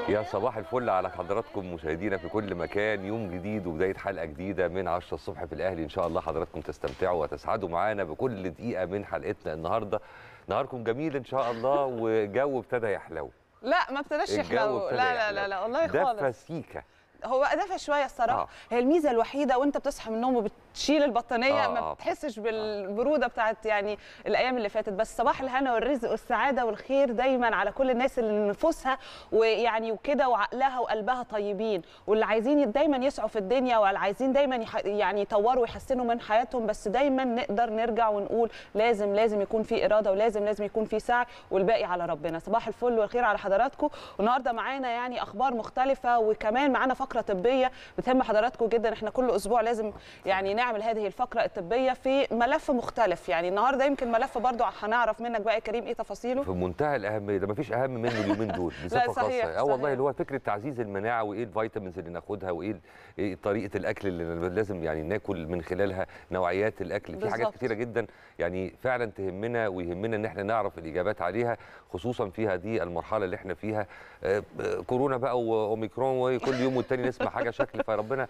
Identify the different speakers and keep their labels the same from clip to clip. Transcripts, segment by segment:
Speaker 1: يا صباح الفل على حضراتكم مشاهدينا في كل مكان يوم جديد وبدايه حلقه جديده من 10 الصبح في الاهلي ان شاء الله حضراتكم تستمتعوا وتسعدوا معانا بكل دقيقه من حلقتنا النهارده نهاركم جميل ان شاء الله وجو ابتدى يحلو
Speaker 2: لا ما ابتداش
Speaker 1: الجو
Speaker 2: يحلو
Speaker 1: ابتدى
Speaker 2: لا لا
Speaker 1: يحلو.
Speaker 2: لا لا والله
Speaker 1: دفى
Speaker 2: خالص
Speaker 1: سيكه
Speaker 2: هو دفى شويه الصراحه
Speaker 1: آه.
Speaker 2: آه. هي الميزه الوحيده وانت بتصحى من النوم وبتشيل البطانيه
Speaker 1: آه،
Speaker 2: ما
Speaker 1: آه.
Speaker 2: بتحسش بالبروده بتاعت يعني الايام اللي فاتت بس صباح الهنا والرزق والسعاده والخير دايما على كل الناس اللي نفوسها ويعني وكده وعقلها وقلبها طيبين واللي عايزين دايما يسعوا في الدنيا واللي عايزين دايما يح... يعني يطوروا ويحسنوا من حياتهم بس دايما نقدر نرجع ونقول لازم لازم يكون في اراده ولازم لازم يكون في سعي والباقي على ربنا صباح الفل والخير على حضراتكم والنهارده معانا يعني اخبار مختلفه وكمان معانا فقره طبيه بتهم حضراتكم جدا احنا كل اسبوع لازم يعني نعمل هذه الفقره الطبيه في ملف مختلف يعني النهارده يمكن ملف برضو هنعرف منك بقى يا كريم ايه تفاصيله
Speaker 1: في منتهى الاهميه ده مفيش اهم منه اليومين دول بصفه
Speaker 2: صحيح،
Speaker 1: خاصه اه والله
Speaker 2: صحيح.
Speaker 1: اللي هو فكره تعزيز المناعه وايه الفيتامينز اللي ناخدها وايه إيه طريقه الاكل اللي لازم يعني ناكل من خلالها نوعيات الاكل في حاجات
Speaker 2: بالظبط.
Speaker 1: كتيره جدا يعني فعلا تهمنا ويهمنا ان احنا نعرف الاجابات عليها خصوصا في هذه المرحله اللي احنا فيها آه، آه، كورونا بقى واوميكرون وكل يوم والتاني نسمع حاجه شكل فربنا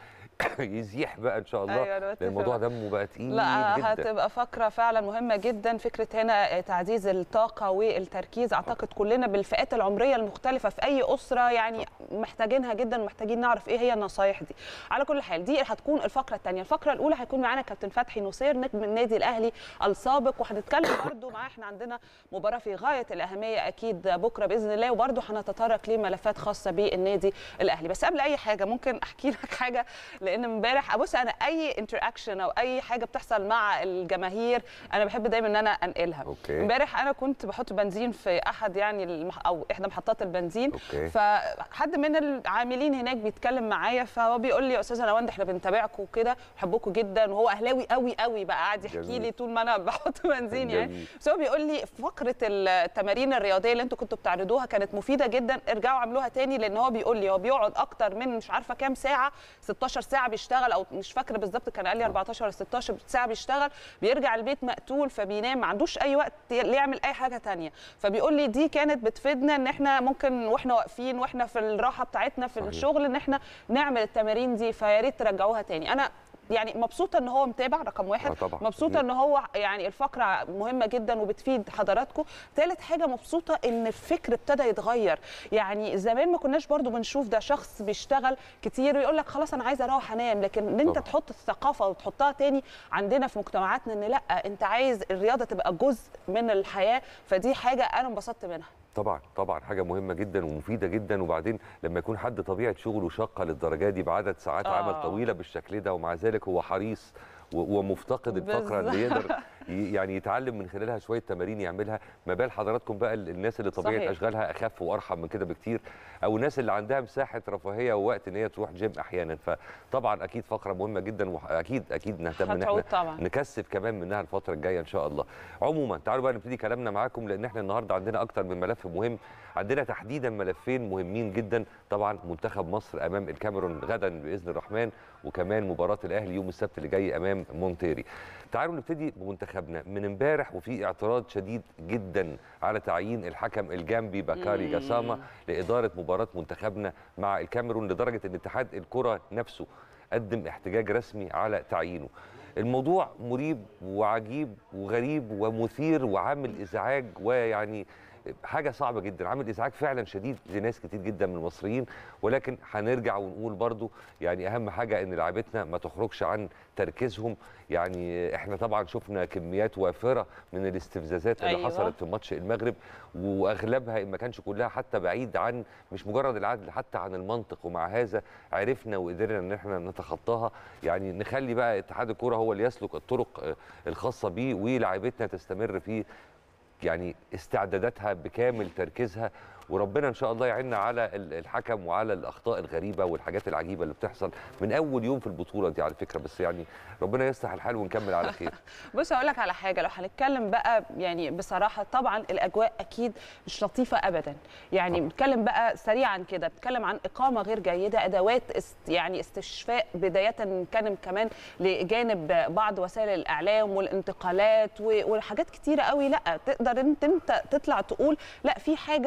Speaker 1: يزيح بقى ان شاء الله
Speaker 2: أيوة، أنا
Speaker 1: لان
Speaker 2: بتفق
Speaker 1: الموضوع
Speaker 2: معاك.
Speaker 1: دمه بقى تقيل
Speaker 2: لا
Speaker 1: جدا
Speaker 2: هتبقى فقره فعلا مهمه جدا فكره هنا تعزيز الطاقه والتركيز اعتقد كلنا بالفئات العمريه المختلفه في اي اسره يعني محتاجينها جدا ومحتاجين نعرف ايه هي النصايح دي على كل حال دي هتكون الفقره الثانيه الفقره الاولى هيكون معانا كابتن فتحي نصير نجم النادي الاهلي السابق وهنتكلم برده معاه احنا عندنا مباراه في غايه الاهميه اكيد بكره باذن الله وبرده هنتطرق لملفات خاصه بالنادي الاهلي بس قبل اي حاجه ممكن احكي لك حاجه لان امبارح بص انا اي انتراكشن او اي حاجه بتحصل مع الجماهير انا بحب دايما ان انا انقلها
Speaker 1: أوكي.
Speaker 2: امبارح انا كنت بحط بنزين في احد يعني المح... او احدى محطات البنزين
Speaker 1: أوكي.
Speaker 2: فحد من العاملين هناك بيتكلم معايا فهو بيقول لي يا استاذه نوند احنا بنتابعكم وكده بنحبكم جدا وهو اهلاوي قوي قوي بقى قاعد يحكي
Speaker 1: جميل.
Speaker 2: لي طول ما انا بحط بنزين يعني
Speaker 1: جميل.
Speaker 2: بس هو بيقول لي فقره التمارين الرياضيه اللي انتوا كنتوا بتعرضوها كانت مفيده جدا ارجعوا اعملوها تاني لان هو بيقول لي هو بيقعد اكتر من مش عارفه كام ساعه 16 ساعه بيشتغل او مش فاكره بالظبط كان قال لي 14 ولا 16 ساعه بيشتغل بيرجع البيت مقتول فبينام ما عندوش اي وقت يعمل اي حاجه تانية فبيقول لي دي كانت بتفيدنا ان احنا ممكن واحنا واقفين واحنا في الراحه بتاعتنا في
Speaker 1: صحيح.
Speaker 2: الشغل ان احنا نعمل التمارين دي فيا ريت ترجعوها تاني انا يعني مبسوطه ان هو متابع رقم واحد
Speaker 1: آه طبعاً.
Speaker 2: مبسوطه ان هو يعني الفقره مهمه جدا وبتفيد حضراتكم ثالث حاجه مبسوطه ان الفكر ابتدى يتغير يعني زمان ما كناش برضو بنشوف ده شخص بيشتغل كتير ويقول لك خلاص انا عايز اروح انام لكن ان انت
Speaker 1: طبعاً.
Speaker 2: تحط الثقافه وتحطها تاني عندنا في مجتمعاتنا ان لا انت عايز الرياضه تبقى جزء من الحياه فدي حاجه انا انبسطت منها
Speaker 1: طبعا طبعا حاجه مهمه جدا ومفيده جدا وبعدين لما يكون حد طبيعه شغله شاقه للدرجه دي بعدد ساعات
Speaker 2: آه.
Speaker 1: عمل طويله بالشكل ده ومع ذلك هو حريص و- ومفتقد الفقره اللي يقدر ي- يعني يتعلم من خلالها شويه تمارين يعملها ما بال حضراتكم بقى ال- الناس اللي طبيعه
Speaker 2: صحيح.
Speaker 1: اشغالها اخف وارحم من كده بكتير او الناس اللي عندها مساحه رفاهيه ووقت ان هي تروح جيم احيانا فطبعا اكيد فقره مهمه جدا واكيد اكيد نهتم ان
Speaker 2: هتعود
Speaker 1: احنا
Speaker 2: طبعا
Speaker 1: نكثف كمان منها الفتره الجايه ان شاء الله عموما تعالوا بقى نبتدي كلامنا معاكم لان احنا النهارده عندنا اكتر من ملف مهم عندنا تحديدا ملفين مهمين جدا طبعا منتخب مصر امام الكاميرون غدا باذن الرحمن وكمان مباراه الاهلي يوم السبت اللي جاي امام مونتيري تعالوا نبتدي بمنتخبنا من امبارح وفي اعتراض شديد جدا على تعيين الحكم الجامبي بكاري
Speaker 2: مم.
Speaker 1: جسامه لاداره مباراه منتخبنا مع الكاميرون لدرجه ان اتحاد الكره نفسه قدم احتجاج رسمي على تعيينه الموضوع مريب وعجيب وغريب ومثير وعامل ازعاج ويعني حاجه صعبه جدا عامل ازعاج فعلا شديد لناس كتير جدا من المصريين ولكن هنرجع ونقول برضو يعني اهم حاجه ان لعيبتنا ما تخرجش عن تركيزهم يعني احنا طبعا شفنا كميات وافره من الاستفزازات اللي
Speaker 2: أيوة.
Speaker 1: حصلت في ماتش المغرب واغلبها ان ما كانش كلها حتى بعيد عن مش مجرد العدل حتى عن المنطق ومع هذا عرفنا وقدرنا ان احنا نتخطاها يعني نخلي بقى اتحاد الكوره هو اللي يسلك الطرق آه، الخاصه بيه ولاعيبتنا تستمر في يعني استعداداتها بكامل تركيزها وربنا ان شاء الله يعيننا على ال- الحكم وعلى الاخطاء الغريبه والحاجات العجيبه اللي بتحصل من اول يوم في البطوله دي على فكره بس يعني ربنا يصلح الحال ونكمل على خير
Speaker 2: بص هقول لك على حاجه لو هنتكلم بقى يعني بصراحه طبعا الاجواء اكيد مش لطيفه ابدا يعني
Speaker 1: طبعاً.
Speaker 2: بنتكلم بقى سريعا كده بنتكلم عن اقامه غير جيده ادوات است يعني استشفاء بدايه نتكلم كمان لجانب بعض وسائل الاعلام والانتقالات و- وحاجات كتيره قوي لا تقدر انت انت تطلع تقول لا في حاجه غلط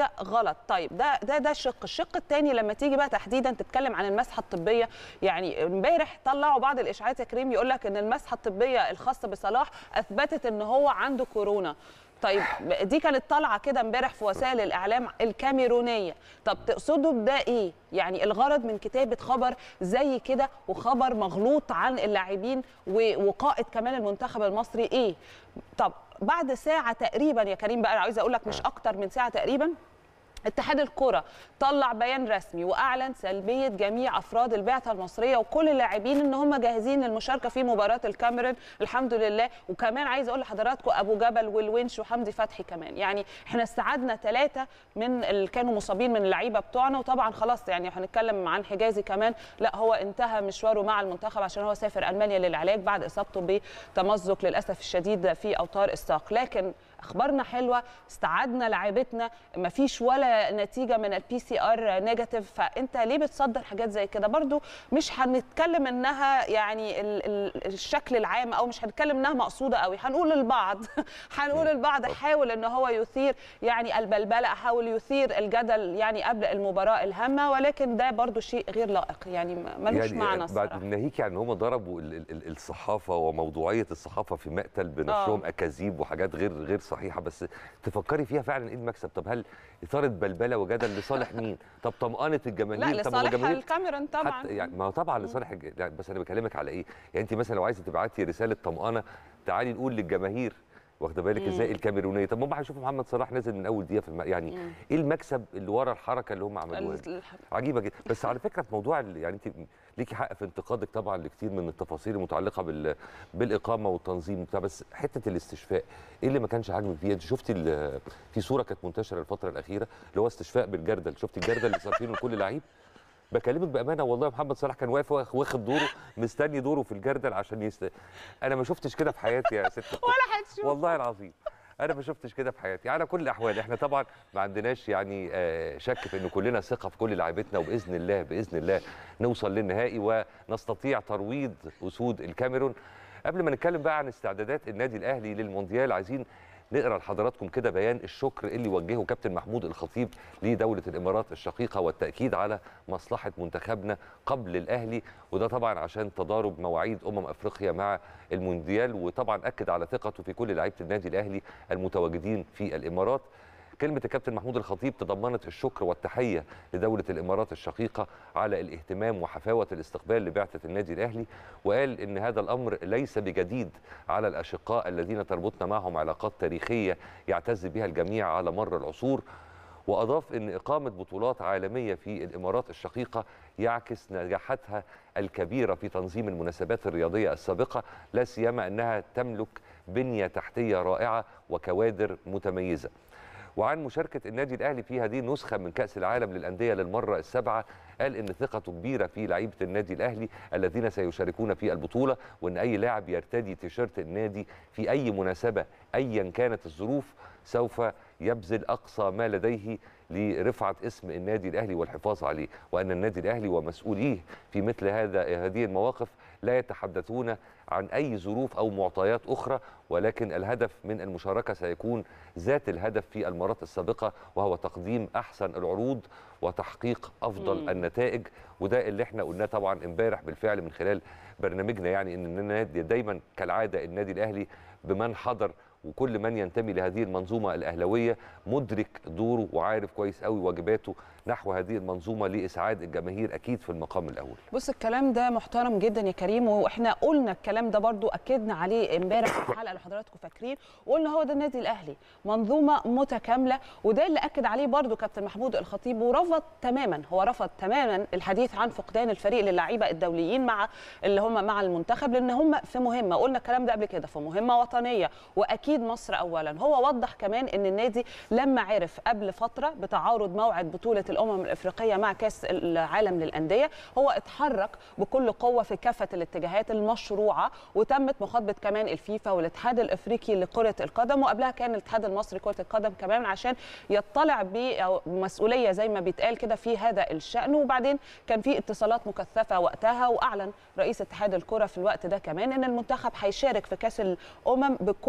Speaker 2: غلط طيب ده ده ده شق الشق الثاني لما تيجي بقى تحديدا تتكلم عن المسحه الطبيه يعني امبارح طلعوا بعض الاشاعات يا كريم يقول لك ان المسحه الطبيه الخاصه بصلاح اثبتت ان هو عنده كورونا طيب دي كانت طالعه كده امبارح في وسائل الاعلام الكاميرونيه طب تقصدوا بده ايه يعني الغرض من كتابه خبر زي كده وخبر مغلوط عن اللاعبين وقائد كمان المنتخب المصري ايه طب بعد ساعه تقريبا يا كريم بقى عايزه اقول لك مش اكتر من ساعه تقريبا اتحاد الكرة طلع بيان رسمي واعلن سلبيه جميع افراد البعثه المصريه وكل اللاعبين ان هم جاهزين للمشاركه في مباراه الكاميرون الحمد لله وكمان عايزه اقول لحضراتكم ابو جبل والونش وحمدي فتحي كمان يعني احنا استعدنا ثلاثه من اللي كانوا مصابين من اللعيبه بتوعنا وطبعا خلاص يعني هنتكلم عن حجازي كمان لا هو انتهى مشواره مع المنتخب عشان هو سافر المانيا للعلاج بعد اصابته بتمزق للاسف الشديد في اوتار الساق لكن اخبارنا حلوه استعدنا لعيبتنا ما فيش ولا نتيجه من البي سي ار نيجاتيف فانت ليه بتصدر حاجات زي كده برضو مش هنتكلم انها يعني ال ال الشكل العام او مش هنتكلم انها مقصوده قوي هنقول البعض هنقول البعض حاول ان هو يثير يعني البلبله حاول يثير الجدل يعني قبل المباراه الهامه ولكن ده برضو شيء غير لائق يعني ملوش
Speaker 1: يعني
Speaker 2: معنى
Speaker 1: بعد
Speaker 2: الصراحه
Speaker 1: ناهيك عن ان هم ضربوا ال- ال- ال- الصحافه وموضوعيه الصحافه في مقتل بنشرهم
Speaker 2: آه.
Speaker 1: اكاذيب وحاجات غير غير صحيحه بس تفكري فيها فعلا ايه المكسب طب هل اثاره بلبله وجدل لصالح مين طب طمانه الجماهير
Speaker 2: لا
Speaker 1: طب هو
Speaker 2: لصالح
Speaker 1: الجماهير
Speaker 2: الكاميرون طبعا
Speaker 1: حتى يعني ما هو طبعا لصالح الج- يعني بس انا بكلمك على ايه؟ يعني انت مثلا لو عايزه تبعتي رساله طمانه تعالي نقول للجماهير واخده بالك
Speaker 2: مم.
Speaker 1: ازاي الكاميرونيه طب ما هم هيشوفوا محمد صلاح نازل من اول دقيقه في الم... يعني
Speaker 2: مم.
Speaker 1: ايه المكسب اللي ورا الحركه اللي هم عملوها دي؟
Speaker 2: ال-
Speaker 1: عجيبه جدا بس على فكره في موضوع ال- يعني انت ليكي حق في انتقادك طبعا لكتير من التفاصيل المتعلقه بال... بالاقامه والتنظيم وبتاع بس حته الاستشفاء ايه اللي ما كانش عاجبك فيها انت شفتي ال- في صوره كانت منتشره الفتره الاخيره اللي هو استشفاء بالجردل شفتي الجردل اللي صارفينه لكل لعيب بكلمك بامانه والله محمد صلاح كان واقف واخ- واخد دوره مستني دوره في الجردل عشان يست... انا ما شفتش كده في حياتي يا ست الكل.
Speaker 2: ولا هتشوف
Speaker 1: والله العظيم انا ما شفتش كده في حياتي على كل الاحوال احنا طبعا ما عندناش يعني آه، شك في ان كلنا ثقه في كل لاعبتنا وباذن الله باذن الله نوصل للنهائي ونستطيع ترويض اسود الكاميرون قبل ما نتكلم بقى عن استعدادات النادي الاهلي للمونديال عايزين نقرا لحضراتكم كده بيان الشكر اللي وجهه كابتن محمود الخطيب لدوله الامارات الشقيقه والتاكيد على مصلحه منتخبنا قبل الاهلي وده طبعا عشان تضارب مواعيد امم افريقيا مع المونديال وطبعا اكد على ثقته في كل لعيبه النادي الاهلي المتواجدين في الامارات كلمة الكابتن محمود الخطيب تضمنت الشكر والتحية لدولة الإمارات الشقيقة على الاهتمام وحفاوة الاستقبال لبعثة النادي الأهلي وقال إن هذا الأمر ليس بجديد على الأشقاء الذين تربطنا معهم علاقات تاريخية يعتز بها الجميع على مر العصور وأضاف أن إقامة بطولات عالمية في الإمارات الشقيقة يعكس نجاحاتها الكبيرة في تنظيم المناسبات الرياضية السابقة لا سيما أنها تملك بنية تحتية رائعة وكوادر متميزة وعن مشاركة النادي الأهلي في هذه النسخة من كأس العالم للأندية للمرة السابعة قال إن ثقته كبيرة في لعيبة النادي الأهلي الذين سيشاركون في البطولة وإن أي لاعب يرتدي تيشيرت النادي في أي مناسبة أيا كانت الظروف سوف يبذل أقصى ما لديه لرفعة اسم النادي الأهلي والحفاظ عليه وأن النادي الأهلي ومسؤوليه في مثل هذا هذه المواقف لا يتحدثون عن أي ظروف أو معطيات أخرى ولكن الهدف من المشاركة سيكون ذات الهدف في المرات السابقة وهو تقديم أحسن العروض وتحقيق أفضل
Speaker 2: مم.
Speaker 1: النتائج وده اللي احنا قلناه طبعا امبارح بالفعل من خلال برنامجنا يعني ان النادي دايما كالعادة النادي الأهلي بمن حضر وكل من ينتمي لهذه المنظومة الأهلوية مدرك دوره وعارف كويس قوي واجباته نحو هذه المنظومة لإسعاد الجماهير أكيد في المقام الأول
Speaker 2: بص الكلام ده محترم جدا يا كريم واحنا قلنا الكلام ده برضو اكدنا عليه امبارح في الحلقه اللي حضراتكم فاكرين وقلنا هو ده النادي الاهلي منظومه متكامله وده اللي اكد عليه برضو كابتن محمود الخطيب ورفض تماما هو رفض تماما الحديث عن فقدان الفريق للاعيبه الدوليين مع اللي هم مع المنتخب لان هم في مهمه قلنا الكلام ده قبل كده في مهمه وطنيه واكيد مصر اولا هو وضح كمان ان النادي لما عرف قبل فتره بتعارض موعد بطوله الامم الافريقيه مع كاس العالم للانديه هو اتحرك بكل قوه في كافه الاتجاهات المشروعه وتمت مخاطبه كمان الفيفا والاتحاد الافريقي لكره القدم وقبلها كان الاتحاد المصري لكره القدم كمان عشان يطلع بمسؤوليه زي ما بيتقال كده في هذا الشان وبعدين كان في اتصالات مكثفه وقتها واعلن رئيس اتحاد الكره في الوقت ده كمان ان المنتخب هيشارك في كاس الامم بكل اللعيبه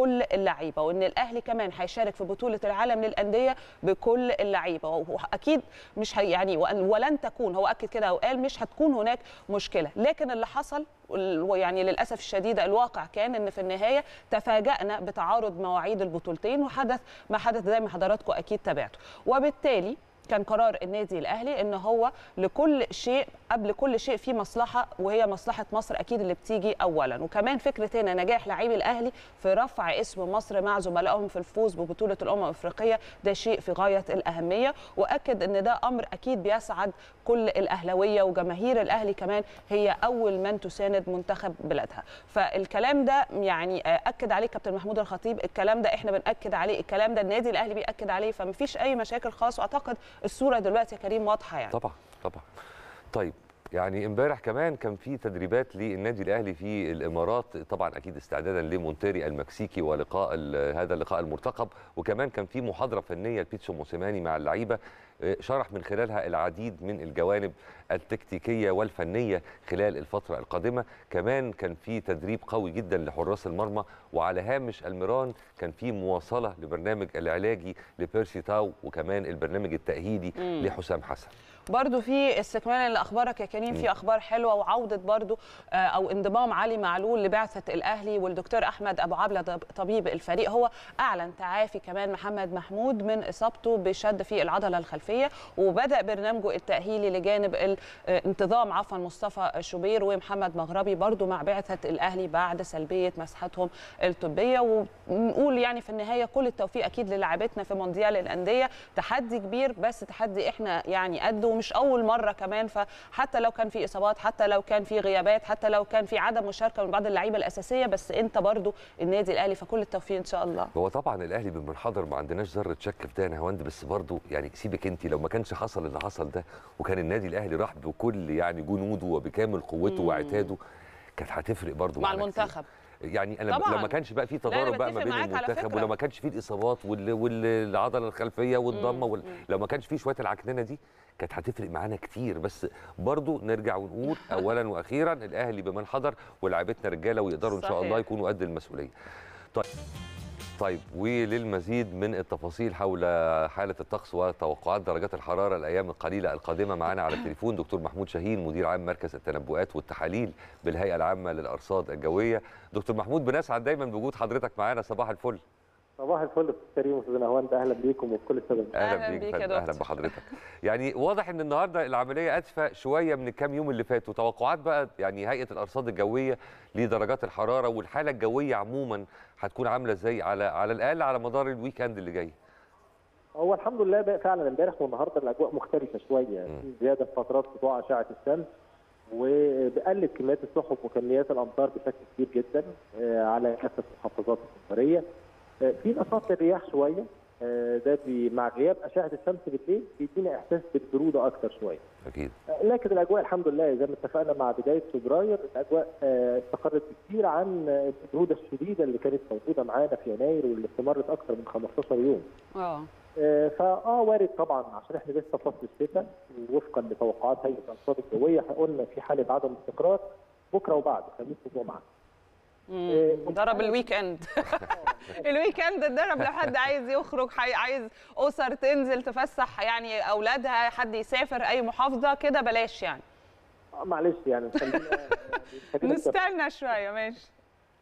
Speaker 2: اللعيبه وان الاهلي كمان هيشارك في بطوله العالم للانديه بكل اللعيبه واكيد مش هي يعني ولن تكون هو اكد كده وقال مش هتكون هناك مشكله لكن اللي حصل يعني للاسف الشديد الواقع كان ان في النهايه تفاجأنا بتعارض مواعيد البطولتين وحدث ما حدث زي ما حضراتكم اكيد تابعتوا وبالتالي كان قرار النادي الاهلي ان هو لكل شيء قبل كل شيء في مصلحه وهي مصلحه مصر اكيد اللي بتيجي اولا وكمان فكره هنا نجاح لاعبي الاهلي في رفع اسم مصر مع زملائهم في الفوز ببطوله الامم الافريقيه ده شيء في غايه الاهميه واكد ان ده امر اكيد بيسعد كل الاهلاويه وجماهير الاهلي كمان هي اول من تساند منتخب بلادها فالكلام ده يعني اكد عليه كابتن محمود الخطيب الكلام ده احنا بناكد عليه الكلام ده النادي الاهلي بياكد عليه فمفيش اي مشاكل خالص واعتقد الصوره دلوقتي يا كريم واضحه يعني
Speaker 1: طبعا طبعا طيب يعني امبارح كمان كان في تدريبات للنادي الاهلي في الامارات طبعا اكيد استعدادا لمونتيري المكسيكي ولقاء هذا اللقاء المرتقب وكمان كان في محاضره فنيه لبيتسو موسيماني مع اللعيبه شرح من خلالها العديد من الجوانب التكتيكيه والفنيه خلال الفتره القادمه كمان كان في تدريب قوي جدا لحراس المرمى وعلى هامش الميران كان في مواصله لبرنامج العلاجي لبيرسي تاو وكمان البرنامج التاهيلي
Speaker 2: مم.
Speaker 1: لحسام حسن
Speaker 2: برضو في استكمالا لاخبارك يا كريم في اخبار حلوه وعوده برضو آه، او انضمام علي معلول لبعثه الاهلي والدكتور احمد ابو عبله طب- طبيب الفريق هو اعلن تعافي كمان محمد محمود من اصابته بشد في العضله الخلفيه وبدا برنامجه التاهيلي لجانب الانتظام عفوا مصطفى شوبير ومحمد مغربي برضو مع بعثه الاهلي بعد سلبيه مسحتهم الطبيه ونقول يعني في النهايه كل التوفيق اكيد للاعبتنا في مونديال الانديه تحدي كبير بس تحدي احنا يعني قده ومش اول مره كمان فحتى لو كان في اصابات حتى لو كان في غيابات حتى لو كان في عدم مشاركه من بعض اللعيبه الاساسيه بس انت برضو النادي الاهلي فكل التوفيق ان شاء الله
Speaker 1: هو طبعا الاهلي بالمنحدر ما عندناش ذره شك في ده يا نهاوند بس برضه يعني سيبك انت لو ما كانش حصل اللي حصل ده وكان النادي الاهلي راح بكل يعني جنوده وبكامل قوته
Speaker 2: مم.
Speaker 1: وعتاده كانت هتفرق برضه
Speaker 2: مع
Speaker 1: معانا كتير.
Speaker 2: المنتخب
Speaker 1: يعني انا
Speaker 2: طبعاً.
Speaker 1: لو ما كانش بقى في
Speaker 2: لا، أنا
Speaker 1: تضارب بقى ما
Speaker 2: بتفق
Speaker 1: بين
Speaker 2: معاك على
Speaker 1: المنتخب
Speaker 2: فكرة.
Speaker 1: ولو ما كانش في الاصابات وال- والعضله الخلفيه والضمه
Speaker 2: مم.
Speaker 1: وال... لو ما كانش في شويه العكننه دي كانت هتفرق معانا كتير بس برضه نرجع ونقول اولا واخيرا الاهلي بمن حضر ولاعيبتنا رجاله ويقدروا ان شاء
Speaker 2: صحيح.
Speaker 1: الله يكونوا قد المسؤوليه طيب طيب وللمزيد من التفاصيل حول حاله الطقس وتوقعات درجات الحراره الايام القليله القادمه معانا على التليفون دكتور محمود شاهين مدير عام مركز التنبؤات والتحاليل بالهيئه العامه للارصاد الجويه دكتور محمود بنسعد دايما بوجود حضرتك معانا صباح الفل
Speaker 3: صباح الفل استاذ كريم واستاذ نهواند اهلا بيكم وبكل الساده
Speaker 2: أهلاً بيك يا
Speaker 1: فندم، اهلا
Speaker 2: دكتور.
Speaker 1: بحضرتك يعني واضح ان النهارده العمليه ادفى شويه من الكام يوم اللي فاتوا توقعات بقى يعني هيئه الارصاد الجويه لدرجات الحراره والحاله الجويه عموما هتكون عامله ازاي على على الاقل على مدار الويك اند اللي جاي
Speaker 3: هو الحمد لله بقى فعلا امبارح والنهارده الاجواء مختلفه شويه
Speaker 1: مم.
Speaker 3: في زياده في فترات سطوع اشعه الشمس وبقلل كميات السحب وكميات الامطار بشكل كبير جدا آه، على كافه المحافظات الجمهوريه آه، في نشاط للرياح شويه آه، ده بي- مع غياب اشعه الشمس بالليل بيدينا احساس بالبروده اكتر شويه
Speaker 1: اكيد
Speaker 3: لكن الاجواء الحمد لله زي ما اتفقنا مع بدايه فبراير الاجواء آه، استقرت كتير عن آه، البروده الشديده اللي كانت موجوده معانا في يناير واللي استمرت اكثر من 15 يوم.
Speaker 2: اه
Speaker 3: آه، فاه وارد طبعا عشان احنا لسه في فصل الشتاء ووفقا لتوقعات هيئه الارصاد الجويه قلنا في حاله عدم استقرار بكره وبعد خميس وجمعه.
Speaker 2: مم. ضرب الويك اند الويك اند ضرب لو حد عايز يخرج حي- عايز اسر تنزل تفسح يعني اولادها حد يسافر اي محافظه كده بلاش يعني
Speaker 3: آه، معلش يعني خلينا خلينا
Speaker 2: نستنى شويه ماشي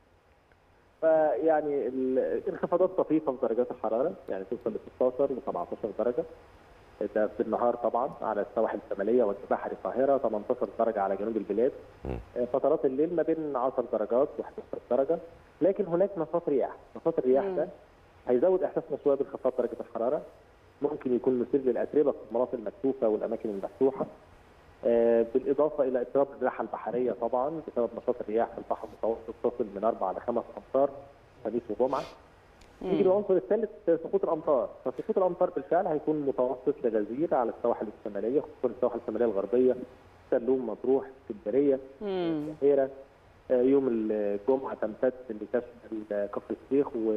Speaker 3: فيعني ال- انخفاضات طفيفه في درجات الحراره يعني توصل ل 16 و 17 درجه ده في النهار طبعا على السواحل الشماليه والبحر القاهره 18 درجه على جنوب البلاد
Speaker 1: مم.
Speaker 3: آه، فترات الليل ما بين 10 درجات و11 درجه لكن هناك نشاط رياح نشاط الرياح
Speaker 2: مم.
Speaker 3: ده هيزود احساسنا شويه بانخفاض درجه الحراره ممكن يكون مثير للاتربه في المناطق المكشوفه والاماكن المفتوحه آه، بالاضافه الى اضطراب الرياح البحريه طبعا بسبب نشاط الرياح في البحر المتوسط تصل من اربع لخمس امتار خميس وجمعه يجي العنصر الثالث سقوط الامطار فسقوط الامطار بالفعل هيكون متوسط لغزير على السواحل الشماليه خصوصا السواحل الشماليه الغربيه سلوم مطروح اسكندريه
Speaker 2: مم.
Speaker 3: البحيره آه، يوم الجمعه تمتد لتشمل كفر الشيخ و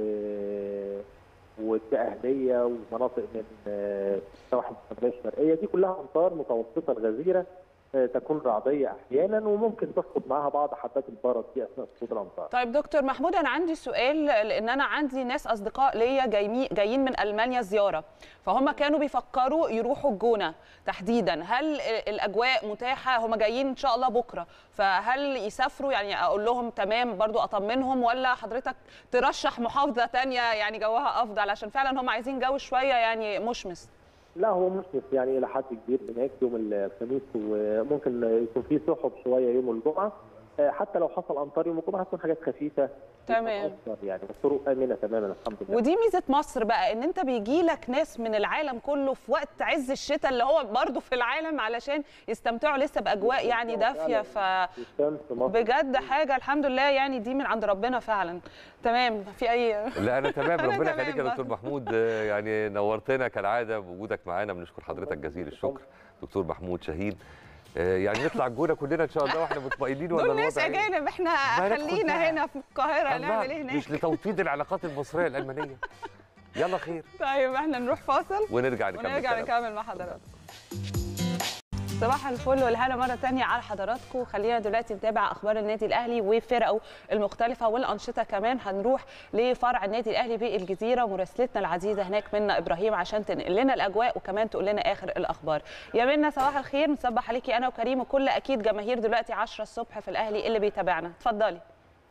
Speaker 3: والدقهليه ومناطق من آه، السواحل الشماليه الشرقيه دي كلها امطار متوسطه الغزيره آه، تكون رعديه احيانا وممكن تسقط معاها بعض حبات البرد في اثناء سقوط الامطار.
Speaker 2: طيب دكتور محمود انا عندي سؤال لان انا عندي ناس اصدقاء ليا جايين جايين من المانيا زياره فهم كانوا بيفكروا يروحوا الجونه تحديدا هل الاجواء متاحه هم جايين ان شاء الله بكره فهل يسافروا يعني اقول لهم تمام برضو اطمنهم ولا حضرتك ترشح محافظه تانية يعني جوها افضل عشان فعلا هم عايزين جو شويه يعني مشمس
Speaker 3: لا هو مشمس يعني الى حد كبير هناك يوم الخميس وممكن يكون في سحب شويه يوم الجمعه آه، حتى لو حصل امطار يوم الجمعه هتكون حاجات خفيفه
Speaker 2: تمام.
Speaker 3: أكتر يعني والطرق امنه تماما الحمد لله
Speaker 2: ودي ميزه مصر بقى ان انت بيجي لك ناس من العالم كله في وقت عز الشتاء اللي هو برضه في العالم علشان يستمتعوا لسه باجواء يعني دافيه ف
Speaker 3: الشمس مصر
Speaker 2: بجد حاجه الحمد لله يعني دي من عند ربنا فعلا تمام في اي
Speaker 1: لا انا تمام
Speaker 2: أنا
Speaker 1: ربنا
Speaker 2: تمام
Speaker 1: يخليك يا دكتور
Speaker 2: برضه.
Speaker 1: محمود آه، يعني نورتنا كالعاده بوجودك معانا بنشكر حضرتك جزيل الشكر دكتور محمود شاهين آه، يعني نطلع الجونه كلنا ان شاء الله واحنا مطمئنين ولا
Speaker 2: دول ناس
Speaker 1: الوضع إيه؟
Speaker 2: اجانب احنا
Speaker 1: ما ندخل
Speaker 2: خلينا
Speaker 1: بقى.
Speaker 2: هنا في القاهره
Speaker 1: الله،
Speaker 2: نعمل ايه هناك
Speaker 1: مش لتوطيد العلاقات المصريه الالمانيه يلا خير
Speaker 2: طيب احنا نروح فاصل
Speaker 1: ونرجع نكمل
Speaker 2: ونرجع
Speaker 1: كلام.
Speaker 2: نكمل مع حضراتكم صباح الفل والهنا مرة تانية على حضراتكم خلينا دلوقتي نتابع أخبار النادي الأهلي وفرقه المختلفة والأنشطة كمان هنروح لفرع النادي الأهلي بالجزيرة ومراسلتنا العزيزة هناك منا إبراهيم عشان تنقل لنا الأجواء وكمان تقول لنا آخر الأخبار يا منا صباح الخير نصبح عليكي أنا وكريم وكل أكيد جماهير دلوقتي 10 الصبح في الأهلي اللي بيتابعنا اتفضلي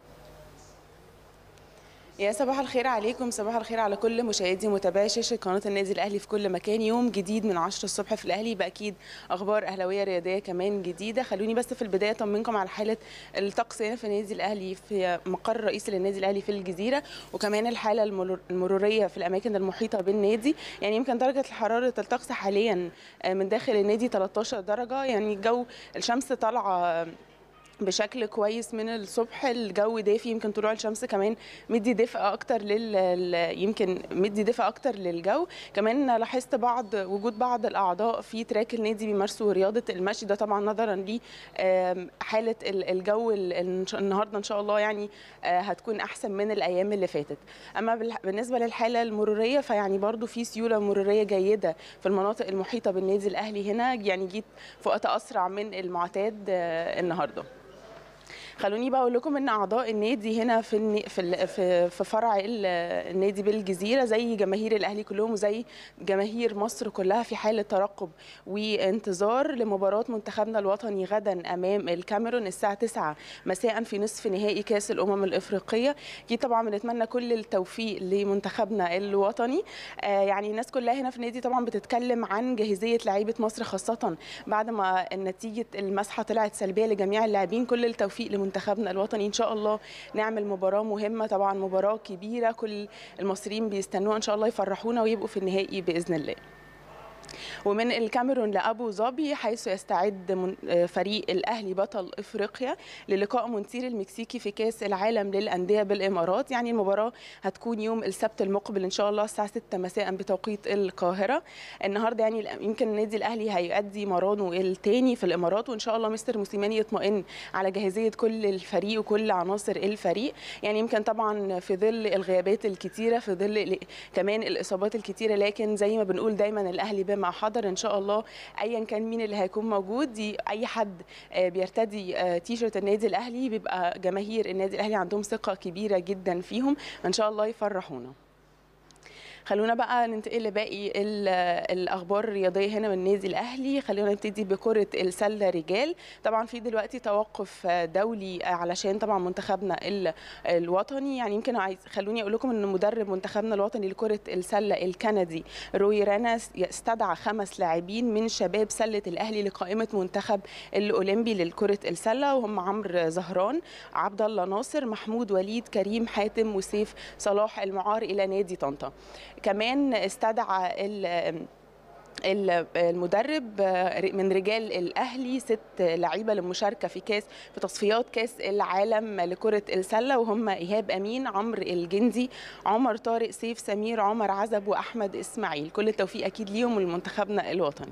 Speaker 4: يا صباح الخير عليكم صباح الخير على كل مشاهدي ومتابعي شاشه قناه النادي الاهلي في كل مكان يوم جديد من 10 الصبح في الاهلي يبقى اكيد اخبار اهلاويه رياضيه كمان جديده خلوني بس في البدايه اطمنكم على حاله الطقس هنا في النادي الاهلي في مقر الرئيسي للنادي الاهلي في الجزيره وكمان الحاله المرور- المروريه في الاماكن المحيطه بالنادي يعني يمكن درجه حراره الطقس حاليا آه، من داخل النادي 13 درجه يعني الجو الشمس طالعه بشكل كويس من الصبح الجو دافي يمكن طلوع الشمس كمان مدي دفء اكتر لل ل- يمكن مدي دفء اكتر للجو كمان لاحظت بعض وجود بعض الاعضاء في تراك النادي بيمارسوا رياضه المشي ده طبعا نظرا ل آم، حاله ال- الجو ال- ال- النهارده ان شاء الله يعني آه، هتكون احسن من الايام اللي فاتت اما بال- بالنسبه للحاله المروريه فيعني برضو في سيوله مروريه جيده في المناطق المحيطه بالنادي الاهلي هنا يعني جيت في وقت اسرع من المعتاد آه، النهارده خلوني بقى اقول لكم ان اعضاء النادي هنا في الن- في ال- في في فرع ال- النادي بالجزيره زي جماهير الاهلي كلهم وزي جماهير مصر كلها في حاله ترقب وانتظار لمباراه منتخبنا الوطني غدا امام الكاميرون الساعه 9 مساء في نصف نهائي كاس الامم الافريقيه اكيد طبعا بنتمنى كل التوفيق لمنتخبنا الوطني آه يعني الناس كلها هنا في النادي طبعا بتتكلم عن جاهزيه لعيبه مصر خاصه بعد ما نتيجه المسحه طلعت سلبيه لجميع اللاعبين كل التوفيق لمنتخبنا الوطني ان شاء الله نعمل مباراه مهمه طبعا مباراه كبيره كل المصريين بيستنوها ان شاء الله يفرحونا ويبقوا في النهائي باذن الله ومن الكاميرون لابو ظبي حيث يستعد من- آه، فريق الاهلي بطل افريقيا للقاء مونتير المكسيكي في كاس العالم للانديه بالامارات يعني المباراه هتكون يوم السبت المقبل ان شاء الله الساعه 6 مساء بتوقيت القاهره النهارده يعني الأ- يمكن النادي الاهلي هيؤدي مرانه الثاني في الامارات وان شاء الله مستر موسيماني يطمئن على جاهزيه كل الفريق وكل عناصر الفريق يعني يمكن طبعا في ظل الغيابات الكتيره في ظل ال- كمان الاصابات الكتيره لكن زي ما بنقول دايما الاهلي بما حضر ان شاء الله ايا كان مين اللي هيكون موجود دي اي حد آه، بيرتدي آه، تيشرت النادي الاهلي بيبقى جماهير النادي الاهلي عندهم ثقه كبيره جدا فيهم ان شاء الله يفرحونا خلونا بقى ننتقل لباقي ال- الاخبار الرياضيه هنا من النادي الاهلي خلونا نبتدي بكره السله رجال طبعا في دلوقتي توقف دولي علشان طبعا منتخبنا ال- الوطني يعني يمكن عايز خلوني اقول لكم ان مدرب منتخبنا الوطني لكره السله الكندي روي رانا استدعى خمس لاعبين من شباب سله الاهلي لقائمه منتخب الاولمبي لكره السله وهم عمرو زهران عبد الله ناصر محمود وليد كريم حاتم وسيف صلاح المعار الى نادي طنطا كمان استدعى ال- ال- المدرب من رجال الاهلي ست لعيبه للمشاركه في كاس في تصفيات كاس العالم لكره السله وهم ايهاب امين عمرو الجندي عمر طارق سيف سمير عمر عزب واحمد اسماعيل كل التوفيق اكيد ليهم ولمنتخبنا الوطني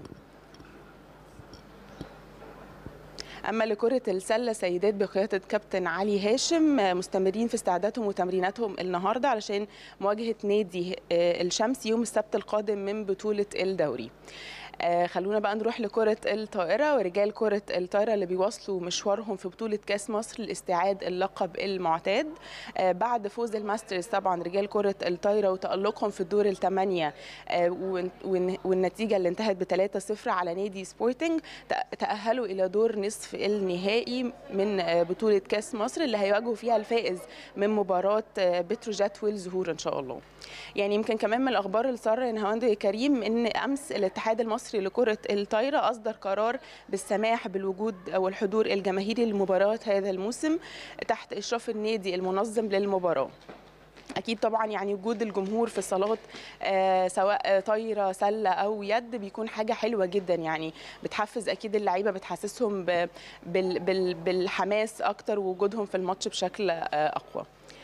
Speaker 4: اما لكره السله سيدات بقياده كابتن علي هاشم مستمرين في استعدادهم وتمريناتهم النهارده علشان مواجهه نادي آه، الشمس يوم السبت القادم من بطوله الدوري آه، خلونا بقى نروح لكرة الطائرة ورجال كرة الطائرة اللي بيواصلوا مشوارهم في بطولة كأس مصر لاستعاد اللقب المعتاد آه، بعد فوز الماسترز طبعا رجال كرة الطائرة وتألقهم في الدور الثمانية آه، والن- والن- والنتيجة اللي انتهت ب 3-0 على نادي سبورتنج تأ- تأهلوا إلى دور نصف النهائي من آه، بطولة كأس مصر اللي هيواجهوا فيها الفائز من مباراة آه، بتروجيت والزهور إن شاء الله يعني يمكن كمان من الأخبار اللي سارة نهاوند يا كريم إن أمس الاتحاد المصري لكرة الطايرة أصدر قرار بالسماح بالوجود أو الحضور الجماهيري لمباراة هذا الموسم تحت إشراف النادي المنظم للمباراة اكيد طبعا يعني وجود الجمهور في الصالات آه سواء آه، طايره سله او يد بيكون حاجه حلوه جدا يعني بتحفز اكيد اللعيبه بتحسسهم ب- بال بال بالحماس اكتر ووجودهم في الماتش بشكل آه اقوى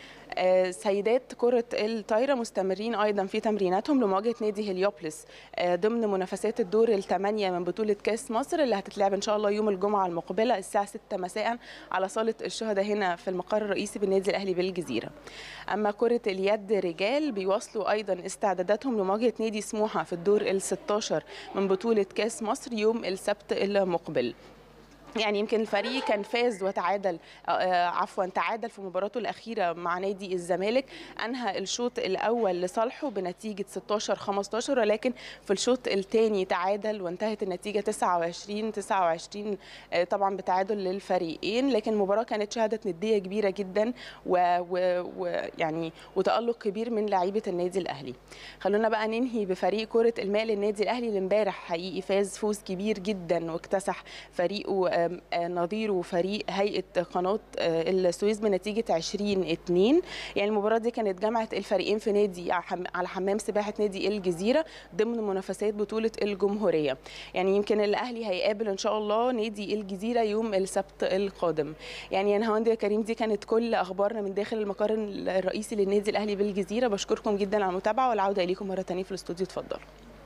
Speaker 4: آه، سيدات كرة الطايرة مستمرين أيضا في تمريناتهم لمواجهة نادي هليوبلس آه، ضمن منافسات الدور الثمانية من بطولة كأس مصر اللي هتتلعب إن شاء الله يوم الجمعة المقبلة الساعة 6 مساء على صالة الشهداء هنا في المقر الرئيسي بالنادي الأهلي بالجزيرة أما كرة اليد رجال بيواصلوا أيضا استعداداتهم لمواجهة نادي سموحة في الدور ال 16 من بطولة كأس مصر يوم السبت المقبل يعني يمكن الفريق كان فاز وتعادل آه، آه، عفوا تعادل في مباراته الاخيره مع نادي الزمالك انهى الشوط الاول لصالحه بنتيجه 16 15 ولكن في الشوط الثاني تعادل وانتهت النتيجه 29 29 آه، طبعا بتعادل للفريقين لكن المباراه كانت شهدت نديه كبيره جدا ويعني و... يعني وتالق كبير من لعيبه النادي الاهلي خلونا بقى ننهي بفريق كره الماء للنادي الاهلي اللي امبارح حقيقي فاز فوز كبير جدا واكتسح فريقه آم، آه، نظيره فريق هيئه قناه آه، السويس بنتيجه 20 2 يعني المباراه دي كانت جمعت الفريقين في نادي على حم- على حمام سباحه نادي الجزيره ضمن منافسات بطوله الجمهوريه يعني يمكن الاهلي هيقابل ان شاء الله نادي الجزيره يوم السبت القادم يعني يا نهاوند يا كريم دي كانت كل اخبارنا من داخل المقر الرئيسي للنادي الاهلي بالجزيره بشكركم جدا على المتابعه والعوده اليكم مره ثانيه في الاستوديو اتفضلوا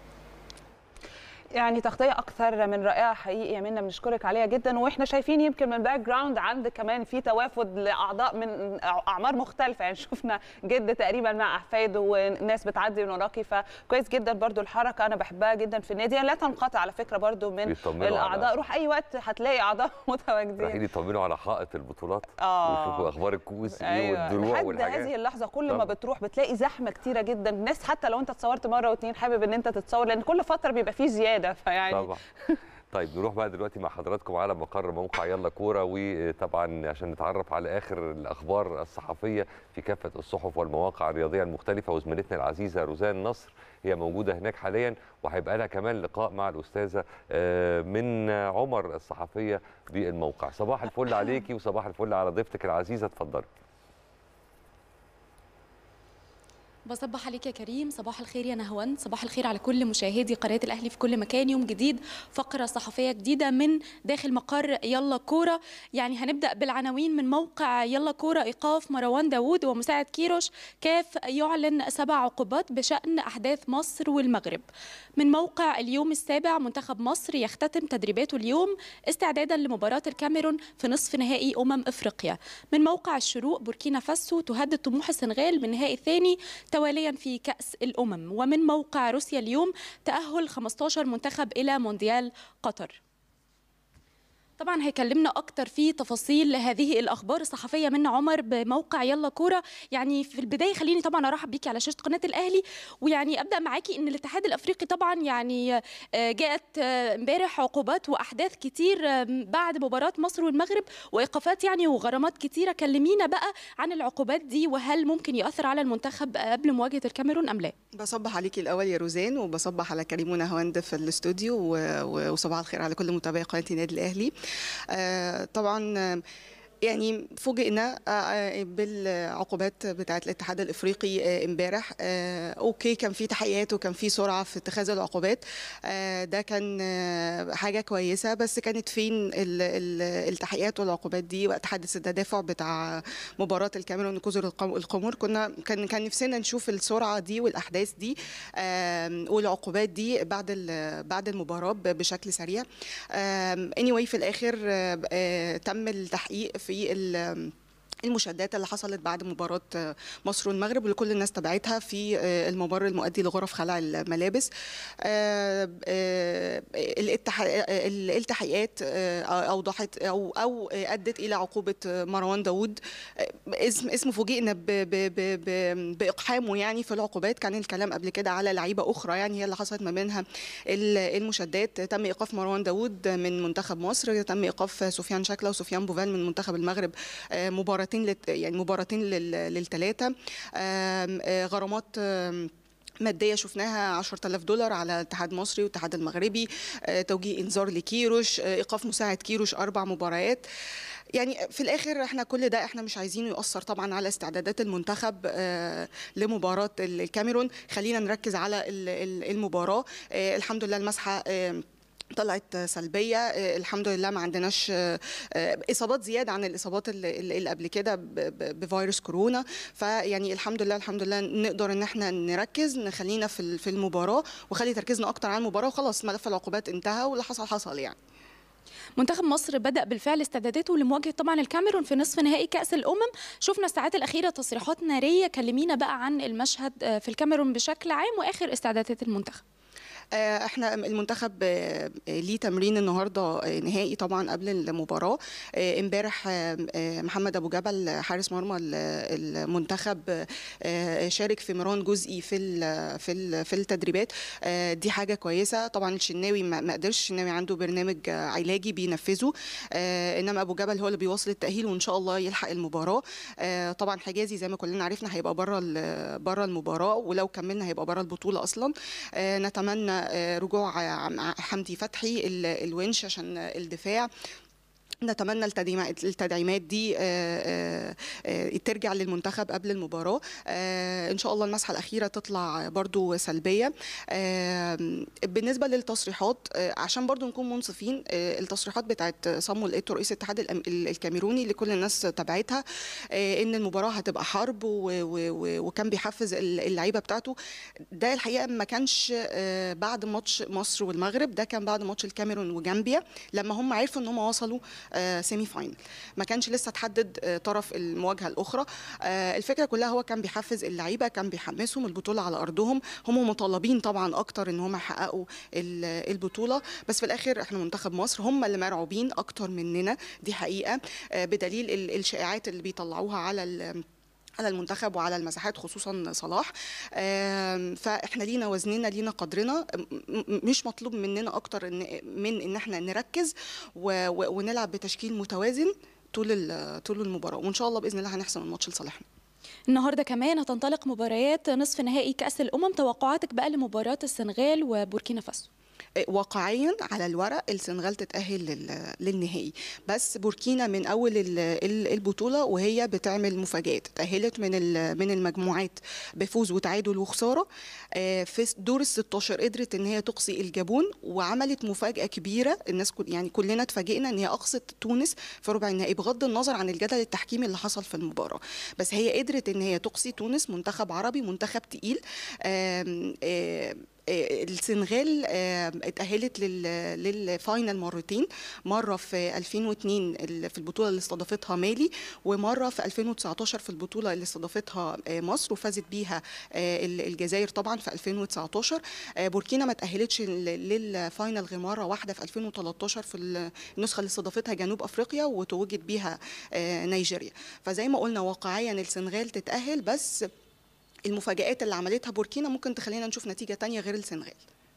Speaker 2: يعني تغطيه اكثر من رائعه حقيقي يا منى بنشكرك عليها جدا واحنا شايفين يمكن من باك جراوند عندك كمان في توافد لاعضاء من اعمار مختلفه يعني شفنا جد تقريبا مع احفاده وناس بتعدي من وراكي فكويس جدا برضو الحركه انا بحبها جدا في النادي يعني لا تنقطع على فكره برضو من
Speaker 1: بيطمنوا
Speaker 2: الاعضاء
Speaker 1: على-
Speaker 2: روح اي وقت هتلاقي اعضاء متواجدين
Speaker 1: رايحين يطمنوا على حائط البطولات
Speaker 2: آه.
Speaker 1: ويشوفوا اخبار الكؤوس ايه
Speaker 2: ايوه
Speaker 1: والدروع
Speaker 2: لحد
Speaker 1: والحاجات
Speaker 2: هذه اللحظه كل ما
Speaker 1: طبعاً.
Speaker 2: بتروح بتلاقي زحمه كتيره جدا الناس حتى لو انت اتصورت مره واتنين حابب ان انت تتصور لان كل فتره بيبقى فيه زياده فيعني
Speaker 1: طبعا طيب نروح بقى دلوقتي مع حضراتكم على مقر موقع يلا كوره وطبعا عشان نتعرف على اخر الاخبار الصحفيه في كافه الصحف والمواقع الرياضيه المختلفه وزميلتنا العزيزه روزان نصر هي موجوده هناك حاليا وهيبقى لها كمان لقاء مع الاستاذه آه، من عمر الصحفيه بالموقع صباح الفل عليكي وصباح الفل على ضيفتك العزيزه اتفضلي
Speaker 5: بصبح عليك يا كريم صباح الخير يا نهوان صباح الخير على كل مشاهدي قناه الاهلي في كل مكان يوم جديد فقره صحفيه جديده من داخل مقر يلا كوره يعني هنبدا بالعناوين من موقع يلا كوره ايقاف مروان داوود ومساعد كيروش كاف يعلن سبع عقوبات بشان احداث مصر والمغرب من موقع اليوم السابع منتخب مصر يختتم تدريباته اليوم استعدادا لمباراه الكاميرون في نصف نهائي امم افريقيا من موقع الشروق بوركينا فاسو تهدد طموح السنغال بالنهائي الثاني تواليا في كأس الأمم ومن موقع روسيا اليوم تأهل 15 منتخب إلى مونديال قطر طبعا هيكلمنا اكتر في تفاصيل هذه الاخبار الصحفيه من عمر بموقع يلا كوره يعني في البدايه خليني طبعا ارحب بيكي على شاشه قناه الاهلي ويعني ابدا معاكي ان الاتحاد الافريقي طبعا يعني آه، جاءت آه، امبارح عقوبات واحداث كتير آه، بعد مباراه مصر والمغرب وايقافات يعني وغرامات كتيره كلمينا بقى عن العقوبات دي وهل ممكن ياثر على المنتخب قبل مواجهه الكاميرون ام لا
Speaker 6: بصبح عليكي الاول يا روزان وبصبح على كريم ونهاوند في الاستوديو و- و- وصباح الخير على كل متابعي قناه النادي الاهلي آه، طبعا آه، يعني فوجئنا آه، آه، بالعقوبات بتاعه الاتحاد الافريقي آه، امبارح آه، اوكي كان في تحقيقات وكان في سرعه في اتخاذ العقوبات آه، ده كان آه، حاجه كويسه بس كانت فين ال- ال- التحقيقات والعقوبات دي وقت حادث التدافع بتاع مباراه الكاميرون وجزر القم- القمر كنا كان كان نفسنا نشوف السرعه دي والاحداث دي آم، والعقوبات دي بعد ال- بعد المباراه ب- بشكل سريع اني anyway في الاخر آه، آه، تم التحقيق في ال- المشادات اللي حصلت بعد مباراة آه، مصر والمغرب واللي كل الناس تابعتها في آه، الممر المؤدي لغرف خلع الملابس آه، آه، الاتح- آه، الالتحاقات آه، أوضحت أو أو أدت إلى عقوبة آه، مروان داوود آه، اسم اسمه فوجئنا ب- ب- ب- ب- بإقحامه يعني في العقوبات كان الكلام قبل كده على لعيبة أخرى يعني هي اللي حصلت ما بينها ال- المشادات تم إيقاف مروان داوود من منتخب مصر تم إيقاف سفيان شكلة وسفيان بوفال من منتخب المغرب آه، مباراتين لت- يعني مباراتين للثلاثه غرامات آم، ماديه شفناها 10000 دولار على الاتحاد المصري والاتحاد المغربي آه، توجيه انذار لكيروش آه، ايقاف مساعد كيروش اربع مباريات يعني في الاخر احنا كل ده احنا مش عايزينه ياثر طبعا على استعدادات المنتخب آه، لمباراه الكاميرون خلينا نركز على ال- ال- المباراه آه، الحمد لله المسحه آه، طلعت سلبيه آه، الحمد لله ما عندناش آه، آه، اصابات زياده عن الاصابات اللي, اللي قبل كده ب- ب- بفيروس كورونا فيعني الحمد لله الحمد لله نقدر ان احنا نركز نخلينا في ال- في المباراه وخلي تركيزنا اكتر على المباراه وخلاص ملف العقوبات انتهى واللي حصل حصل يعني
Speaker 5: منتخب مصر بدأ بالفعل استعداداته لمواجهة طبعا الكاميرون في نصف نهائي كأس الأمم شفنا الساعات الأخيرة تصريحات نارية كلمينا بقى عن المشهد آه، في الكاميرون بشكل عام وآخر استعدادات المنتخب
Speaker 6: آه، احنا المنتخب آه، آه، ليه تمرين النهارده آه، نهائي طبعا قبل المباراه آه، امبارح آه، آه، محمد ابو جبل آه، حارس مرمى ال- المنتخب آه، آه، شارك في مران جزئي في ال- في ال- في التدريبات آه، دي حاجه كويسه طبعا الشناوي ما ما قدرش الشناوي عنده برنامج آه، علاجي بينفذه آه، انما ابو جبل هو اللي بيواصل التاهيل وان شاء الله يلحق المباراه آه، طبعا حجازي زي ما كلنا عرفنا هيبقى بره ال- بره المباراه ولو كملنا هيبقى بره البطوله اصلا آه، نتمنى آه، رجوع آه، حمدي فتحي ال- الونش عشان الدفاع نتمنى التدعيمات التدعيمات دي آه، آه، آه، ترجع للمنتخب قبل المباراة آه، إن شاء الله المسحة الأخيرة تطلع برضو سلبية آه، بالنسبة للتصريحات آه، عشان برضو نكون منصفين آه، التصريحات بتاعت صامويل إيتو رئيس الاتحاد الأم- ال- الكاميروني اللي كل الناس تابعتها آه، إن المباراة هتبقى حرب و- و- و- وكان بيحفز ال- اللعيبة بتاعته ده الحقيقة ما كانش آه، بعد ماتش مصر والمغرب ده كان بعد ماتش الكاميرون وجامبيا لما هم عرفوا ان هم وصلوا آه، سيمي فاينل ما كانش لسه تحدد آه، طرف المواجهه الاخرى آه، الفكره كلها هو كان بيحفز اللعيبه كان بيحمسهم البطوله على ارضهم هم مطالبين طبعا اكتر ان هم يحققوا ال- البطوله بس في الاخر احنا منتخب مصر هم اللي مرعوبين اكتر مننا دي حقيقه آه، بدليل ال- الشائعات اللي بيطلعوها على ال- على المنتخب وعلى المساحات خصوصا صلاح آم، فاحنا لينا وزننا لينا قدرنا م- م- مش مطلوب مننا اكتر إن من ان احنا نركز و- و- ونلعب بتشكيل متوازن طول ال- طول المباراه وان شاء الله باذن الله هنحسم الماتش لصالحنا
Speaker 5: النهارده كمان هتنطلق مباريات نصف نهائي كأس الأمم توقعاتك بقى لمباراة السنغال وبوركينا فاسو
Speaker 6: واقعيا على الورق السنغال تتأهل لل- للنهائي بس بوركينا من أول ال- ال- البطولة وهي بتعمل مفاجآت تأهلت من ال- من المجموعات بفوز وتعادل وخسارة آه، في دور ال 16 قدرت إن هي تقصي الجابون وعملت مفاجأة كبيرة الناس كل يعني كلنا اتفاجئنا إن هي أقصت تونس في ربع النهائي بغض النظر عن الجدل التحكيمي اللي حصل في المباراة بس هي قدرت إن هي تقصي تونس منتخب عربي منتخب تقيل آم، آم، آه، السنغال آه، اتأهلت لل- للفاينل مرتين مرة في 2002 ال- في البطولة اللي استضافتها مالي ومرة في 2019 في البطولة اللي استضافتها آه، مصر وفازت بيها آه، ال- الجزائر طبعا في 2019 آه، بوركينا ما تأهلتش لل- للفاينل غير مرة واحدة في 2013 في ال- النسخة اللي استضافتها جنوب أفريقيا وتوجت بيها آه، نيجيريا فزي ما قلنا واقعيا السنغال تتأهل بس المفاجآت اللي عملتها بوركينا ممكن تخلينا نشوف نتيجة تانية غير السنغال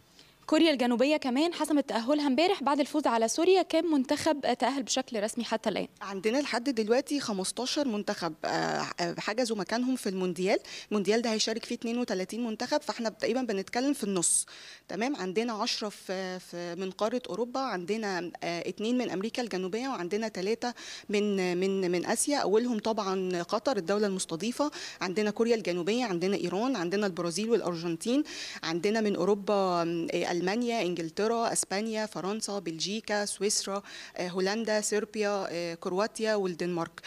Speaker 5: كوريا الجنوبية كمان حسمت تأهلها امبارح بعد الفوز على سوريا كام منتخب تأهل بشكل رسمي حتى الآن
Speaker 6: عندنا لحد دلوقتي 15 منتخب آه، آه، حجزوا مكانهم في المونديال المونديال ده هيشارك فيه 32 منتخب فاحنا تقريبا بنتكلم في النص تمام عندنا 10 في, في من قارة أوروبا عندنا آه، اتنين من أمريكا الجنوبية وعندنا ثلاثة من من من آسيا أولهم طبعا قطر الدولة المستضيفة عندنا كوريا الجنوبية عندنا إيران عندنا البرازيل والأرجنتين عندنا من أوروبا آه، ألمانيا إنجلترا أسبانيا فرنسا بلجيكا سويسرا آه، هولندا صربيا آه، كرواتيا والدنمارك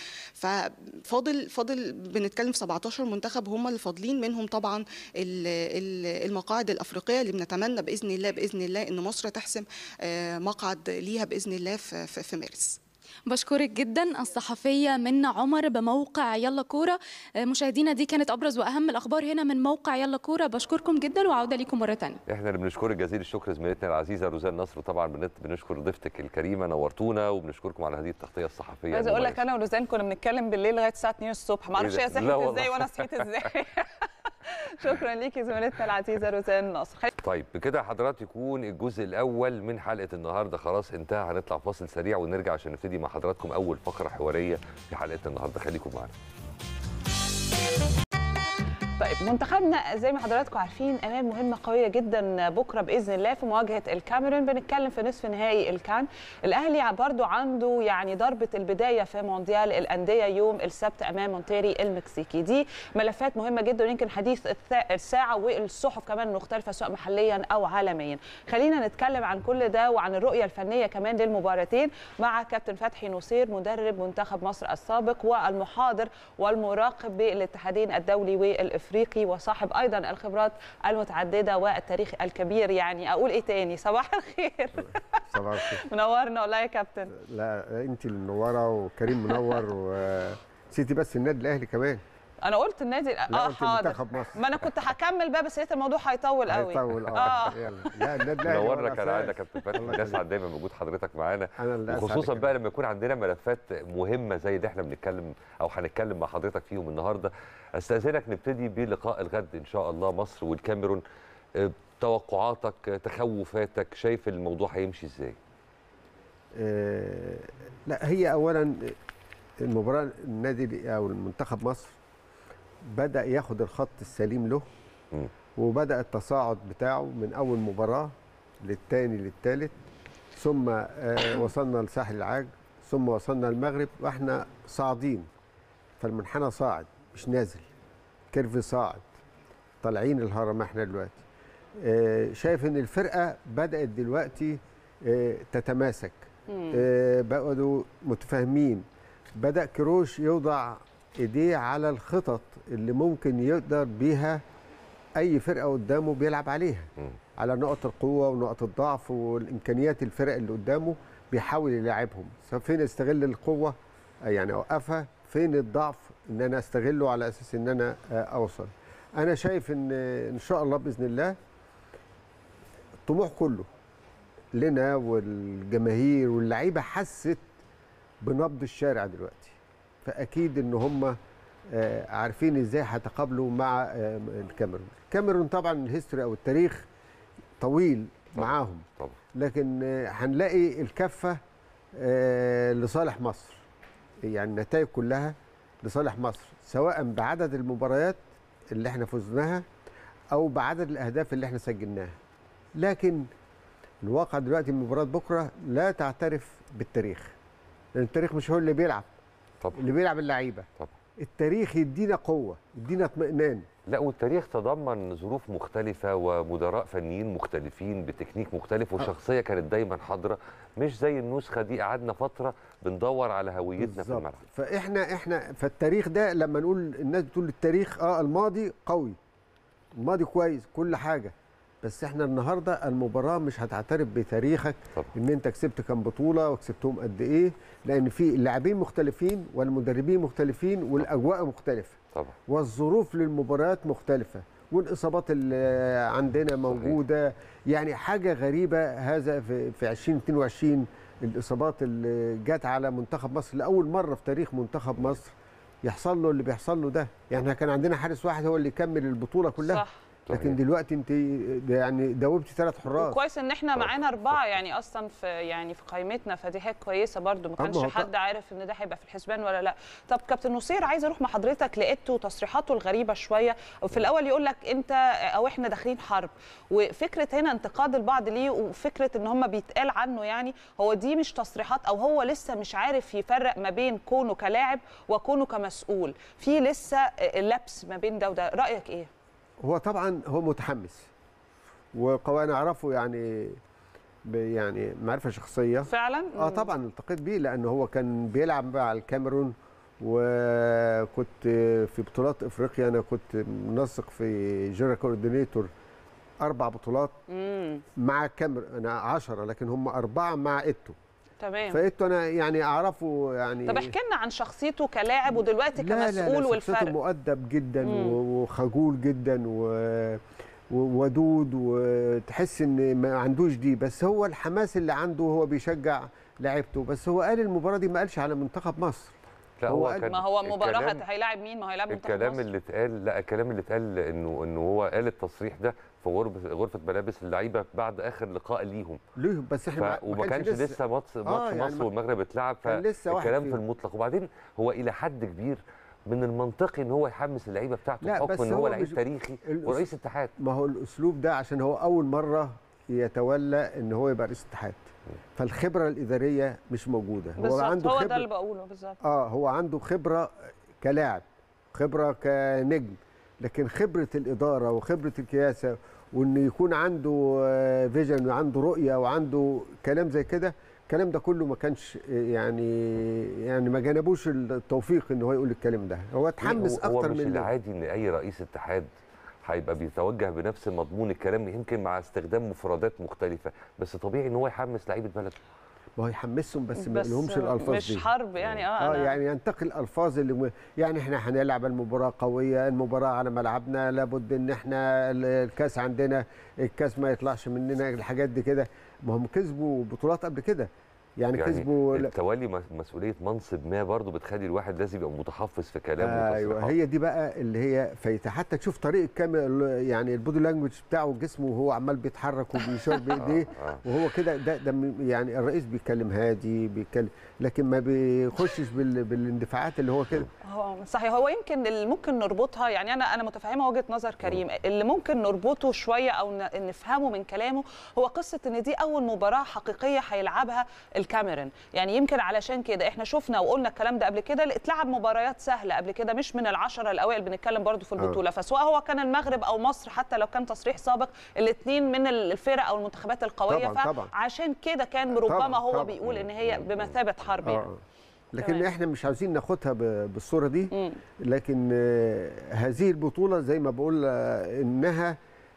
Speaker 6: ففاضل فاضل بنتكلم في 17 منتخب هم اللي فاضلين منهم طبعا ال- ال- المقاعد الافريقيه اللي بنتمنى باذن الله باذن الله ان مصر تحسم آه، مقعد ليها باذن الله في في- في مارس
Speaker 5: بشكرك جدا الصحفية منى عمر بموقع يلا كورة آه، مشاهدينا دي كانت أبرز وأهم الأخبار هنا من موقع يلا كورة بشكركم جدا وعودة لكم مرة تانية
Speaker 1: احنا اللي بنشكرك جزيل الشكر زميلتنا العزيزه روزان نصر وطبعا بنت بنشكر ضيفتك الكريمه نورتونا وبنشكركم على هذه التغطيه الصحفيه
Speaker 2: عايزه اقول لك
Speaker 1: المميزة.
Speaker 2: انا ولوزان كنا بنتكلم بالليل لغايه الساعه 2 الصبح ما اعرفش
Speaker 1: إيه
Speaker 2: هي
Speaker 1: ده؟ لا
Speaker 2: صحيت
Speaker 1: والله.
Speaker 2: ازاي وانا صحيت ازاي شكرا ليكي زميلتنا العزيزه روزان نصر
Speaker 1: طيب بكده حضرات يكون الجزء الاول من حلقه النهارده خلاص انتهى هنطلع فاصل سريع ونرجع عشان نبتدي مع حضراتكم اول فقره حواريه في حلقه النهارده خليكم معانا
Speaker 2: طيب منتخبنا زي ما حضراتكم عارفين امام مهمه قويه جدا بكره باذن الله في مواجهه الكاميرون بنتكلم في نصف نهائي الكان الاهلي برضو عنده يعني ضربه البدايه في مونديال الانديه يوم السبت امام مونتيري المكسيكي دي ملفات مهمه جدا ويمكن حديث الثا- الساعه والصحف كمان مختلفه سواء محليا او عالميا خلينا نتكلم عن كل ده وعن الرؤيه الفنيه كمان للمباراتين مع كابتن فتحي نصير مدرب منتخب مصر السابق والمحاضر والمراقب بالاتحادين الدولي والافريقي وصاحب ايضا الخبرات المتعدده والتاريخ الكبير يعني اقول ايه تاني صباح الخير
Speaker 7: صباح الخير
Speaker 2: منورنا والله يا كابتن
Speaker 7: لا انت اللي منوره وكريم منور ونسيتي بس النادي الاهلي كمان
Speaker 2: انا قلت النادي
Speaker 7: لا
Speaker 2: اه
Speaker 7: قلت
Speaker 2: حاضر
Speaker 7: منتخب مصر
Speaker 2: ما انا كنت هكمل بقى بس لقيت الموضوع هيطول قوي
Speaker 7: هيطول
Speaker 2: آه.
Speaker 7: اه يلا لا النادي الاهلي هو
Speaker 1: نورنا كالعاده
Speaker 7: الأساس.
Speaker 1: كابتن فتحي
Speaker 7: الله
Speaker 1: بنسعد
Speaker 7: يخليك.
Speaker 1: دايما بوجود حضرتك معانا
Speaker 7: انا اللي أسعد
Speaker 1: وخصوصا
Speaker 7: كده.
Speaker 1: بقى لما يكون عندنا ملفات مهمه زي اللي احنا بنتكلم او هنتكلم مع حضرتك فيهم النهارده استاذنك نبتدي بلقاء الغد ان شاء الله مصر والكاميرون آه، توقعاتك آه، تخوفاتك شايف الموضوع هيمشي ازاي
Speaker 7: آه، لا هي اولا المباراه النادي او المنتخب مصر بدا ياخد الخط السليم له
Speaker 1: مم.
Speaker 7: وبدا التصاعد بتاعه من اول مباراه للتاني للتالت ثم آه، وصلنا لساحل العاج ثم وصلنا المغرب واحنا صاعدين فالمنحنى صاعد مش نازل كيرف صاعد طالعين الهرم احنا دلوقتي آه، شايف ان الفرقه بدات دلوقتي آه، تتماسك آه، بقوا متفاهمين بدا كروش يوضع ايديه على الخطط اللي ممكن يقدر بيها اي فرقه قدامه بيلعب عليها
Speaker 1: مم.
Speaker 7: على نقط القوه ونقط الضعف والامكانيات الفرق اللي قدامه بيحاول يلاعبهم سواء فين استغل القوه آه، يعني اوقفها فين الضعف ان انا استغله على اساس ان انا آه، اوصل انا شايف ان ان شاء الله باذن الله الطموح كله لنا والجماهير واللعيبه حست بنبض الشارع دلوقتي فاكيد ان هم آه، عارفين ازاي هيتقابلوا مع آه، الكاميرون الكاميرون طبعا الهيستوري او التاريخ طويل
Speaker 1: طبعاً.
Speaker 7: معاهم
Speaker 1: طبعا
Speaker 7: لكن آه، هنلاقي الكفه آه، لصالح مصر يعني النتائج كلها لصالح مصر سواء بعدد المباريات اللي احنا فزناها او بعدد الاهداف اللي احنا سجلناها لكن الواقع دلوقتي من مباراه بكره لا تعترف بالتاريخ لان التاريخ مش هو اللي بيلعب
Speaker 1: طبعا
Speaker 7: اللي بيلعب اللعيبه
Speaker 1: طبعا
Speaker 7: التاريخ يدينا قوه يدينا اطمئنان
Speaker 1: لا والتاريخ تضمن ظروف مختلفة ومدراء فنيين مختلفين بتكنيك مختلف وشخصية كانت دايما حاضرة مش زي النسخة دي قعدنا فترة بندور على هويتنا في
Speaker 7: بالظبط.
Speaker 1: الملعب
Speaker 7: فاحنا احنا فالتاريخ ده لما نقول الناس بتقول التاريخ اه الماضي قوي الماضي كويس كل حاجه بس احنا النهارده المباراه مش هتعترف بتاريخك
Speaker 1: طبعا.
Speaker 7: ان انت كسبت كام بطوله وكسبتهم قد ايه لان في اللاعبين مختلفين والمدربين مختلفين والاجواء مختلفه
Speaker 1: طبعا
Speaker 7: والظروف للمباريات مختلفة والاصابات اللي عندنا موجوده يعني حاجه غريبه هذا في في 2022 الاصابات اللي جت على منتخب مصر لاول مره في تاريخ منتخب مصر يحصل له اللي بيحصل له ده يعني احنا كان عندنا حارس واحد هو اللي يكمل البطوله كلها
Speaker 2: صح
Speaker 7: لكن
Speaker 1: صحيح.
Speaker 7: دلوقتي انت يعني دوبتي ثلاث حراس
Speaker 2: وكويس ان احنا معانا اربعه يعني اصلا في يعني في قائمتنا فدي حاجه كويسه برده ما
Speaker 7: طب ما
Speaker 2: كانش
Speaker 7: هو
Speaker 2: حد عارف ان ده هيبقى في الحسبان ولا لا طب كابتن نصير عايزه اروح مع حضرتك لقيته تصريحاته الغريبه شويه وفي الاول يقول لك انت او احنا داخلين حرب وفكره هنا انتقاد البعض ليه وفكره ان هم بيتقال عنه يعني هو دي مش تصريحات او هو لسه مش عارف يفرق ما بين كونه كلاعب وكونه كمسؤول في لسه لبس ما بين ده وده رايك ايه
Speaker 7: هو طبعا هو متحمس وانا اعرفه يعني ب- يعني معرفه شخصيه
Speaker 2: فعلا
Speaker 7: اه طبعا التقيت بيه لان هو كان بيلعب مع الكاميرون وكنت في بطولات افريقيا انا كنت منسق في جنرال كوردينيتور اربع بطولات
Speaker 2: امم
Speaker 7: مع الكاميرون انا 10 لكن هم اربعه مع ايتو
Speaker 2: تمام
Speaker 7: فقلت انا يعني اعرفه يعني
Speaker 2: طب احكي لنا عن شخصيته كلاعب ودلوقتي كمسؤول
Speaker 7: شخصيته
Speaker 2: والفرق
Speaker 7: مؤدب جدا
Speaker 2: مم.
Speaker 7: و- وخجول جدا و- وودود وتحس ان ما عندوش دي بس هو الحماس اللي عنده هو بيشجع لعيبته بس هو قال المباراه دي ما قالش على منتخب مصر
Speaker 1: لا
Speaker 7: هو
Speaker 1: هو
Speaker 7: قال-
Speaker 1: كان
Speaker 2: ما هو مباراه
Speaker 1: الكلام-
Speaker 2: هت- هيلاعب مين ما هو هيلاعب منتخب
Speaker 1: الكلام
Speaker 2: مصر.
Speaker 1: اللي اتقال لا الكلام اللي اتقال انه انه هو قال التصريح ده في غرفه غرفه ملابس اللعيبه بعد اخر لقاء ليهم
Speaker 7: ليه بس احنا ما-
Speaker 1: ف...
Speaker 7: ما
Speaker 1: وما كانش لسه ماتش ماتش
Speaker 7: آه، يعني
Speaker 1: مصر
Speaker 7: ما-
Speaker 1: والمغرب اتلعب
Speaker 7: كان لسه واحد
Speaker 1: فالكلام في
Speaker 7: فيهم.
Speaker 1: المطلق وبعدين هو الى حد كبير من المنطقي ان هو يحمس اللعيبه بتاعته
Speaker 7: لا،
Speaker 1: بحكم
Speaker 7: بس
Speaker 1: ان هو
Speaker 7: هو
Speaker 1: لعيب
Speaker 7: مش-
Speaker 1: تاريخي
Speaker 7: الأس-
Speaker 1: ورئيس اتحاد
Speaker 7: ما هو الاسلوب ده عشان هو اول مره يتولى ان هو يبقى رئيس اتحاد فالخبره الاداريه مش موجوده هو
Speaker 2: بالظبط
Speaker 7: عنده
Speaker 2: هو
Speaker 7: خبره
Speaker 2: ده اللي بقوله بالظبط
Speaker 7: اه هو عنده خبره كلاعب خبره كنجم لكن خبره الاداره وخبره الكياسه وان يكون عنده آه، فيجن وعنده رؤيه وعنده كلام زي كده الكلام ده كله ما كانش آه، يعني يعني ما جانبوش التوفيق ان هو يقول الكلام ده هو اتحمس
Speaker 1: هو, هو
Speaker 7: اكتر
Speaker 1: مش
Speaker 7: من
Speaker 1: العادي ان اي رئيس اتحاد هيبقى بيتوجه بنفس مضمون الكلام يمكن مع استخدام مفردات مختلفه بس طبيعي ان هو يحمس لعيبه بلده
Speaker 7: ما هو يحمسهم بس ما
Speaker 2: بس
Speaker 7: يقولهمش الالفاظ
Speaker 2: مش
Speaker 7: دي
Speaker 2: حرب يعني اه,
Speaker 7: اه
Speaker 2: أنا-
Speaker 7: يعني ينتقي الالفاظ اللي م... يعني احنا هنلعب المباراه قويه المباراه على ملعبنا لابد ان احنا ال- الكاس عندنا الكاس ما يطلعش مننا الحاجات دي كده ما هم كسبوا بطولات قبل كده يعني,
Speaker 1: يعني
Speaker 7: كسبوا لا-
Speaker 1: التولي مس- مسؤوليه منصب ما برضه بتخلي الواحد لازم يبقى متحفظ في كلامه
Speaker 7: ايوه
Speaker 1: وتصريحاته.
Speaker 7: هي دي بقى اللي هي فايته حتى تشوف طريقه كام يعني البودي لانجوج بتاعه جسمه وهو عمال بيتحرك وبيشاور بايديه
Speaker 1: آه، آه.
Speaker 7: وهو كده ده ده م- يعني الرئيس بيتكلم هادي بيتكلم لكن ما بيخشش بال... بالاندفاعات اللي هو كده
Speaker 2: هو صحيح هو يمكن اللي ممكن نربطها يعني انا انا متفهمه وجهه نظر كريم اللي ممكن نربطه شويه او ن- نفهمه من كلامه هو قصه ان دي اول مباراه حقيقيه هيلعبها الكاميرون يعني يمكن علشان كده احنا شفنا وقلنا الكلام ده قبل كده اللي اتلعب مباريات سهله قبل كده مش من العشره الاوائل بنتكلم برضو في البطوله فسواء هو كان المغرب او مصر حتى لو كان تصريح سابق الاثنين من الفرق او المنتخبات القويه
Speaker 7: طبعاً، طبعاً.
Speaker 2: فعشان كده كان ربما
Speaker 7: طبعاً،
Speaker 2: هو
Speaker 7: طبعاً.
Speaker 2: بيقول ان هي بمثابه حرب يعني
Speaker 7: اه لكن
Speaker 2: تمام.
Speaker 7: احنا مش عاوزين ناخدها ب- بالصوره دي
Speaker 2: مم.
Speaker 7: لكن آه، هذه البطوله زي ما بقول آه، انها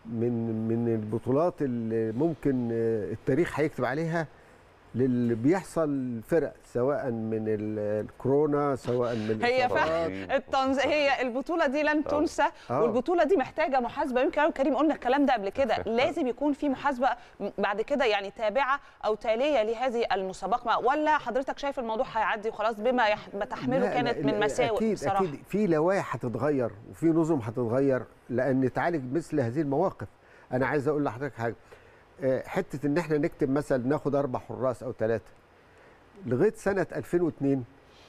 Speaker 7: من من البطولات اللي ممكن آه، التاريخ هيكتب عليها للي بيحصل فرق سواء من ال- الكورونا سواء من
Speaker 2: هي
Speaker 7: الإصابات.
Speaker 2: فعلا التنز... هي البطوله دي لن تنسى
Speaker 7: آه.
Speaker 2: والبطوله دي محتاجه محاسبه يمكن انا وكريم قلنا الكلام ده قبل كده لازم يكون في محاسبه م- بعد كده يعني تابعه او تاليه لهذه المسابقه ما- ولا حضرتك شايف الموضوع هيعدي وخلاص بما يح... ما تحمله
Speaker 7: لا،
Speaker 2: كانت
Speaker 7: لا،
Speaker 2: من مساوئ
Speaker 7: اكيد
Speaker 2: بصراحه
Speaker 7: اكيد في لوائح هتتغير وفي نظم هتتغير لان تعالج مثل هذه المواقف انا عايز اقول لحضرتك حاجه آه، حته ان احنا نكتب مثلا ناخد اربع حراس او ثلاثه لغايه سنه 2002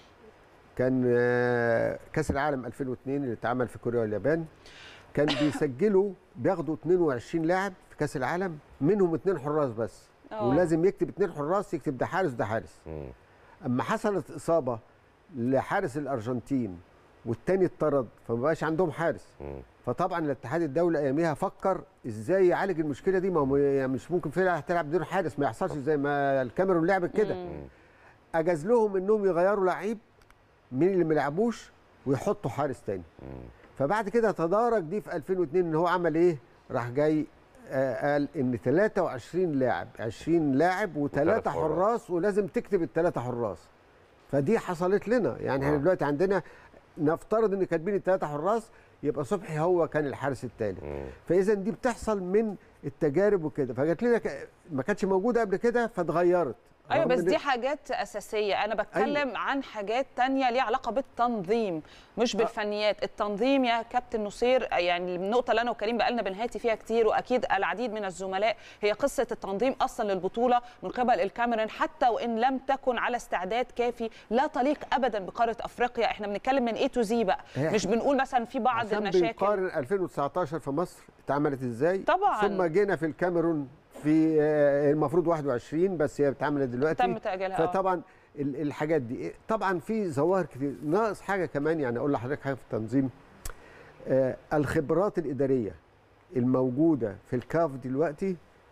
Speaker 7: كان آه، كاس العالم 2002 اللي اتعمل في كوريا واليابان كان بيسجلوا بياخدوا 22 لاعب في كاس العالم منهم اثنين حراس بس
Speaker 2: آه.
Speaker 7: ولازم يكتب اثنين حراس يكتب ده حارس ده حارس
Speaker 1: مم.
Speaker 7: اما حصلت اصابه لحارس الارجنتين والتاني اتطرد فما بقاش عندهم حارس
Speaker 1: مم.
Speaker 7: فطبعا الاتحاد الدولي اياميها فكر ازاي يعالج المشكله دي ما هو يعني مش ممكن فرقه هتلعب بدون حارس ما يحصلش زي ما الكاميرون لعبت كده اجاز لهم انهم يغيروا لعيب من اللي ما لعبوش ويحطوا حارس تاني فبعد كده تدارك دي في 2002 ان هو عمل ايه راح جاي آه قال ان 23 لاعب 20 لاعب وثلاثه
Speaker 1: حراس.
Speaker 7: حراس ولازم تكتب الثلاثه حراس فدي حصلت لنا يعني احنا
Speaker 1: آه.
Speaker 7: دلوقتي عندنا نفترض ان كاتبين الثلاثه حراس يبقى صبحي هو كان الحارس الثالث
Speaker 1: مم.
Speaker 7: فاذا دي بتحصل من التجارب وكده فجات لنا ك- ما كانتش موجوده قبل كده فاتغيرت
Speaker 2: ايوه
Speaker 7: رغم
Speaker 2: بس
Speaker 7: إن-
Speaker 2: دي حاجات اساسيه انا بتكلم أيوة. عن حاجات تانية ليها علاقه بالتنظيم مش بالفنيات التنظيم يا كابتن نصير يعني النقطه اللي انا وكريم بقالنا بنهاتي فيها كتير واكيد العديد من الزملاء هي قصه التنظيم اصلا للبطوله من قبل الكاميرون حتى وان لم تكن على استعداد كافي لا تليق ابدا بقاره افريقيا احنا بنتكلم من اي تو زي بقى
Speaker 7: هي-
Speaker 2: مش بنقول مثلا في بعض
Speaker 7: عشان
Speaker 2: المشاكل
Speaker 7: بنقارن 2019 في مصر اتعملت ازاي
Speaker 2: طبعاً.
Speaker 7: ثم جينا في الكاميرون في آه، المفروض 21 بس هي اتعملت دلوقتي
Speaker 2: تم تأجيلها، آه.
Speaker 7: فطبعا ال- الحاجات دي طبعا في ظواهر كتير ناقص حاجه كمان يعني اقول لحضرتك حاجه في التنظيم آه، الخبرات الاداريه الموجوده في الكاف دلوقتي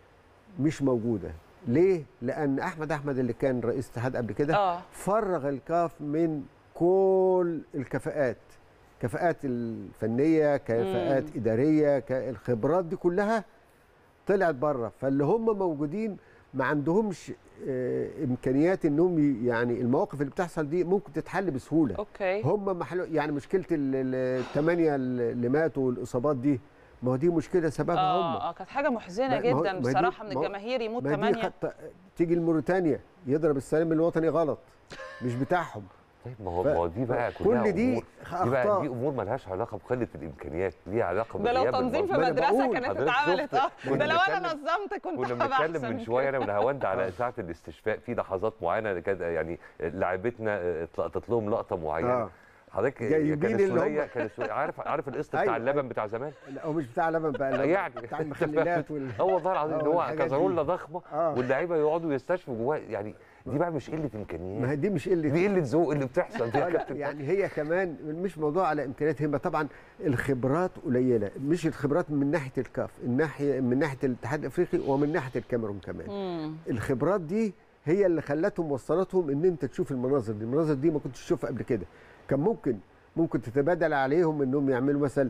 Speaker 7: مش موجوده ليه لان احمد احمد اللي كان رئيس اتحاد قبل كده
Speaker 2: آه.
Speaker 7: فرغ الكاف من كل الكفاءات كفاءات الفنيه كفاءات اداريه ك- الخبرات دي كلها طلعت بره فاللي هم موجودين ما عندهمش آه، امكانيات انهم ي- يعني المواقف اللي بتحصل دي ممكن تتحل بسهوله
Speaker 2: اوكي
Speaker 7: هم محلو يعني مشكله الثمانيه اللي ماتوا والاصابات دي ما هو دي مشكله سببها هم
Speaker 2: اه اه كانت حاجه محزنه
Speaker 7: ما- ما هو-
Speaker 2: جدا
Speaker 7: ما دي-
Speaker 2: بصراحه من
Speaker 7: ما هو-
Speaker 2: الجماهير يموت
Speaker 7: ما دي
Speaker 2: ثمانيه
Speaker 7: خط... تيجي لموريتانيا يضرب السلام الوطني غلط مش بتاعهم
Speaker 1: طيب ما هو
Speaker 7: ف-
Speaker 1: ما هو دي بقى كلها
Speaker 7: كل دي
Speaker 1: أمور دي بقى
Speaker 7: اخطاء
Speaker 1: دي امور مالهاش علاقه بقله الامكانيات ليها علاقه
Speaker 2: ده لو
Speaker 1: بغياب
Speaker 2: تنظيم في
Speaker 1: المنظومة.
Speaker 7: ما أنا
Speaker 2: مدرسه
Speaker 7: بقول
Speaker 2: كانت
Speaker 1: حضرتك
Speaker 2: اتعملت
Speaker 1: شفت-
Speaker 2: اه
Speaker 1: كنا
Speaker 2: ده لو انا
Speaker 1: بنتكلم-
Speaker 2: نظمت كنت
Speaker 1: كنا
Speaker 2: هبقى
Speaker 1: بنتكلم
Speaker 2: أحسن
Speaker 1: من شويه انا
Speaker 2: كده.
Speaker 1: ونهاوند على ساعه الاستشفاء في لحظات معينه كده يعني لعبتنا اتلقطت لهم لقطه معينه
Speaker 7: اه
Speaker 1: حضرتك
Speaker 7: جايبين
Speaker 1: كانت
Speaker 7: اللي هم-
Speaker 1: سوريا كانت سوريا عارف عارف القصه بتاع
Speaker 7: أيوة،
Speaker 1: اللبن
Speaker 7: أيوة.
Speaker 1: بتاع زمان
Speaker 7: لا هو مش بتاع لبن بقى لا،
Speaker 1: يعني
Speaker 7: بتاع المخللات وال...
Speaker 1: اه والله العظيم
Speaker 7: آه،
Speaker 1: ان هو
Speaker 7: والحاجات دي.
Speaker 1: كازارولا ضخمه
Speaker 7: آه.
Speaker 1: واللعيبه يقعدوا يستشفوا جواه يعني دي بقى مش قله
Speaker 7: ما
Speaker 1: امكانيات
Speaker 7: هي دي مش قله
Speaker 1: دي قله ذوق اللي بتحصل دي يا
Speaker 7: آه، لا،
Speaker 1: كابتن
Speaker 7: يعني هي كمان مش موضوع على امكانيات هي طبعا الخبرات قليله مش الخبرات من ناحيه الكاف الناحيه من ناحيه الاتحاد الافريقي ومن ناحيه الكاميرون كمان
Speaker 2: مم.
Speaker 7: الخبرات دي هي اللي خلتهم وصلتهم ان انت تشوف المناظر دي المناظر دي ما كنتش تشوفها قبل كده كان ممكن ممكن تتبادل عليهم انهم يعملوا مثلا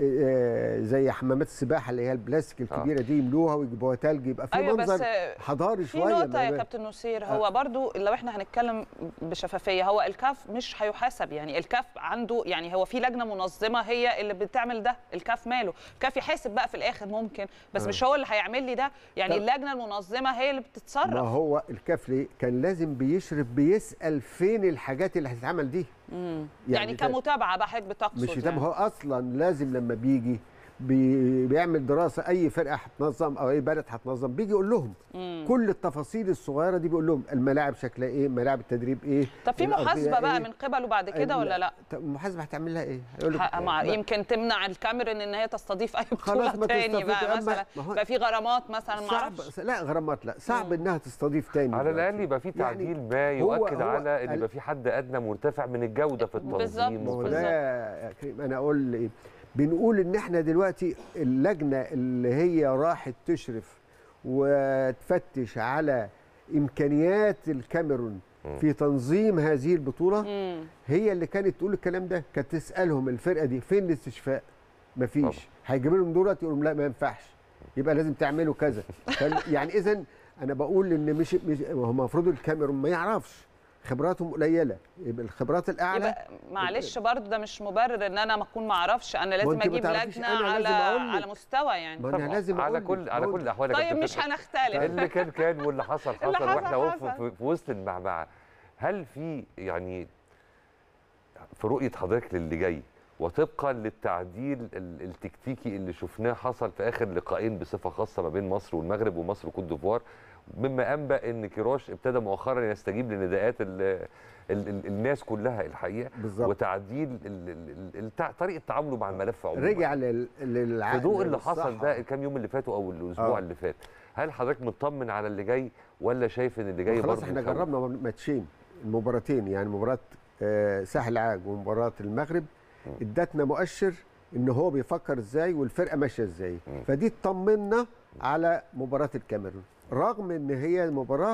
Speaker 7: آه، زي حمامات السباحه اللي هي البلاستيك الكبيره دي يملوها ويجيبوها تلج يبقى في
Speaker 2: ايوه بس
Speaker 7: منظر حضاري
Speaker 2: في
Speaker 7: شويه
Speaker 2: نقطة يا
Speaker 7: ما-
Speaker 2: كابتن نصير هو برضو لو احنا هنتكلم بشفافية هو الكاف مش هيحاسب يعني الكاف عنده يعني هو في لجنة منظمة هي اللي بتعمل ده الكاف ماله الكاف يحاسب بقى في الآخر ممكن بس مش هو اللي هيعمل لي ده يعني
Speaker 7: طب-
Speaker 2: اللجنة المنظمة هي اللي
Speaker 7: ما
Speaker 2: بتتصرف
Speaker 7: هو الكاف ليه كان لازم بيشرف بيسال فين الحاجات اللي هتتعمل دي
Speaker 2: مم. يعني,
Speaker 7: ده-
Speaker 2: كمتابعة بقى حضرتك بتقصد
Speaker 7: مش يتابع
Speaker 2: يعني.
Speaker 7: هو اصلا لازم لما بيجي بي بيعمل دراسه اي فرقه هتنظم او اي بلد هتنظم بيجي يقول لهم
Speaker 2: مم.
Speaker 7: كل التفاصيل الصغيره دي بيقول لهم الملاعب شكلها ايه ملاعب التدريب ايه
Speaker 2: طب في
Speaker 7: الأرضية
Speaker 2: محاسبة بقى
Speaker 7: إيه؟
Speaker 2: من قبله بعد كده ولا لا؟
Speaker 7: طب المحاسبه هتعمل لها ايه هيقول لك
Speaker 2: ح- مع
Speaker 7: ما-
Speaker 2: يمكن تمنع الكاميرون ان هي تستضيف اي
Speaker 7: خلاص
Speaker 2: بطولة
Speaker 7: ما
Speaker 2: تاني
Speaker 7: تستضيف.
Speaker 2: بقى
Speaker 7: أما-
Speaker 2: مثلا
Speaker 7: ما هو-
Speaker 2: بقى في غرامات مثلا ما
Speaker 7: صعب
Speaker 2: اعرفش
Speaker 7: لا غرامات لا صعب انها تستضيف تاني
Speaker 1: على
Speaker 7: دلوقتي.
Speaker 1: الاقل يبقى في
Speaker 7: يعني
Speaker 1: تعديل ما
Speaker 7: هو-
Speaker 1: يؤكد
Speaker 7: هو
Speaker 1: على ان
Speaker 7: ال-
Speaker 1: يبقى في حد ادنى مرتفع من الجوده في
Speaker 2: بالظبط.
Speaker 1: التنظيم
Speaker 7: ما هو
Speaker 1: وفي
Speaker 7: ده يا كريم انا اقول ايه بنقول ان احنا دلوقتي اللجنه اللي هي راحت تشرف وتفتش على امكانيات الكاميرون في تنظيم هذه البطوله
Speaker 2: مم.
Speaker 7: هي اللي كانت تقول الكلام ده كانت تسالهم الفرقه دي فين الاستشفاء مفيش هيجيب لهم دولت يقول لهم لا ما ينفعش يبقى لازم تعملوا كذا فال- يعني اذا انا بقول ان مش مش هو المفروض الكاميرون ما يعرفش خبراتهم قليله يبقى الخبرات الاعلى
Speaker 2: يبقى معلش برضه ده مش مبرر ان انا ما اكون ما اعرفش انا لازم
Speaker 7: أنت ما
Speaker 2: اجيب
Speaker 7: تعرفيش،
Speaker 2: لجنه
Speaker 7: أنا
Speaker 2: على
Speaker 7: لازم أقول لك.
Speaker 2: على مستوى يعني
Speaker 7: ما انا
Speaker 1: طبعاً.
Speaker 7: لازم
Speaker 1: على
Speaker 7: أقول
Speaker 1: كل
Speaker 7: لك-
Speaker 1: على
Speaker 7: أقول
Speaker 1: كل الاحوال يا
Speaker 2: طيب
Speaker 1: كابتن
Speaker 2: مش
Speaker 1: فتحي.
Speaker 2: هنختلف
Speaker 1: اللي كان كان واللي حصل
Speaker 2: اللي
Speaker 1: حصل
Speaker 2: حصل
Speaker 1: واحنا اهو
Speaker 2: حصل.
Speaker 1: في- في وسط المعمعه هل في يعني في رؤيه حضرتك للي جاي وطبقا للتعديل ال- التكتيكي اللي شفناه حصل في اخر لقاءين بصفه خاصه ما بين مصر والمغرب ومصر وكوت ديفوار مما انبا ان كيروش ابتدى مؤخرا يستجيب لنداءات ال ال ال الناس كلها الحقيقه
Speaker 7: بالظبط.
Speaker 1: وتعديل ال ال ال التع- طريقه تعامله مع الملف عموما
Speaker 7: رجع لل- للعقل
Speaker 1: في ضوء اللي حصل
Speaker 7: والصحة.
Speaker 1: ده الكام يوم اللي فاتوا او الاسبوع
Speaker 7: آه.
Speaker 1: اللي فات هل حضرتك مطمن على اللي جاي ولا شايف ان اللي جاي
Speaker 7: خلاص
Speaker 1: برضه
Speaker 7: احنا
Speaker 1: يخوف؟
Speaker 7: جربنا ماتشين المباراتين يعني مباراه آه، ساحل عاج ومباراه المغرب ادتنا مؤشر ان هو بيفكر ازاي والفرقه ماشيه ازاي
Speaker 1: مم.
Speaker 7: فدي اطمنا على مباراه الكاميرون رغم ان هي مباراه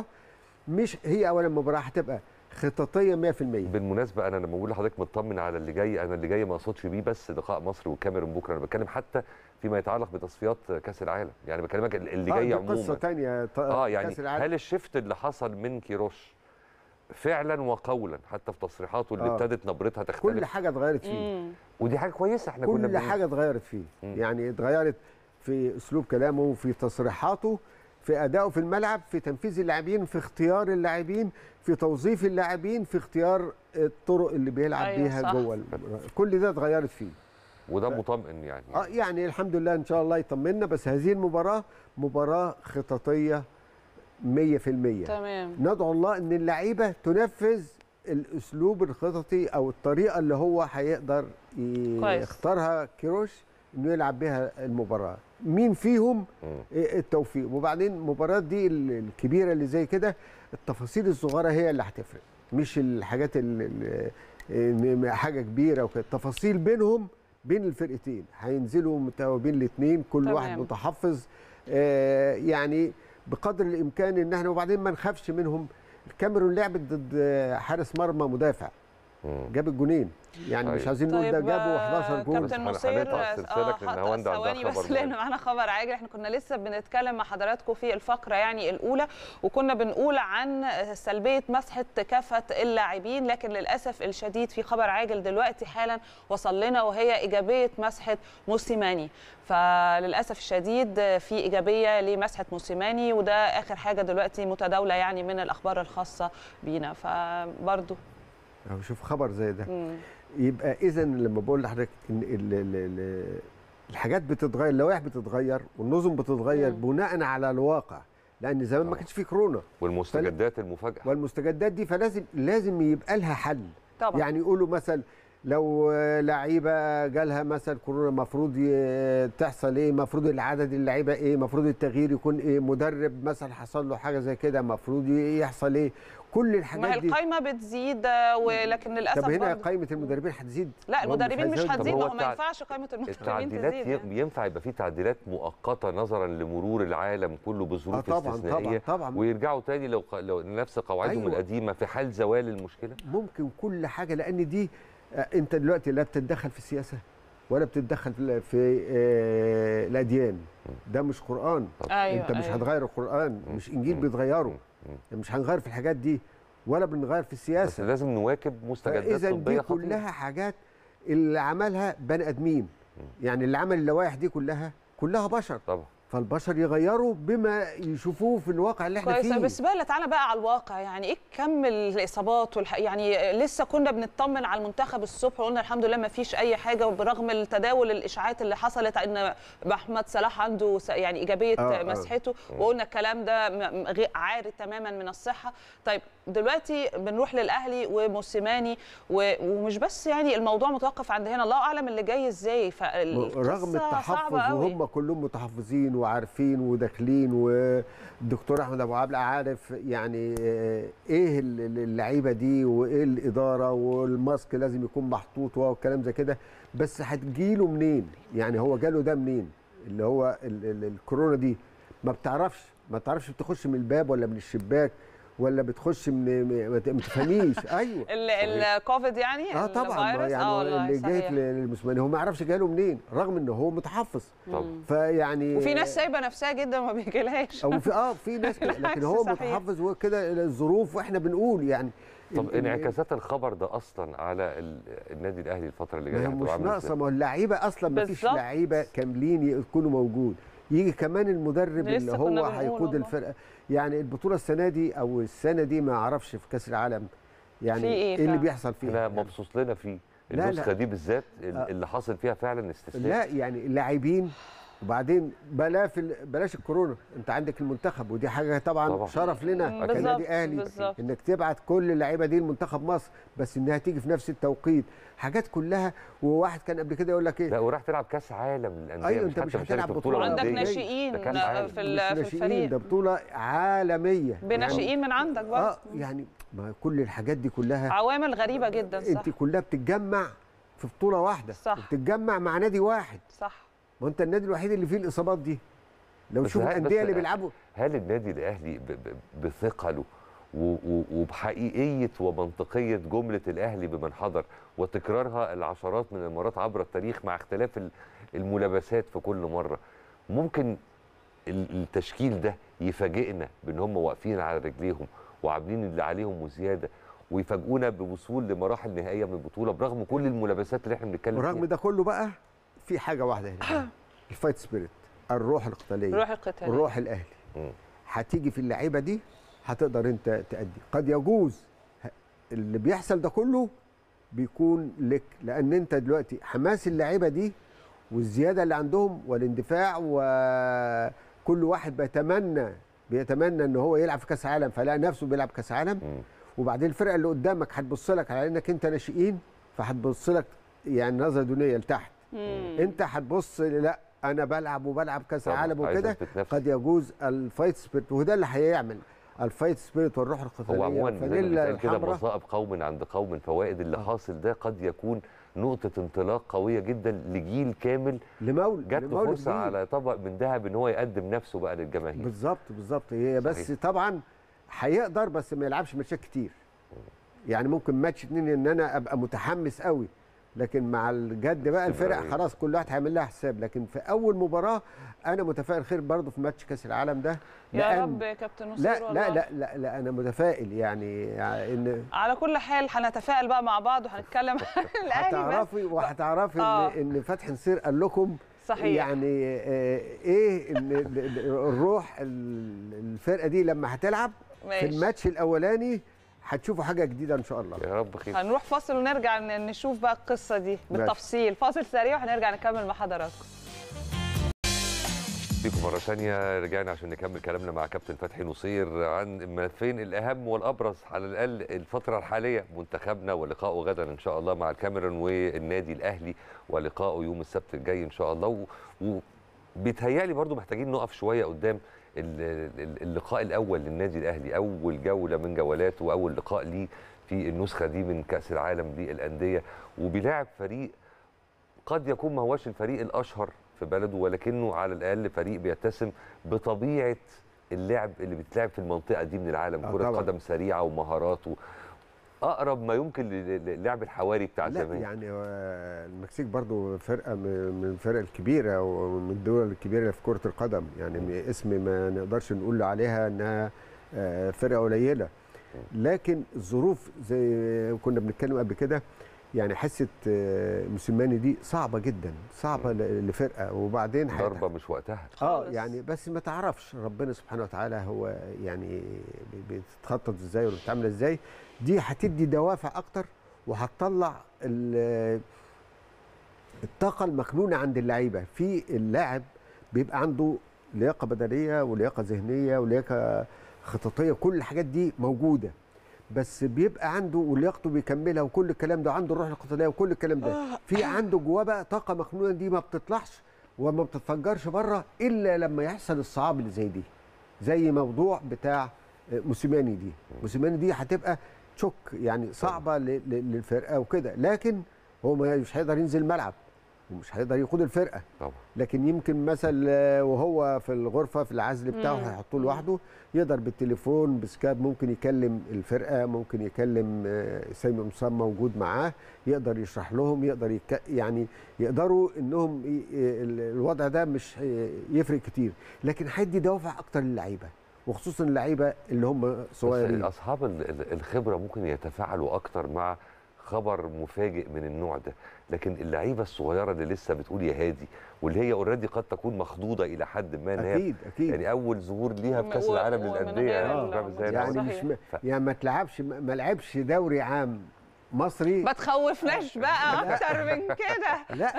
Speaker 7: مش هي اولا مباراه هتبقى خططيه 100%
Speaker 1: بالمناسبه انا لما بقول لحضرتك مطمن على اللي جاي انا اللي جاي ما اقصدش بيه بس لقاء مصر والكاميرون بكره انا بتكلم حتى فيما يتعلق بتصفيات كاس العالم يعني بكلمك اللي
Speaker 7: آه،
Speaker 1: جاي
Speaker 7: دي
Speaker 1: عموما
Speaker 7: قصه ثانيه
Speaker 1: اه يعني
Speaker 7: كاس العالم
Speaker 1: هل الشفت اللي حصل من كيروش فعلا وقولا حتى في تصريحاته اللي
Speaker 7: آه.
Speaker 1: ابتدت نبرتها تختلف
Speaker 7: كل حاجه اتغيرت فيه
Speaker 2: مم.
Speaker 1: ودي حاجه كويسه احنا كنا
Speaker 7: كل
Speaker 1: بن-
Speaker 7: حاجه اتغيرت فيه
Speaker 1: مم.
Speaker 7: يعني اتغيرت في اسلوب كلامه في تصريحاته في ادائه في الملعب في تنفيذ اللاعبين في اختيار اللاعبين في توظيف اللاعبين في اختيار الطرق اللي بيلعب
Speaker 2: أيوة
Speaker 7: بيها
Speaker 2: صح.
Speaker 7: جوه ال- كل ده اتغيرت فيه
Speaker 1: وده مطمئن يعني
Speaker 7: اه يعني الحمد لله ان شاء الله يطمنا بس هذه المباراه مباراه خططيه 100%
Speaker 2: تمام
Speaker 7: ندعو الله ان اللعيبه تنفذ الاسلوب الخططي او الطريقه اللي هو هيقدر ي-
Speaker 2: كويس.
Speaker 7: يختارها كيروش انه يلعب بها المباراه مين فيهم
Speaker 1: مم.
Speaker 7: إيه التوفيق وبعدين المباريات دي ال- الكبيره اللي زي كده التفاصيل الصغيره هي اللي هتفرق مش الحاجات اللي حاجه كبيره وكده التفاصيل بينهم بين الفرقتين هينزلوا متوابين الاثنين كل
Speaker 2: تمام.
Speaker 7: واحد متحفظ آه، يعني بقدر الامكان ان احنا وبعدين ما نخافش منهم الكاميرون لعبت ضد حارس مرمى مدافع
Speaker 1: مم.
Speaker 7: جاب الجونين يعني مش
Speaker 1: طيب.
Speaker 7: عايزين نقول ده جابوا 11 جول
Speaker 2: كابتن
Speaker 1: هن-
Speaker 2: نصير
Speaker 1: هنقطع السلسلة لكن
Speaker 2: حط-
Speaker 1: هوند عندها
Speaker 2: ثواني بس
Speaker 1: خبر
Speaker 2: لان
Speaker 1: مهم.
Speaker 2: معانا خبر عاجل احنا كنا لسه بنتكلم مع حضراتكم في الفقره يعني الاولى وكنا بنقول عن سلبيه مسحه كافه اللاعبين لكن للاسف الشديد في خبر عاجل دلوقتي حالا وصل لنا وهي ايجابيه مسحه موسيماني فللاسف الشديد في ايجابيه لمسحه موسيماني وده اخر حاجه دلوقتي متداوله يعني من الاخبار الخاصه بينا فبرضه
Speaker 7: أهو شوف خبر زي ده
Speaker 2: مم.
Speaker 7: يبقى اذا لما بقول لحضرتك ان ال ال ال الحاجات بتتغير اللوائح بتتغير والنظم بتتغير
Speaker 2: مم.
Speaker 7: بناء على الواقع لان زمان ما
Speaker 1: طبعا.
Speaker 7: كانش فيه كورونا
Speaker 1: والمستجدات المفاجاه
Speaker 7: والمستجدات دي فلازم لازم يبقى لها حل
Speaker 2: طبعا
Speaker 7: يعني يقولوا مثلا لو آه، لعيبه جالها مثلا كورونا المفروض ي- تحصل ايه المفروض العدد اللعيبه ايه المفروض التغيير يكون ايه مدرب مثلا حصل له حاجه زي كده المفروض ي- يحصل ايه كل
Speaker 2: ما هي
Speaker 7: الحاجات دي
Speaker 2: القايمه بتزيد آه، ولكن للاسف
Speaker 7: طب هنا
Speaker 2: برضه-
Speaker 7: قائمه المدربين هتزيد
Speaker 2: لا
Speaker 7: هم
Speaker 2: المدربين مش
Speaker 7: هيزودوا.
Speaker 2: هتزيد
Speaker 1: طب
Speaker 2: ما
Speaker 1: هو
Speaker 2: هو ما
Speaker 1: التع-
Speaker 2: ينفعش قائمه المدربين
Speaker 1: التعديلات
Speaker 2: تزيد
Speaker 1: ي-
Speaker 2: يعني.
Speaker 1: ينفع يبقى في تعديلات مؤقته نظرا لمرور العالم كله
Speaker 7: اه
Speaker 1: بظروف
Speaker 7: طبعا طبعا
Speaker 1: استثنائيه
Speaker 7: طبعا
Speaker 1: ويرجعوا تاني لو ق- لو نفس قواعدهم
Speaker 7: أيوة.
Speaker 1: القديمه في حال زوال المشكله
Speaker 7: ممكن كل حاجه لان دي آه، انت دلوقتي لا بتتدخل في السياسه ولا بتتدخل في- في آه، الاديان ده مش قران
Speaker 2: ايوه
Speaker 7: انت مش
Speaker 2: أيوة.
Speaker 7: هتغير القران مش انجيل
Speaker 1: مم.
Speaker 7: بيتغيروا
Speaker 1: مم.
Speaker 7: مش هنغير في الحاجات دي ولا بنغير في
Speaker 1: بس
Speaker 7: السياسه
Speaker 1: لازم نواكب مستجدات
Speaker 7: فاذا
Speaker 1: طبيه
Speaker 7: دي
Speaker 1: خطيرة.
Speaker 7: كلها حاجات اللي عملها بني ادمين يعني اللي عمل اللوائح دي كلها كلها بشر
Speaker 1: طبعا
Speaker 7: فالبشر يغيروا بما يشوفوه في الواقع اللي احنا
Speaker 2: كويس
Speaker 7: فيه
Speaker 2: بس بقى تعالى بقى على الواقع يعني ايه كم الاصابات والح... يعني لسه كنا بنطمن على المنتخب الصبح وقلنا الحمد لله ما فيش اي حاجه وبرغم التداول الاشاعات اللي حصلت ان محمد صلاح عنده س- يعني ايجابيه
Speaker 7: آه، آه.
Speaker 2: مسحته وقلنا الكلام ده م- م- غير- عاري تماما من الصحه طيب دلوقتي بنروح للاهلي وموسيماني و... ومش بس يعني الموضوع متوقف عند هنا الله اعلم اللي جاي ازاي
Speaker 7: رغم التحفظ وهم كلهم متحفظين وعارفين وداخلين والدكتور احمد ابو عبله عارف يعني آه، ايه ال- ال- اللعيبه دي وايه الاداره والماسك لازم يكون محطوط والكلام زي كده بس هتجيله منين؟ يعني هو جاله ده منين؟ اللي هو ال ال الكورونا دي ما بتعرفش ما بتعرفش بتخش من الباب ولا من الشباك ولا بتخش من ما ت- ما تفهميش ايوه
Speaker 2: ال- الكوفيد يعني
Speaker 7: اه طبعا ما
Speaker 2: الفيروس؟
Speaker 7: يعني
Speaker 2: آه
Speaker 7: هو
Speaker 2: والله
Speaker 7: اللي جاي
Speaker 2: صحيح.
Speaker 7: للمسلماني هو ما يعرفش جاله منين رغم ان هو متحفظ
Speaker 1: طبعا
Speaker 7: فيعني
Speaker 2: وفي ناس سايبه نفسها جدا وما بيجيلهاش
Speaker 7: او في اه في ناس كده، لكن
Speaker 2: بالعكس
Speaker 7: هو
Speaker 2: صحيح.
Speaker 7: متحفظ وكده الظروف واحنا بنقول يعني
Speaker 1: طب
Speaker 7: ال- ال-
Speaker 1: انعكاسات الخبر ده اصلا على ال- النادي الاهلي الفتره اللي
Speaker 7: ما
Speaker 1: جايه
Speaker 7: هي
Speaker 1: هتبقى
Speaker 7: مش
Speaker 1: عاملة
Speaker 7: ناقصه
Speaker 1: إزاي؟
Speaker 7: ما هو اللعيبه اصلا ما فيش
Speaker 2: بالظبط.
Speaker 7: لعيبه كاملين يكونوا موجود يجي كمان المدرب
Speaker 2: لسه
Speaker 7: اللي
Speaker 2: كنا
Speaker 7: هو
Speaker 2: بنقول
Speaker 7: هيقود
Speaker 2: والله.
Speaker 7: الفرقه يعني البطوله السنه دي او السنه دي ما اعرفش في كاس العالم يعني
Speaker 2: في إيه
Speaker 7: اللي
Speaker 2: فعلا؟
Speaker 7: بيحصل فيها
Speaker 1: احنا
Speaker 7: يعني.
Speaker 1: مبسوط لنا فيه
Speaker 7: لا، لا.
Speaker 1: النسخه دي بالذات
Speaker 7: آه.
Speaker 1: اللي حاصل فيها فعلا استثناء
Speaker 7: لا يعني اللاعبين وبعدين بلا في ال- بلاش الكورونا انت عندك المنتخب ودي حاجه طبعا,
Speaker 1: طبعا.
Speaker 7: طبعا. شرف لنا
Speaker 2: مم،
Speaker 7: كنادي
Speaker 2: بالظبط،
Speaker 7: اهلي
Speaker 2: بالظبط.
Speaker 7: انك تبعت كل اللعيبه دي لمنتخب مصر بس انها تيجي في نفس التوقيت حاجات كلها وواحد كان قبل كده يقول لك ايه
Speaker 1: لا وراح تلعب كاس عالم للانديه
Speaker 7: أيوة، أنت
Speaker 1: حتى
Speaker 7: مش
Speaker 1: مشارك
Speaker 7: هتلعب
Speaker 1: في
Speaker 7: بطولة
Speaker 2: وعندك
Speaker 7: ودية.
Speaker 1: ودية.
Speaker 2: ناشئين
Speaker 1: ده كأس عالم.
Speaker 2: في
Speaker 7: مش
Speaker 2: ال- في
Speaker 7: ناشئين،
Speaker 2: الفريق
Speaker 7: ده بطوله عالميه
Speaker 2: بناشئين من عندك
Speaker 7: يعني
Speaker 2: برضه
Speaker 7: اه يعني ما كل الحاجات دي كلها
Speaker 2: عوامل غريبه جدا صح
Speaker 7: انت كلها بتتجمع في بطوله واحده
Speaker 2: صح.
Speaker 7: وبتتجمع مع نادي واحد
Speaker 2: صح
Speaker 7: ما انت النادي الوحيد اللي فيه الاصابات دي لو
Speaker 1: بس
Speaker 7: تشوف
Speaker 1: ه-
Speaker 7: الانديه
Speaker 1: بس
Speaker 7: اللي بيلعبوا
Speaker 1: هل النادي الاهلي ب- ب- بثقله و- و- وبحقيقيه ومنطقيه جمله الاهلي بمن حضر وتكرارها العشرات من المرات عبر التاريخ مع اختلاف ال- الملابسات في كل مره ممكن ال- التشكيل ده يفاجئنا بان هم واقفين على رجليهم وعاملين اللي عليهم وزياده ويفاجئونا بوصول لمراحل نهائيه من البطوله برغم كل الملابسات اللي احنا بنتكلم
Speaker 7: ورغم
Speaker 1: فيها
Speaker 7: ده كله بقى في حاجه واحده هنا الفايت سبيريت الروح القتاليه
Speaker 2: روح القتال
Speaker 7: الروح الاهلي
Speaker 1: مم.
Speaker 7: هتيجي في اللعيبه دي هتقدر انت تأدي قد يجوز ه- اللي بيحصل ده كله بيكون لك لان انت دلوقتي حماس اللعيبه دي والزياده اللي عندهم والاندفاع وكل واحد بيتمنى بيتمنى ان هو يلعب في كاس عالم فلاقي نفسه بيلعب كاس عالم
Speaker 1: مم.
Speaker 7: وبعدين الفرقه اللي قدامك هتبص لك على انك انت ناشئين فهتبص لك يعني نظره دونيه لتحت
Speaker 2: مم.
Speaker 7: انت هتبص لا انا بلعب وبلعب كاس
Speaker 1: طبعاً،
Speaker 7: العالم
Speaker 1: عايز
Speaker 7: وكده
Speaker 1: أثبت نفسي.
Speaker 7: قد يجوز الفايت سبيريت وده اللي هيعمل الفايت سبيريت والروح القتاليه
Speaker 1: هو عموما زي ما
Speaker 7: والفانيلا
Speaker 1: بيتقال كده
Speaker 7: الحمراء
Speaker 1: مصائب قوم عند قوم فوائد اللي
Speaker 7: آه.
Speaker 1: حاصل ده قد يكون نقطة انطلاق قوية جدا لجيل كامل
Speaker 7: لمولد
Speaker 1: جات له
Speaker 7: لمولد
Speaker 1: فرصة
Speaker 7: جديد.
Speaker 1: على طبق من ذهب ان هو يقدم نفسه بقى للجماهير
Speaker 7: بالظبط بالظبط هي بس
Speaker 1: صحيح.
Speaker 7: طبعا هيقدر بس ما يلعبش ماتشات كتير يعني ممكن ماتش اتنين ان انا ابقى متحمس قوي لكن مع الجد بقى الفرق
Speaker 1: استمرارية.
Speaker 7: خلاص كل واحد هيعمل لها حساب لكن في اول مباراه انا متفائل خير برضه في ماتش كاس العالم ده
Speaker 2: يا
Speaker 7: لأن-
Speaker 2: رب يا كابتن نصير
Speaker 7: لا
Speaker 2: والله.
Speaker 7: لا لا لا لا انا متفائل يعني, يعني ان
Speaker 2: على كل حال هنتفائل بقى مع بعض وهنتكلم عن الاهلي بس
Speaker 7: هتعرفي وهتعرفي
Speaker 2: آه.
Speaker 7: ان ان فتحي نصير قال لكم
Speaker 2: صحيح
Speaker 7: يعني آه، ايه ان ال- ال- الروح ال- الفرقه دي لما هتلعب في
Speaker 2: ماشي.
Speaker 7: الماتش الاولاني هتشوفوا حاجه جديده ان شاء الله
Speaker 1: يا رب خير
Speaker 2: هنروح فاصل ونرجع ن- نشوف بقى القصه دي بالتفصيل فاصل سريع وهنرجع نكمل مع حضراتكم
Speaker 1: بيكم مرة ثانية رجعنا عشان نكمل كلامنا مع كابتن فتحي نصير عن الملفين الأهم والأبرز على الأقل الفترة الحالية منتخبنا ولقائه غدا إن شاء الله مع الكاميرون والنادي الأهلي ولقائه يوم السبت الجاي إن شاء الله و- وبيتهيألي برضو محتاجين نقف شوية قدام ال- ال- اللقاء الأول للنادي الأهلي أول جولة من جولاته وأول لقاء ليه في النسخة دي من كأس العالم للأندية وبيلاعب فريق قد يكون ما هوش الفريق الاشهر في بلده ولكنه على الاقل فريق بيتسم بطبيعه اللعب اللي بيتلعب في المنطقه دي من العالم
Speaker 7: آه
Speaker 1: كره
Speaker 7: طبعاً.
Speaker 1: قدم سريعه ومهارات و... اقرب ما يمكن ل- ل- للعب الحواري بتاع
Speaker 7: لا
Speaker 1: زمان
Speaker 7: يعني آه، المكسيك برضو فرقه من من الفرق الكبيره ومن الدول الكبيره في كره القدم يعني م- اسم ما نقدرش نقول عليها انها آه، فرقه قليله لكن الظروف زي ما كنا بنتكلم قبل كده يعني حصه آه، موسيماني دي صعبه جدا صعبه ل- لفرقه وبعدين هيت-
Speaker 1: ضربه مش وقتها
Speaker 7: اه
Speaker 2: خالص.
Speaker 7: يعني بس ما تعرفش ربنا سبحانه وتعالى هو يعني بي- بتتخطط ازاي ولا بتتعامل ازاي دي هتدي دوافع اكتر وهتطلع ال- الطاقه المخنونه عند اللعيبه في اللاعب بيبقى عنده لياقه بدنيه ولياقه ذهنيه ولياقه خططيه كل الحاجات دي موجوده بس بيبقى عنده ولياقته بيكملها وكل الكلام ده عنده الروح القتاليه وكل الكلام ده في عنده جواه بقى طاقه مخنونه دي ما بتطلعش وما بتتفجرش بره الا لما يحصل الصعاب اللي زي دي زي موضوع بتاع موسيماني دي موسيماني دي هتبقى تشوك يعني صعبه ل- ل- للفرقه وكده لكن هو ما- مش هيقدر ينزل الملعب ومش هيقدر يقود الفرقه
Speaker 1: طبعا
Speaker 7: لكن يمكن مثلا آه، وهو في الغرفه في العزل بتاعه
Speaker 2: مم.
Speaker 7: هيحطوه لوحده يقدر بالتليفون بسكاب ممكن يكلم الفرقه ممكن يكلم آه، سامي مصاب موجود معاه يقدر يشرح لهم يقدر يك... يعني يقدروا انهم ي... ي- ال- الوضع ده مش هي- يفرق كتير لكن هيدي دوافع اكتر للعيبه وخصوصا اللعيبه اللي هم
Speaker 1: بس
Speaker 7: صغيرين
Speaker 1: اصحاب ال- ال- الخبره ممكن يتفاعلوا اكتر مع خبر مفاجئ من النوع ده لكن اللعيبه الصغيره اللي لسه بتقول يا هادي واللي هي اوريدي قد تكون مخضوضه الى حد ما ان هي
Speaker 7: اكيد اكيد
Speaker 1: يعني اول ظهور ليها في كاس
Speaker 2: و-
Speaker 1: العالم
Speaker 2: ومن
Speaker 1: للانديه
Speaker 2: غير
Speaker 1: يعني
Speaker 2: ال-
Speaker 1: فاهم ازاي
Speaker 7: يعني
Speaker 1: أنا
Speaker 2: صحيح.
Speaker 7: مش م...
Speaker 1: ف-
Speaker 7: يعني ما تلعبش ما لعبش دوري عام مصري
Speaker 2: ما تخوفناش بقى اكتر من كده
Speaker 7: لا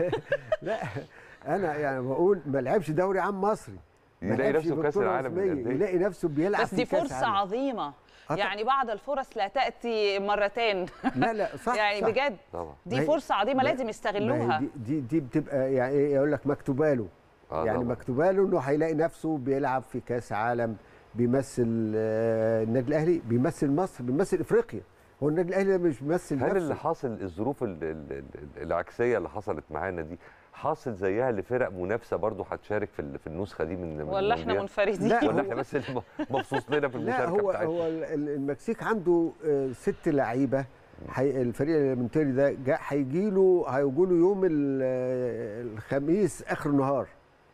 Speaker 7: لا انا يعني بقول ما لعبش دوري عام مصري ما
Speaker 1: يلاقي
Speaker 7: لعبش
Speaker 1: نفسه في كاس
Speaker 7: بطولة
Speaker 1: العالم
Speaker 7: رسمية،
Speaker 1: للانديه
Speaker 7: يلاقي نفسه بيلعب
Speaker 2: بس
Speaker 7: في
Speaker 2: دي
Speaker 7: كأس
Speaker 2: فرصه
Speaker 7: عالم.
Speaker 2: عظيمه
Speaker 7: طبعا.
Speaker 2: يعني بعض الفرص لا تاتي مرتين
Speaker 7: لا لا صح
Speaker 2: يعني
Speaker 7: صح.
Speaker 2: بجد
Speaker 1: طبعا
Speaker 7: ما
Speaker 2: دي
Speaker 7: هي-
Speaker 2: فرصه عظيمه
Speaker 7: ما-
Speaker 2: لازم
Speaker 7: ما
Speaker 2: يستغلوها
Speaker 7: هي دي, دي دي بتبقى يعني ايه يقول لك مكتوبه له
Speaker 1: آه
Speaker 7: يعني
Speaker 1: طبعاً.
Speaker 7: مكتوبه له انه هيلاقي نفسه بيلعب في كاس عالم بيمثل آه، النادي الاهلي بيمثل مصر بيمثل افريقيا هو النادي الاهلي ده مش بيمثل
Speaker 1: هل اللي
Speaker 7: نفسه
Speaker 1: حاصل الظروف ال- ال- ال- العكسيه اللي حصلت معانا دي حاصل زيها لفرق منافسه برضو هتشارك في ال- في النسخه دي من من
Speaker 2: ولا احنا
Speaker 1: المونديال؟
Speaker 2: منفردين
Speaker 7: لا،
Speaker 1: ولا احنا بس اللي مبسوط لنا في
Speaker 7: لا
Speaker 1: المشاركه
Speaker 7: هو
Speaker 1: بتاعتنا
Speaker 7: هو ال- ال- المكسيك عنده آه، ست لعيبه حي الفريق الالمنتري ده جا- هيجي له هيجوا له يوم ال- آه، الخميس اخر النهار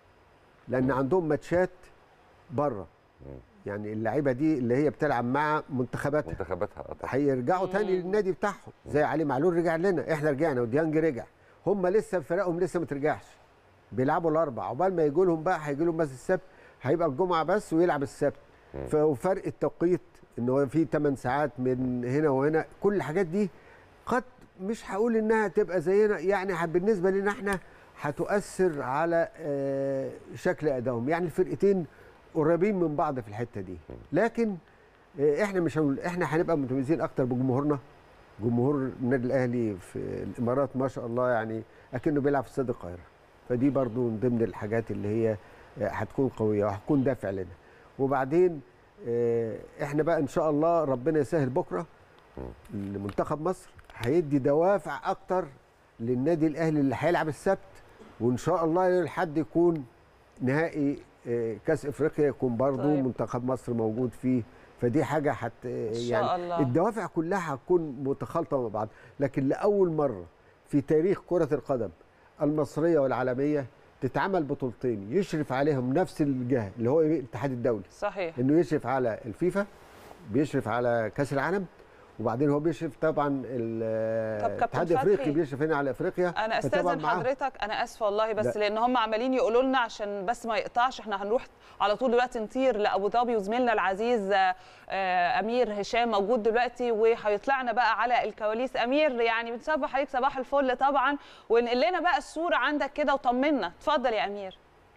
Speaker 7: لان عندهم ماتشات بره يعني اللعيبه دي اللي هي بتلعب مع منتخباتها
Speaker 1: منتخباتها آه طبعاً.
Speaker 7: هيرجعوا تاني للنادي بتاعهم زي علي معلول رجع لنا احنا رجعنا وديانج رجع هم لسه فرقهم لسه ما ترجعش بيلعبوا الاربع عقبال ما يجوا لهم بقى هيجي لهم بس السبت هيبقى الجمعه بس ويلعب السبت ففرق التوقيت ان هو في 8 ساعات من هنا وهنا كل الحاجات دي قد مش هقول انها تبقى زينا يعني ه- بالنسبه لنا احنا هتؤثر على آه، شكل ادائهم يعني الفرقتين قريبين من بعض في الحته دي لكن آه، احنا مش هنقول احنا هنبقى متميزين اكتر بجمهورنا جمهور النادي الاهلي في الامارات ما شاء الله يعني اكنه بيلعب في استاد القاهره فدي برضو من ضمن الحاجات اللي هي آه، هتكون قويه وهتكون دافع لنا وبعدين آه، احنا بقى ان شاء الله ربنا يسهل بكره لمنتخب مصر هيدي دوافع اكتر للنادي الاهلي اللي هيلعب السبت وان شاء الله يوم الحد يكون نهائي آه، كاس افريقيا يكون برضو
Speaker 2: طيب.
Speaker 7: منتخب مصر موجود فيه فدي حاجه حت
Speaker 2: شاء
Speaker 7: يعني
Speaker 2: الله.
Speaker 7: الدوافع كلها هتكون متخالطه مع بعض لكن لاول مره في تاريخ كره القدم المصريه والعالميه تتعمل بطولتين يشرف عليهم نفس الجهه اللي هو الاتحاد الدولي
Speaker 2: صحيح
Speaker 7: انه يشرف على الفيفا بيشرف على كاس العالم وبعدين هو بيشرف طبعا ال-
Speaker 2: طب كابتن
Speaker 7: الاتحاد الافريقي
Speaker 2: فتحي،
Speaker 7: بيشرف هنا على افريقيا
Speaker 2: انا
Speaker 7: فطبعاً
Speaker 2: استاذن
Speaker 7: معاهم.
Speaker 2: حضرتك انا اسفه والله بس
Speaker 7: لا.
Speaker 2: لان هم عمالين يقولوا لنا عشان بس ما يقطعش احنا هنروح على طول دلوقتي نطير لابو ظبي وزميلنا العزيز آه، آه، امير هشام موجود دلوقتي وهيطلعنا بقى على الكواليس امير يعني بنصبح عليك صباح الفل طبعا ونقل لنا بقى الصوره عندك كده وطمنا اتفضل يا امير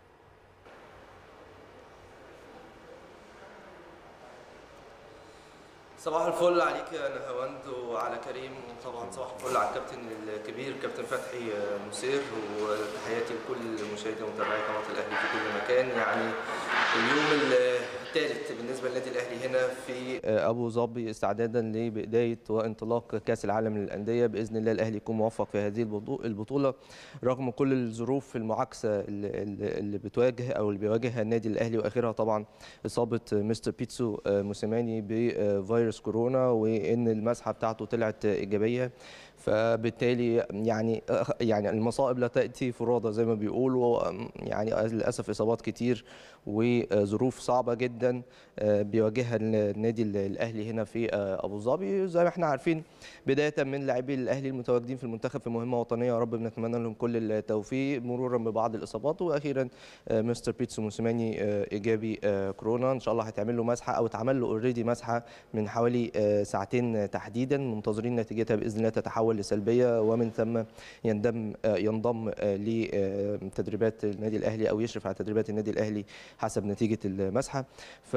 Speaker 8: صباح الفل عليك يا نهاوند وعلى كريم وطبعا صباح الفل على الكابتن الكبير كابتن فتحي نصير وتحياتي لكل مشاهدي ومتابعي قناه الاهلي في كل مكان يعني اليوم الثالث بالنسبه للنادي الاهلي هنا في ابو ظبي استعدادا لبدايه وانطلاق كاس العالم للانديه باذن الله الاهلي يكون موفق في هذه البطو- البطوله رغم كل الظروف المعاكسه اللي, اللي اللي بتواجه او اللي بيواجهها النادي الاهلي واخرها طبعا اصابه مستر بيتسو موسيماني بفيروس كورونا وان المسحه بتاعته طلعت ايجابيه فبالتالي يعني يعني المصائب لا تاتي فرادى زي ما بيقولوا يعني للاسف اصابات كتير وظروف صعبه جدا بيواجهها النادي الاهلي هنا في ابو ظبي زي ما احنا عارفين بدايه من لاعبي الاهلي المتواجدين في المنتخب في مهمه وطنيه يا رب بنتمنى لهم كل التوفيق مرورا ببعض الاصابات واخيرا مستر بيتسو موسيماني ايجابي كورونا ان شاء الله هيتعمل له مسحه او اتعمل له اوريدي مسحه من حوالي ساعتين تحديدا منتظرين نتيجتها باذن الله تتحول لسلبيه ومن ثم يندم ينضم لتدريبات النادي الاهلي او يشرف على تدريبات النادي الاهلي حسب نتيجه المسحه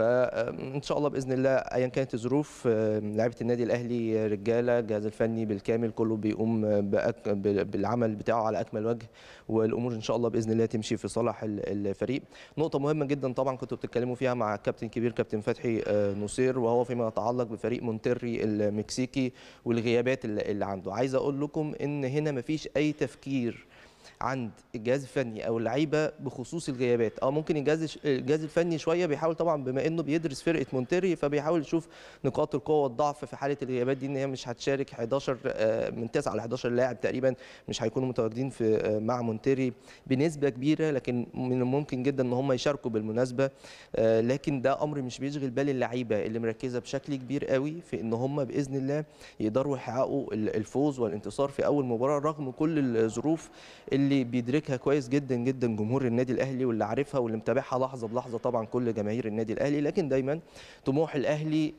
Speaker 8: فان شاء الله باذن الله ايا كانت الظروف لعيبه النادي الاهلي رجاله الجهاز الفني بالكامل كله بيقوم بأك... بالعمل بتاعه على اكمل وجه والامور ان شاء الله باذن الله تمشي في صالح الفريق نقطه مهمه جدا طبعا كنتوا بتتكلموا فيها مع الكابتن كبير كابتن فتحي نصير وهو فيما يتعلق بفريق مونتري المكسيكي والغيابات اللي عنده عايز اقول لكم ان هنا مفيش اي تفكير عند الجهاز الفني او اللعيبه بخصوص الغيابات اه ممكن الجهاز الجهاز الفني شويه بيحاول طبعا بما انه بيدرس فرقه مونتري فبيحاول يشوف نقاط القوه والضعف في حاله الغيابات دي ان هي مش هتشارك 11 من 9 ل 11 لاعب تقريبا مش هيكونوا متواجدين في مع مونتري بنسبه كبيره لكن من الممكن جدا ان هم يشاركوا بالمناسبه لكن ده امر مش بيشغل بال اللعيبه اللي مركزه بشكل كبير قوي في ان هم باذن الله يقدروا يحققوا الفوز والانتصار في اول مباراه رغم كل الظروف اللي بيدركها كويس جدا جدا جمهور النادي الاهلي واللي عارفها واللي متابعها لحظه بلحظه طبعا كل جماهير النادي الاهلي لكن دايما طموح الاهلي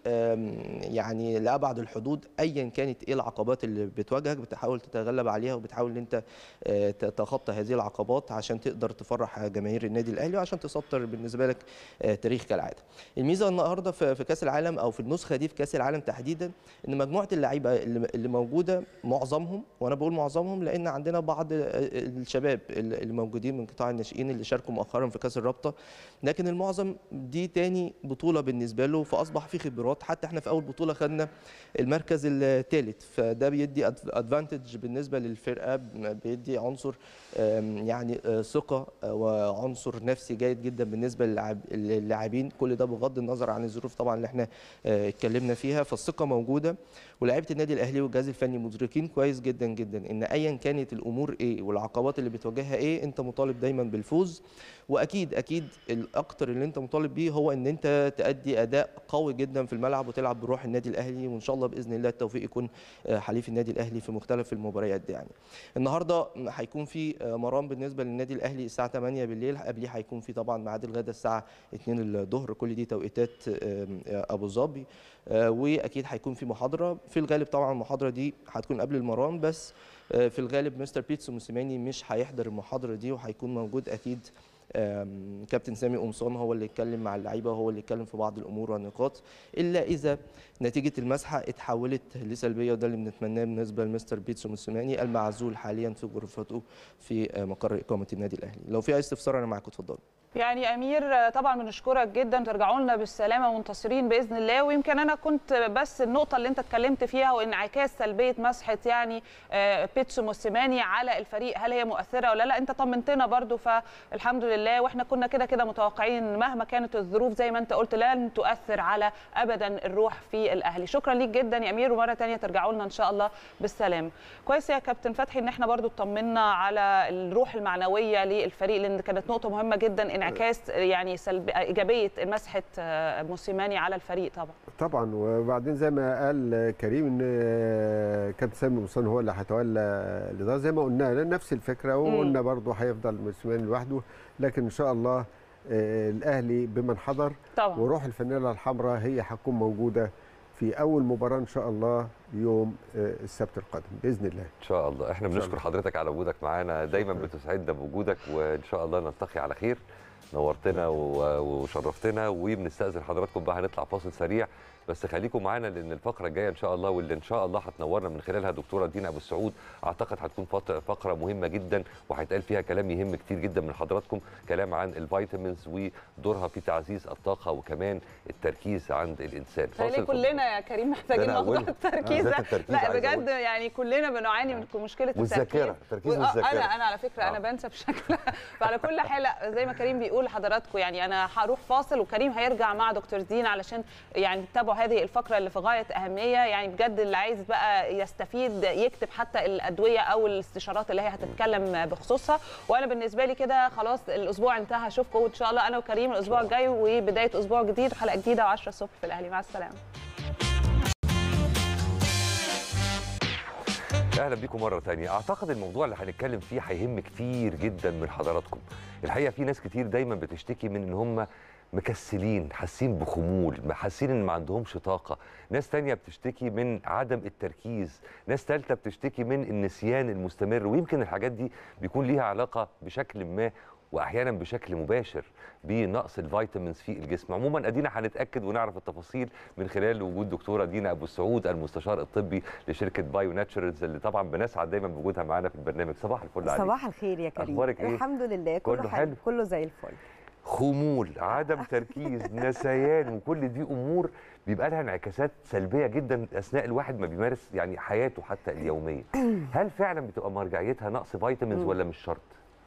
Speaker 8: يعني لابعد الحدود ايا كانت ايه العقبات اللي بتواجهك بتحاول تتغلب عليها وبتحاول ان انت تتخطى هذه العقبات عشان تقدر تفرح جماهير النادي الاهلي وعشان تسطر بالنسبه لك تاريخ كالعاده. الميزه النهارده في كاس العالم او في النسخه دي في كاس العالم تحديدا ان مجموعه اللعيبه اللي موجوده معظمهم وانا بقول معظمهم لان عندنا بعض الشباب اللي موجودين من قطاع الناشئين اللي شاركوا مؤخرا في كاس الرابطه لكن المعظم دي تاني بطوله بالنسبه له فاصبح في خبرات حتى احنا في اول بطوله خدنا المركز الثالث فده بيدي ادفانتج بالنسبه للفرقه بيدي عنصر يعني ثقه وعنصر نفسي جيد جدا بالنسبه للاعبين كل ده بغض النظر عن الظروف طبعا اللي احنا اتكلمنا فيها فالثقه موجوده ولاعيبه النادي الاهلي والجهاز الفني مدركين كويس جدا جدا ان ايا كانت الامور ايه والعقبات اللي بتواجهها ايه انت مطالب دايما بالفوز واكيد اكيد الاكتر اللي انت مطالب بيه هو ان انت تادي اداء قوي جدا في الملعب وتلعب بروح النادي الاهلي وان شاء الله باذن الله التوفيق يكون حليف النادي الاهلي في مختلف المباريات دي يعني النهارده هيكون في مرام بالنسبه للنادي الاهلي الساعه 8 بالليل قبليه هيكون في طبعا ميعاد الغداء الساعه 2 الظهر كل دي توقيتات ابو ظبي واكيد هيكون في محاضره في الغالب طبعا المحاضره دي هتكون قبل المرام بس في الغالب مستر بيتسو موسيماني مش هيحضر المحاضره دي وهيكون موجود اكيد كابتن سامي قمصان هو اللي يتكلم مع اللعيبه وهو اللي يتكلم في بعض الامور والنقاط الا اذا نتيجه المسحه اتحولت لسلبيه وده اللي بنتمناه بالنسبه لمستر بيتسو موسيماني المعزول حاليا في غرفته في مقر اقامه النادي الاهلي لو في اي استفسار انا معاكم اتفضلوا
Speaker 2: يعني امير طبعا بنشكرك جدا ترجعوا لنا بالسلامه منتصرين باذن الله ويمكن انا كنت بس النقطه اللي انت اتكلمت فيها وانعكاس سلبيه مسحه يعني بيتسو موسيماني على الفريق هل هي مؤثره ولا لا انت طمنتنا برضو فالحمد لله لله واحنا كنا كده كده متوقعين ان مهما كانت الظروف زي ما انت قلت لن تؤثر على ابدا الروح في الاهلي شكرا ليك جدا يا امير ومره تانية ترجعوا لنا ان شاء الله بالسلامه كويس يا كابتن فتحي ان احنا برضو اطمنا على الروح المعنويه للفريق لان كانت نقطه مهمه جدا انعكاس يعني سلب ايجابيه مسحه آه، موسيماني على الفريق طبعا
Speaker 7: طبعا وبعدين زي ما قال كريم ان كابتن سامي مصطفى هو اللي هيتولى الاداره زي ما قلنا نفس الفكره وقلنا برضه هيفضل موسيماني لوحده لكن ان شاء الله آه، الاهلي بمن حضر
Speaker 2: طبعا
Speaker 7: وروح الفانيلا الحمراء هي هتكون موجوده في اول مباراه ان شاء الله يوم آه، السبت القادم باذن الله
Speaker 1: ان شاء الله احنا
Speaker 7: إن شاء
Speaker 1: بنشكر
Speaker 7: الله.
Speaker 1: حضرتك على وجودك معانا دايما
Speaker 7: شكراً.
Speaker 1: بتسعدنا بوجودك وان شاء الله نلتقي على خير نورتنا و- وشرفتنا وبنستاذن حضراتكم بقى هنطلع فاصل سريع بس خليكم معانا لان الفقره الجايه ان شاء الله واللي ان شاء الله هتنورنا من خلالها دكتوره دينا ابو السعود اعتقد هتكون فت- فقره مهمه جدا وهيتقال فيها كلام يهم كتير جدا من حضراتكم كلام عن الفيتامينز ودورها في تعزيز الطاقه وكمان التركيز عند الانسان
Speaker 2: خلي
Speaker 1: فاصل
Speaker 2: كلنا يا كريم محتاجين
Speaker 1: ده أنا
Speaker 2: موضوع
Speaker 1: أولها.
Speaker 2: التركيز
Speaker 1: بالذات
Speaker 2: ده
Speaker 1: التركيز
Speaker 2: لا
Speaker 1: عايز أقول.
Speaker 2: بجد يعني كلنا بنعاني من مشكله
Speaker 1: والذاكرة،
Speaker 2: التركيز
Speaker 1: التركيز
Speaker 2: و- آه،
Speaker 1: والذاكرة.
Speaker 2: انا انا على فكره انا
Speaker 1: آه.
Speaker 2: بنسى بشكل فعلى كل حال لا، زي ما كريم بيقول لحضراتكم يعني انا هروح فاصل وكريم هيرجع مع دكتور دين علشان يعني تتابعوا هذه الفقره اللي في غايه اهميه يعني بجد اللي عايز بقى يستفيد يكتب حتى الادويه او الاستشارات اللي هي هتتكلم بخصوصها وانا بالنسبه لي كده خلاص الاسبوع انتهى اشوفكم ان شاء الله انا وكريم الاسبوع الجاي وبدايه اسبوع جديد وحلقه جديده و10 الصبح في الاهلي مع السلامه
Speaker 1: اهلا بيكم مره تانية اعتقد الموضوع اللي هنتكلم فيه هيهم كتير جدا من حضراتكم الحقيقه في ناس كتير دايما بتشتكي من ان هم مكسلين حاسين بخمول حاسين ان ما عندهمش طاقه ناس تانية بتشتكي من عدم التركيز ناس تالتة بتشتكي من النسيان المستمر ويمكن الحاجات دي بيكون ليها علاقه بشكل ما واحيانا بشكل مباشر بنقص الفيتامينز في الجسم عموما ادينا هنتاكد ونعرف التفاصيل من خلال وجود دكتوره دينا ابو السعود المستشار الطبي لشركه بايو ناتشرالز اللي طبعا بنسعد دايما بوجودها معانا في البرنامج صباح الفل عليك
Speaker 9: صباح الخير يا كريم
Speaker 1: أخبارك إيه؟
Speaker 9: الحمد لله كله,
Speaker 1: كله
Speaker 9: حلو
Speaker 1: حلو؟
Speaker 9: كله زي الفل
Speaker 1: خمول عدم تركيز نسيان وكل دي امور بيبقى لها انعكاسات سلبيه جدا اثناء الواحد ما بيمارس يعني حياته حتى اليوميه هل فعلا بتبقى مرجعيتها نقص فيتامينز ولا مش شرط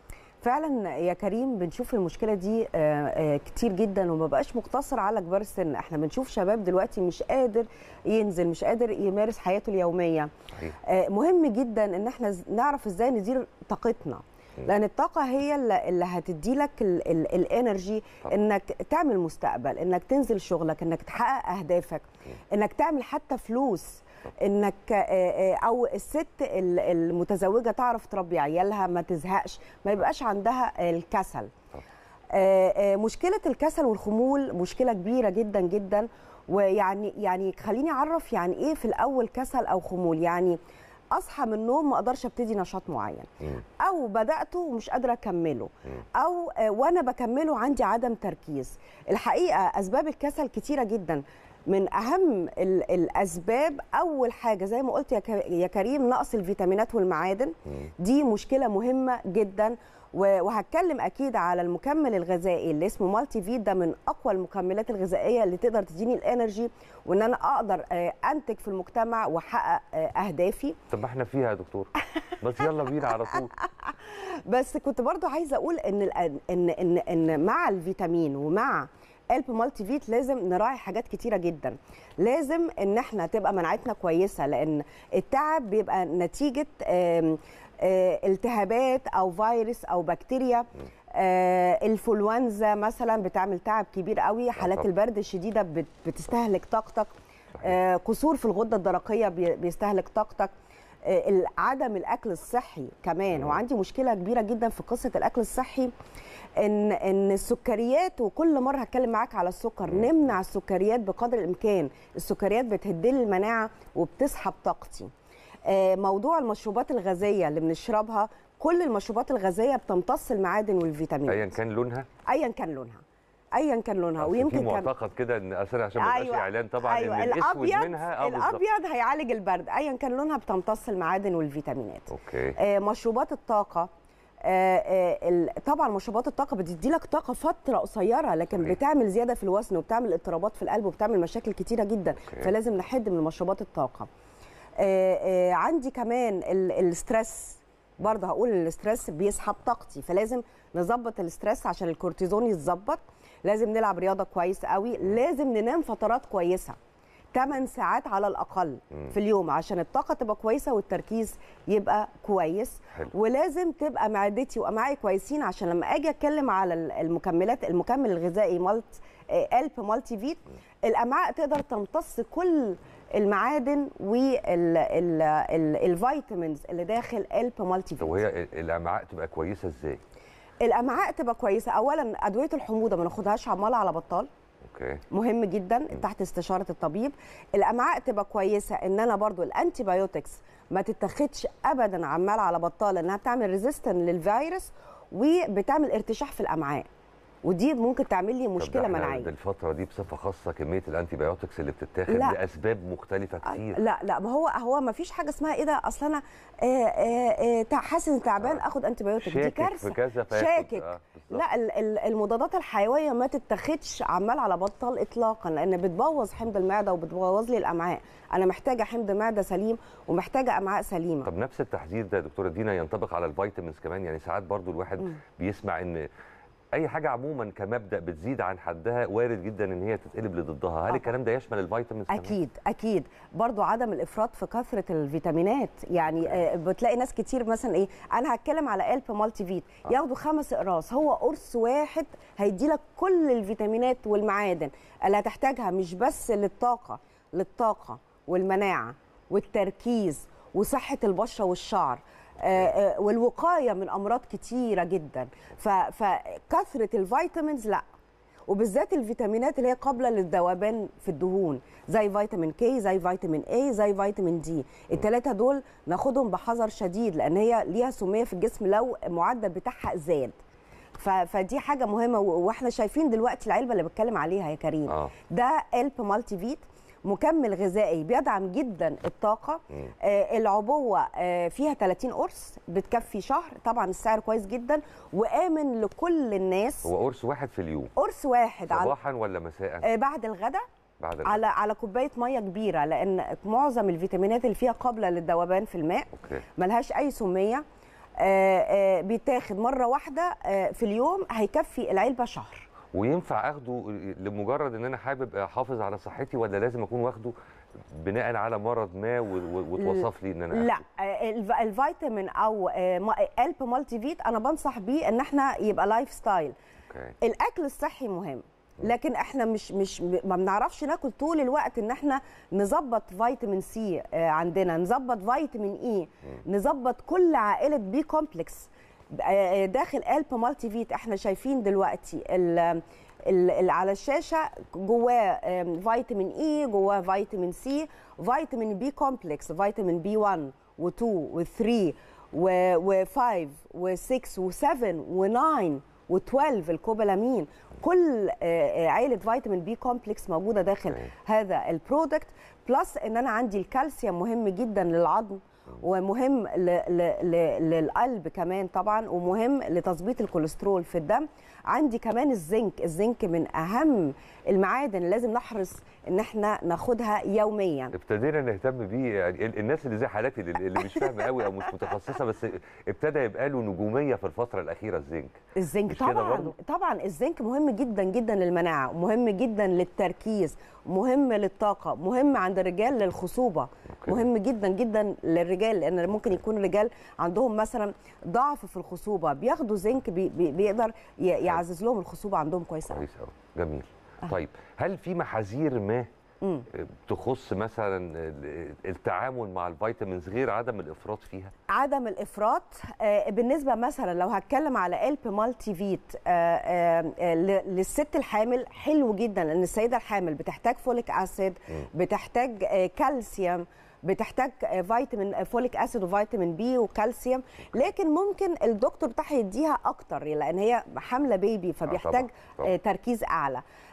Speaker 9: فعلا يا كريم بنشوف المشكله دي آه، آه، كتير جدا وما بقاش مقتصر على كبار السن احنا بنشوف شباب دلوقتي مش قادر ينزل مش قادر يمارس حياته اليوميه
Speaker 1: صحيح
Speaker 9: آه، مهم جدا ان احنا ز- نعرف ازاي ندير طاقتنا لان الطاقه هي اللي اللي هتدي لك الانرجي
Speaker 1: طبعا.
Speaker 9: انك تعمل مستقبل انك تنزل شغلك انك تحقق اهدافك انك تعمل حتى فلوس انك آه، آه، او الست ال- المتزوجه تعرف تربي عيالها ما تزهقش ما يبقاش عندها الكسل
Speaker 1: طبعا.
Speaker 9: آه، آه، مشكله الكسل والخمول مشكله كبيره جدا جدا ويعني يعني خليني اعرف يعني ايه في الاول كسل او خمول يعني اصحى من النوم ما اقدرش ابتدي نشاط معين
Speaker 1: مم.
Speaker 9: او بداته ومش قادره اكمله
Speaker 1: مم.
Speaker 9: او آه، وانا بكمله عندي عدم تركيز الحقيقه اسباب الكسل كتيره جدا من اهم ال- الاسباب اول حاجه زي ما قلت يا ك- يا كريم نقص الفيتامينات والمعادن
Speaker 1: مم.
Speaker 9: دي مشكله مهمه جدا و- وهتكلم اكيد على المكمل الغذائي اللي اسمه مالتي فيت ده من اقوى المكملات الغذائيه اللي تقدر تديني الانرجي وان انا اقدر آه، انتج في المجتمع واحقق آه، اهدافي
Speaker 1: طب ما احنا فيها يا دكتور بس يلا بينا على طول
Speaker 9: بس كنت برضو عايزه اقول ان ال- ان ان ان مع الفيتامين ومع الب مالتي فيت لازم نراعي حاجات كتيره جدا لازم ان احنا تبقى مناعتنا كويسه لان التعب بيبقى نتيجه آم، آه، التهابات او فيروس او بكتيريا آه، الانفلونزا مثلا بتعمل تعب كبير قوي حالات
Speaker 1: طبعا.
Speaker 9: البرد الشديده بت- بتستهلك طاقتك آه، قصور في الغده الدرقيه بي- بيستهلك طاقتك آه، ال- عدم الاكل الصحي كمان وعندي مشكله كبيره جدا في قصه الاكل الصحي ان ان السكريات وكل مره هتكلم معاك على السكر نمنع السكريات بقدر الامكان السكريات بتهدي لي المناعه وبتسحب طاقتي آه، موضوع المشروبات الغازيه اللي بنشربها كل المشروبات الغازيه بتمتص المعادن والفيتامينات
Speaker 1: ايا كان لونها
Speaker 9: ايا كان لونها ايا كان لونها
Speaker 1: أصل
Speaker 9: ويمكن
Speaker 1: في
Speaker 9: كان
Speaker 1: معتقد كده ان اصل عشان ما يبقاش اعلان طبعا
Speaker 9: أيوة.
Speaker 1: ان الاسود
Speaker 9: الابيض
Speaker 1: منها اه بالظبط
Speaker 9: الابيض هيعالج البرد ايا كان لونها بتمتص المعادن والفيتامينات
Speaker 1: اوكي
Speaker 9: آه، مشروبات الطاقه آه، آه، ال- طبعا مشروبات الطاقه بتدي لك طاقه فتره قصيره لكن
Speaker 1: صحيح.
Speaker 9: بتعمل زياده في الوزن وبتعمل اضطرابات في القلب وبتعمل مشاكل كتيره جدا
Speaker 1: أوكي.
Speaker 9: فلازم نحد من مشروبات الطاقه آه، آه، عندي كمان ال- الستريس برضه هقول الاسترس بيسحب طاقتي فلازم نظبط الاسترس عشان الكورتيزون يتظبط لازم نلعب رياضه كويس قوي لازم ننام فترات كويسه 8 ساعات على الاقل في اليوم عشان الطاقه تبقى كويسه والتركيز يبقى كويس
Speaker 1: حلو.
Speaker 9: ولازم تبقى معدتي وامعائي كويسين عشان لما اجي اتكلم على ال- المكملات المكمل الغذائي مالت الب مالتي فيت الامعاء تقدر تمتص كل المعادن والفيتامينز اللي داخل الب مالتي
Speaker 1: طب
Speaker 9: فيت
Speaker 1: وهي ال- الامعاء تبقى كويسه ازاي؟
Speaker 9: الامعاء تبقى كويسه اولا ادويه الحموضه ما ناخدهاش عماله على بطال
Speaker 1: اوكي
Speaker 9: مهم جدا تحت استشاره الطبيب الامعاء تبقى كويسه ان انا برضو الانتي بايوتكس ما تتاخدش ابدا عمال على بطال انها بتعمل ريزيستن للفيروس وبتعمل ارتشاح في الامعاء ودي ممكن تعمل لي
Speaker 1: طب ده
Speaker 9: مشكله
Speaker 1: إحنا
Speaker 9: مناعيه
Speaker 1: بالفتره دي بصفه خاصه كميه الانتي بايوتكس اللي بتتاخد
Speaker 9: لا.
Speaker 1: لاسباب مختلفه كتير
Speaker 9: لا لا ما هو هو ما فيش حاجه اسمها ايه ده اصل انا آه، آه، آه، تع- حاسس إني تعبان اخد انتي بايوتك دي
Speaker 1: شاكك
Speaker 9: كارثه
Speaker 1: في كذا فياخد-
Speaker 9: شاكك
Speaker 1: آه، بالظبط.
Speaker 9: لا ال- ال- المضادات الحيويه ما تتاخدش عمال على بطال اطلاقا لان بتبوظ حمض المعده وبتبوظ لي الامعاء انا محتاجه حمض معده سليم ومحتاجه امعاء سليمه
Speaker 1: طب نفس التحذير ده يا دكتوره دينا ينطبق على الفيتامينز كمان يعني ساعات برضو الواحد بيسمع ان اي حاجه عموما كمبدا بتزيد عن حدها وارد جدا ان هي تتقلب لضدها هل الكلام ده يشمل الفيتامينز كمان؟
Speaker 9: اكيد اكيد برضو عدم الافراط في كثره الفيتامينات يعني آه، بتلاقي ناس كتير مثلا ايه انا هتكلم على الب مالتي فيت ياخدوا خمس اقراص هو قرص واحد هيدي لك كل الفيتامينات والمعادن اللي هتحتاجها مش بس للطاقه للطاقه والمناعه والتركيز وصحه البشره والشعر آه، آه، والوقايه من امراض كتيره جدا ف- فكثره الفيتامينز لا وبالذات الفيتامينات اللي هي قابله للذوبان في الدهون زي فيتامين كي زي فيتامين اي زي فيتامين دي الثلاثه دول ناخدهم بحذر شديد لان هي ليها سميه في الجسم لو المعدل بتاعها زاد ف- فدي حاجه مهمه و- واحنا شايفين دلوقتي العلبه اللي بتكلم عليها يا كريم
Speaker 1: آه.
Speaker 9: ده الب مالتي فيت مكمل غذائي بيدعم جدا الطاقه آه العبوه آه فيها 30 قرص بتكفي شهر طبعا السعر كويس جدا وامن لكل الناس
Speaker 1: هو قرص واحد في اليوم
Speaker 9: قرص واحد على
Speaker 1: صباحا ولا مساء؟
Speaker 9: آه، بعد الغداء
Speaker 1: بعد الغداء.
Speaker 9: على على كوبايه ميه كبيره لان معظم الفيتامينات اللي فيها قابله للذوبان في الماء
Speaker 1: اوكي
Speaker 9: ملهاش اي سميه آه، آه، بيتاخد مره واحده آه، في اليوم هيكفي العلبه شهر
Speaker 1: وينفع اخده لمجرد ان انا حابب احافظ على صحتي ولا لازم اكون واخده بناء على مرض ما و- و- وتوصف لي ان انا
Speaker 9: لا
Speaker 1: آخده؟
Speaker 9: آه، الف- الفيتامين او آه، ما- الب مالتي فيت انا بنصح بيه ان احنا يبقى لايف ستايل
Speaker 1: اوكي
Speaker 9: الاكل الصحي مهم لكن احنا مش مش ما بنعرفش ناكل طول الوقت ان احنا نظبط فيتامين سي آه، عندنا نظبط فيتامين اي نظبط كل عائله بي كومبلكس آه، داخل الب مالتي فيت احنا شايفين دلوقتي ال ال- ال- على الشاشه جواه آم، فيتامين اي جواه فيتامين سي فيتامين بي كومبلكس فيتامين بي 1 و2 و3 و5 و6 و7 و9 و12 الكوبالامين كل آه، آه، عائله فيتامين بي كومبلكس موجوده داخل
Speaker 1: أوكي.
Speaker 9: هذا البرودكت بلس ان انا عندي الكالسيوم مهم جدا للعظم ومهم ل- ل- ل- للقلب كمان طبعا ومهم لتظبيط الكوليسترول في الدم عندي كمان الزنك الزنك من اهم المعادن اللي لازم نحرص ان احنا ناخدها يوميا
Speaker 1: ابتدينا نهتم بيه يعني ال- الناس اللي زي حالاتي اللي اللي مش فاهمه قوي او مش متخصصه بس ابتدى يبقى له نجوميه في الفتره الاخيره الزنك
Speaker 9: الزنك
Speaker 1: مش كده
Speaker 9: طبعا
Speaker 1: برضو؟
Speaker 9: طبعا الزنك مهم جدا جدا للمناعه ومهم جدا للتركيز مهم للطاقه مهم عند الرجال للخصوبه
Speaker 1: أوكي.
Speaker 9: مهم جدا جدا للرجال لان ممكن يكون الرجال عندهم مثلا ضعف في الخصوبه بياخدوا زنك بي بي بيقدر ي- يعزز لهم الخصوبه عندهم كويس قوي
Speaker 1: كويس قوي جميل طيب هل في محاذير ما
Speaker 9: مم.
Speaker 1: تخص مثلا ال- التعامل مع الفيتامينز غير عدم الافراط فيها
Speaker 9: عدم الافراط آه، بالنسبه مثلا لو هتكلم على الب مالتي فيت آه، آه، آه، ل- للست الحامل حلو جدا لان السيده الحامل بتحتاج فوليك اسيد بتحتاج آه، كالسيوم بتحتاج آه، فيتامين آه، فوليك اسيد وفيتامين بي وكالسيوم لكن ممكن الدكتور بتاعها يديها اكتر لان هي حامله بيبي فبيحتاج
Speaker 1: طبعاً.
Speaker 9: آه، تركيز اعلى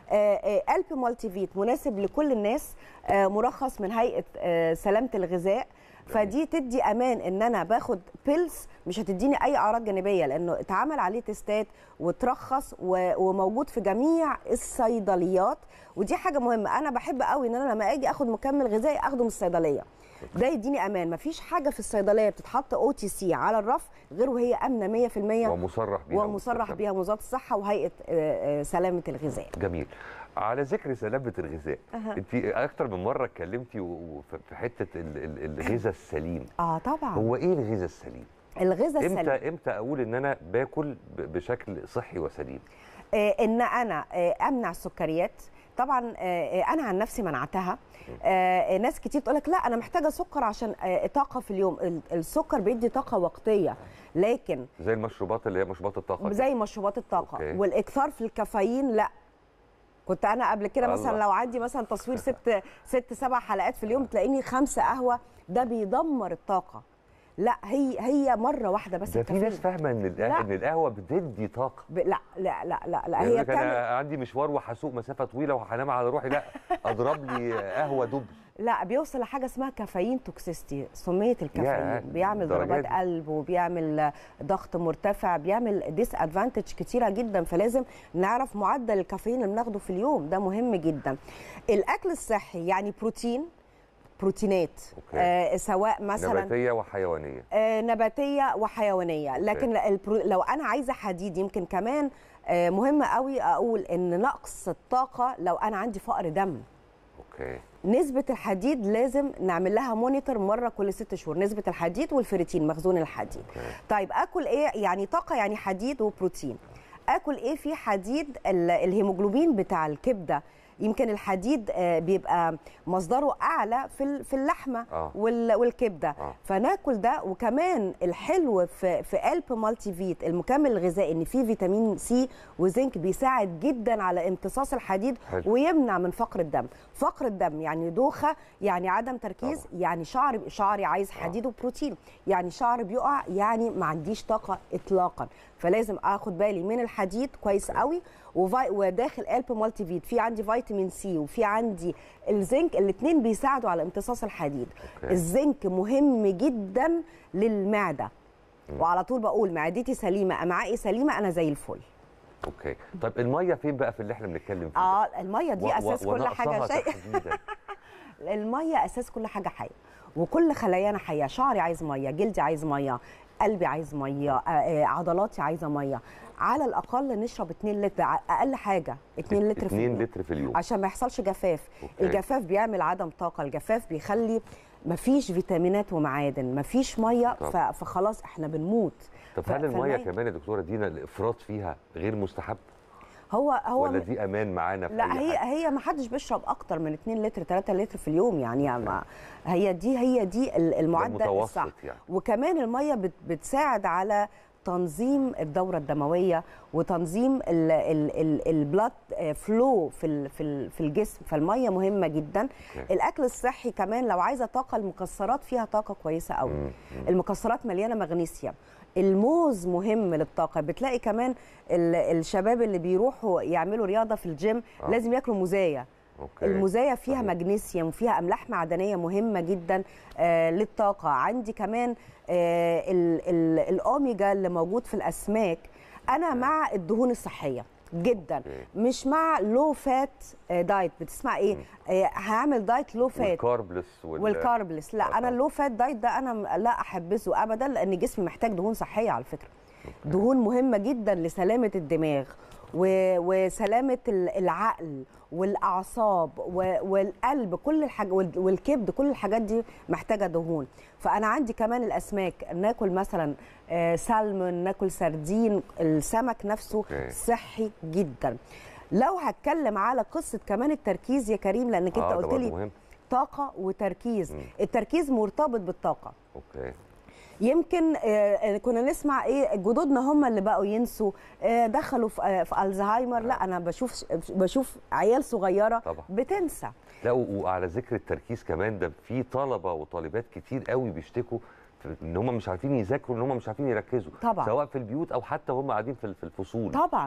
Speaker 9: الب مالتي فيت مناسب لكل الناس آه، مرخص من هيئه آه، سلامه الغذاء فدي تدي امان ان انا باخد بيلز مش هتديني اي اعراض جانبيه لانه اتعمل عليه تيستات وترخص و- وموجود في جميع الصيدليات ودي حاجه مهمه انا بحب قوي ان انا لما اجي اخد مكمل غذائي اخده من الصيدليه ده يديني امان مفيش حاجه في الصيدليه بتتحط او تي سي على الرف غير وهي امنه 100%
Speaker 1: ومصرح بيها
Speaker 9: ومصرح
Speaker 1: ومستخدمة.
Speaker 9: بيها وزاره الصحه وهيئه آه، آه، سلامه الغذاء
Speaker 1: جميل على ذكر سلامه الغذاء
Speaker 9: أها.
Speaker 1: انت اكتر من مره اتكلمتي و- و- في حته ال- ال- الغذاء السليم
Speaker 9: اه طبعا
Speaker 1: هو ايه الغذاء السليم
Speaker 9: الغذاء السليم
Speaker 1: امتى امتى اقول ان انا باكل ب- بشكل صحي وسليم
Speaker 9: آه، ان انا آه، امنع السكريات طبعا آه، آه، انا عن نفسي منعتها آه، ناس كتير تقول لك لا انا محتاجه سكر عشان آه، طاقه في اليوم ال- السكر بيدي طاقه وقتيه لكن
Speaker 1: زي المشروبات اللي هي مشروبات الطاقه
Speaker 9: زي مشروبات الطاقه
Speaker 1: أوكي.
Speaker 9: والاكثار في الكافيين لا كنت انا قبل كده مثلا
Speaker 1: الله.
Speaker 9: لو عندي مثلا تصوير ست ست سبع حلقات في اليوم تلاقيني خمسه قهوه ده بيدمر الطاقه لا هي هي مره واحده بس
Speaker 1: ده في ناس
Speaker 9: الكافيين.
Speaker 1: فاهمه ان القه-
Speaker 9: لا.
Speaker 1: ان القهوه بتدي طاقه
Speaker 9: ب- لا لا لا لا, لا
Speaker 1: يعني
Speaker 9: هي
Speaker 1: هي
Speaker 9: بتعمل
Speaker 1: انا عندي مشوار وهسوق مسافه طويله وهنام على روحي لا اضرب لي قهوه دب
Speaker 9: لا بيوصل لحاجه اسمها كافيين توكسيستي سميه
Speaker 1: يا،
Speaker 9: الكافيين بيعمل
Speaker 1: الدرجة
Speaker 9: ضربات
Speaker 1: دي.
Speaker 9: قلب وبيعمل ضغط مرتفع بيعمل ديس ادفانتج كتيره جدا فلازم نعرف معدل الكافيين اللي بناخده في اليوم ده مهم جدا الاكل الصحي يعني بروتين بروتينات
Speaker 1: أوكي.
Speaker 9: آه سواء مثلا
Speaker 1: نباتيه وحيوانيه
Speaker 9: آه، نباتيه وحيوانيه لكن البرو... لو انا عايزه حديد يمكن كمان آه، مهم قوي اقول ان نقص الطاقه لو انا عندي فقر دم
Speaker 1: اوكي
Speaker 9: نسبة الحديد لازم نعمل لها مونيتور مرة كل ست شهور نسبة الحديد والفيريتين مخزون الحديد طيب اكل ايه يعني طاقة يعني حديد وبروتين اكل ايه فيه حديد ال- الهيموجلوبين بتاع الكبدة يمكن الحديد آه، بيبقى مصدره اعلى في ال- في اللحمه
Speaker 1: آه.
Speaker 9: وال- والكبده
Speaker 1: آه.
Speaker 9: فناكل ده وكمان الحلو في في قلب مالتي فيت المكمل الغذائي ان فيه فيتامين سي وزنك بيساعد جدا على امتصاص الحديد
Speaker 1: حلو.
Speaker 9: ويمنع من فقر الدم فقر الدم يعني دوخه يعني عدم تركيز
Speaker 1: طبعا.
Speaker 9: يعني شعر شعري عايز حديد وبروتين يعني شعر بيقع يعني ما عنديش طاقه اطلاقا فلازم اخد بالي من الحديد كويس قوي وفي... وداخل قلب مالتي فيت في عندي فيتامين سي وفي عندي الزنك الاثنين بيساعدوا على امتصاص الحديد
Speaker 1: أوكي.
Speaker 9: الزنك مهم جدا للمعده وعلى طول بقول معدتي سليمه امعائي سليمه انا زي الفل
Speaker 1: اوكي طيب الميه فين بقى في اللي احنا بنتكلم فيه
Speaker 9: اه الميه دي
Speaker 1: و- و-
Speaker 9: اساس كل حاجه
Speaker 1: ونقصها
Speaker 9: شيء
Speaker 1: تحديداً.
Speaker 9: الميه اساس كل حاجه حيه وكل خلايانا حيه شعري عايز ميه جلدي عايز ميه قلبي عايز ميه آه، آه، عضلاتي عايزه ميه على الاقل نشرب 2 لتر ع- اقل حاجه 2 لتر في
Speaker 1: 2
Speaker 9: اليوم
Speaker 1: لتر في اليوم
Speaker 9: عشان ما يحصلش جفاف
Speaker 1: أوكي.
Speaker 9: الجفاف بيعمل عدم طاقه الجفاف بيخلي مفيش فيتامينات ومعادن مفيش ميه
Speaker 1: طب.
Speaker 9: ف- فخلاص احنا بنموت
Speaker 1: طب
Speaker 9: ف-
Speaker 1: هل الميه
Speaker 9: فالمية-
Speaker 1: كمان يا دكتوره دينا الافراط فيها غير مستحب
Speaker 9: هو هو
Speaker 1: ولا
Speaker 9: م-
Speaker 1: دي امان معانا في
Speaker 9: لا
Speaker 1: أي
Speaker 9: هي
Speaker 1: حاجة؟
Speaker 9: هي ما حدش بيشرب اكتر من 2 لتر 3 لتر في اليوم يعني ما هي دي هي دي ال- المعدل
Speaker 1: المتوسط
Speaker 9: الصح
Speaker 1: يعني.
Speaker 9: وكمان الميه بت بتساعد على تنظيم الدوره الدمويه وتنظيم البلاد فلو في ال- في ال- في الجسم فالميه مهمه جدا
Speaker 1: أوكي.
Speaker 9: الاكل الصحي كمان لو عايزه طاقه المكسرات فيها طاقه كويسه قوي
Speaker 1: مم.
Speaker 9: المكسرات مليانه مغنيسيوم الموز مهم للطاقه بتلاقي كمان ال- الشباب اللي بيروحوا يعملوا رياضه في الجيم
Speaker 1: آه.
Speaker 9: لازم ياكلوا موزايه
Speaker 1: اوكي
Speaker 9: الموزايه فيها
Speaker 1: صحيح.
Speaker 9: مغنيسيوم وفيها املاح معدنيه مهمه جدا آه للطاقه عندي كمان آه ال- ال- الاوميجا اللي موجود في الاسماك انا مع الدهون الصحيه جدا
Speaker 1: أوكي.
Speaker 9: مش مع لو فات دايت بتسمع ايه آه هعمل دايت لو فات
Speaker 1: والكاربلس وال...
Speaker 9: والكاربلس لا
Speaker 1: آه
Speaker 9: انا
Speaker 1: طبعا.
Speaker 9: اللو فات دايت ده انا م- لا احبذه ابدا لان جسمي محتاج دهون صحيه على فكره دهون مهمه جدا لسلامه الدماغ و- وسلامه ال- العقل والاعصاب و- والقلب كل الحاجه وال- والكبد كل الحاجات دي محتاجه دهون فانا عندي كمان الاسماك ناكل مثلا آه، سالمون ناكل سردين السمك نفسه
Speaker 1: أوكي.
Speaker 9: صحي جدا لو هتكلم على قصه كمان التركيز يا كريم لانك
Speaker 1: آه،
Speaker 9: انت
Speaker 1: ده
Speaker 9: قلت
Speaker 1: برضه
Speaker 9: لي
Speaker 1: مهم
Speaker 9: طاقه وتركيز
Speaker 1: مم.
Speaker 9: التركيز مرتبط بالطاقه
Speaker 1: اوكي
Speaker 9: يمكن آه، آه، كنا نسمع ايه جدودنا هم اللي بقوا ينسوا آه، دخلوا في آه، في الزهايمر لا انا بشوف بشوف عيال صغيره
Speaker 1: طبعا.
Speaker 9: بتنسى
Speaker 1: لا و- وعلى ذكر التركيز كمان ده في طلبه وطالبات كتير قوي بيشتكوا في ان هم مش عارفين يذاكروا ان هم مش عارفين يركزوا
Speaker 9: طبعا.
Speaker 1: سواء في البيوت او حتى هم قاعدين في في الفصول
Speaker 9: طبعا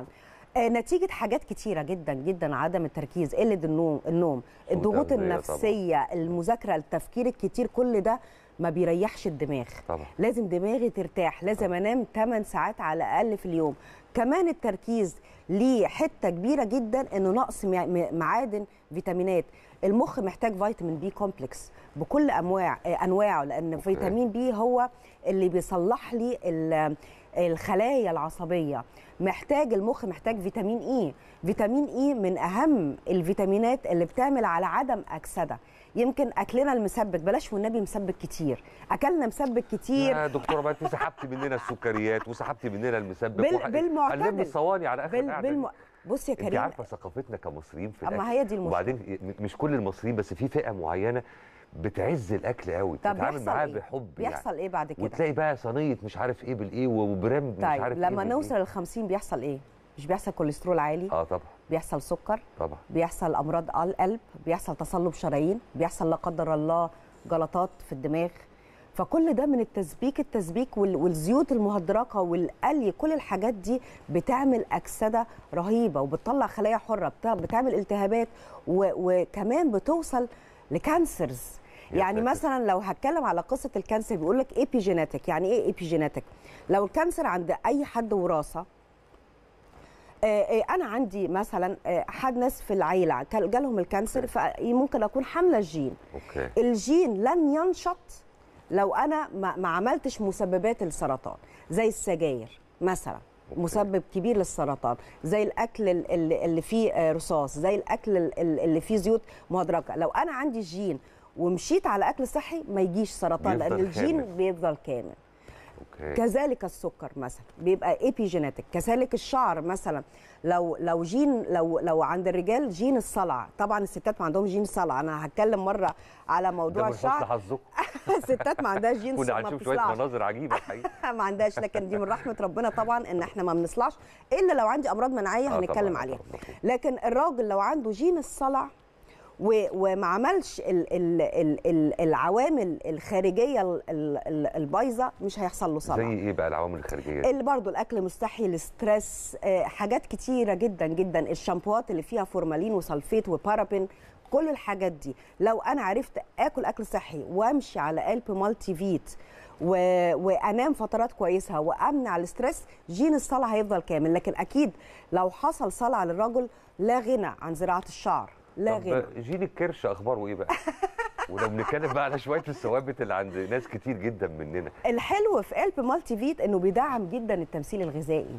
Speaker 9: آه، نتيجة حاجات كتيرة جدا جدا عدم التركيز قلة النوم النوم
Speaker 1: سوء
Speaker 9: الضغوط
Speaker 1: تغذية
Speaker 9: النفسية المذاكرة التفكير الكتير كل ده ما بيريحش الدماغ
Speaker 1: طبعا
Speaker 9: لازم دماغي ترتاح لازم انام 8 ساعات على الاقل في اليوم كمان التركيز ليه حته كبيره جدا انه نقص مع- م- معادن فيتامينات المخ محتاج فيتامين بي كومبلكس بكل انواع آه، انواعه لان
Speaker 1: أوكي.
Speaker 9: فيتامين بي هو اللي بيصلح لي ال- الخلايا العصبيه محتاج المخ محتاج فيتامين اي فيتامين اي من اهم الفيتامينات اللي بتعمل على عدم اكسده يمكن اكلنا المسبك بلاش والنبي مسبك كتير اكلنا مسبك كتير
Speaker 1: يا دكتوره بقى انت سحبتي مننا السكريات وسحبتي مننا المسبك
Speaker 9: بال-
Speaker 1: وح-
Speaker 9: بالمعتدل.
Speaker 1: قلبنا الصواني على اخر
Speaker 9: بال...
Speaker 1: القعدة
Speaker 9: بالم...
Speaker 1: دي.
Speaker 9: بص يا
Speaker 1: انت
Speaker 9: كريم
Speaker 1: عارفه ثقافتنا كمصريين في
Speaker 9: أما
Speaker 1: الاكل
Speaker 9: هي دي المشكلة.
Speaker 1: وبعدين م- مش كل المصريين بس في فئه معينه بتعز الاكل قوي
Speaker 9: طب
Speaker 1: بتتعامل
Speaker 9: بيحصل
Speaker 1: معاه
Speaker 9: إيه؟
Speaker 1: بحب
Speaker 9: بيحصل
Speaker 1: يعني
Speaker 9: ايه بعد كده
Speaker 1: وتلاقي بقى صينيه مش عارف ايه بالايه وبرام مش
Speaker 9: طيب
Speaker 1: عارف
Speaker 9: لما
Speaker 1: ايه
Speaker 9: نوصل
Speaker 1: بالإيه.
Speaker 9: لل 50 بيحصل ايه مش بيحصل كوليسترول عالي
Speaker 1: اه طبعا
Speaker 9: بيحصل سكر
Speaker 1: طبعا
Speaker 9: بيحصل امراض القلب بيحصل تصلب شرايين بيحصل لا قدر الله جلطات في الدماغ فكل ده من التسبيك التسبيك وال- والزيوت المهدرجه والقلي كل الحاجات دي بتعمل اكسده رهيبه وبتطلع خلايا حره بتع- بتعمل التهابات و- وكمان بتوصل لكانسرز
Speaker 1: يا
Speaker 9: يعني
Speaker 1: ساتر.
Speaker 9: مثلا لو هتكلم على قصه الكانسر بيقول لك ايبيجينيتك يعني ايه ايبيجينيتك لو الكانسر عند اي حد وراثه آه، آه، انا عندي مثلا آه، حد ناس في العيله كان جالهم الكانسر فممكن اكون حامله الجين
Speaker 1: اوكي
Speaker 9: الجين لن ينشط لو انا ما, ما عملتش مسببات السرطان زي السجاير مثلا مسبب كبير للسرطان زي الاكل ال- ال- اللي فيه آه، رصاص زي الاكل ال- ال- اللي فيه زيوت مهدرجه لو انا عندي جين ومشيت على اكل صحي ما يجيش سرطان لان
Speaker 1: بيفضل
Speaker 9: الجين
Speaker 1: كامل.
Speaker 9: بيفضل كامل
Speaker 1: اوكي
Speaker 9: كذلك السكر مثلا بيبقى ايبيجينيتك كذلك الشعر مثلا لو لو جين لو لو عند الرجال جين الصلع طبعا الستات ما عندهم جين الصلع انا هتكلم مره على
Speaker 1: ده
Speaker 9: موضوع
Speaker 1: من حسن
Speaker 9: الشعر
Speaker 1: حظكم
Speaker 9: الستات ما عندهاش جين
Speaker 1: كنا
Speaker 9: الصلع ما
Speaker 1: هنشوف شويه
Speaker 9: بتصلعش
Speaker 1: مناظر عجيبه الحقيقه
Speaker 9: ما عندهاش لكن دي من رحمه ربنا طبعا ان احنا ما بنصلعش الا لو عندي امراض مناعيه
Speaker 1: آه
Speaker 9: هنتكلم
Speaker 1: طبعاً،
Speaker 9: عليها
Speaker 1: طبعاً، مفهوم.
Speaker 9: لكن الراجل لو عنده جين الصلع و- وما عملش ال ال ال ال العوامل الخارجيه ال- ال- ال- البايظه مش هيحصل له صلع
Speaker 1: زي ايه بقى العوامل الخارجيه دي؟
Speaker 9: اللي برضو الاكل مستحي الاسترس آه، حاجات كتيره جدا جدا الشامبوات اللي فيها فورمالين وسلفيت وبارابين كل الحاجات دي لو انا عرفت اكل اكل صحي وامشي على قلب مالتي فيت و... وانام فترات كويسه وامنع الاسترس جين الصلع هيفضل كامل لكن اكيد لو حصل صلع للرجل لا غنى عن زراعه الشعر لا غنى
Speaker 1: طب جيل الكرش اخباره ايه بقى؟ ولو بنتكلم بقى على شويه الثوابت اللي عند ناس كتير جدا مننا
Speaker 9: الحلو في قلب مالتي فيت انه بيدعم جدا التمثيل الغذائي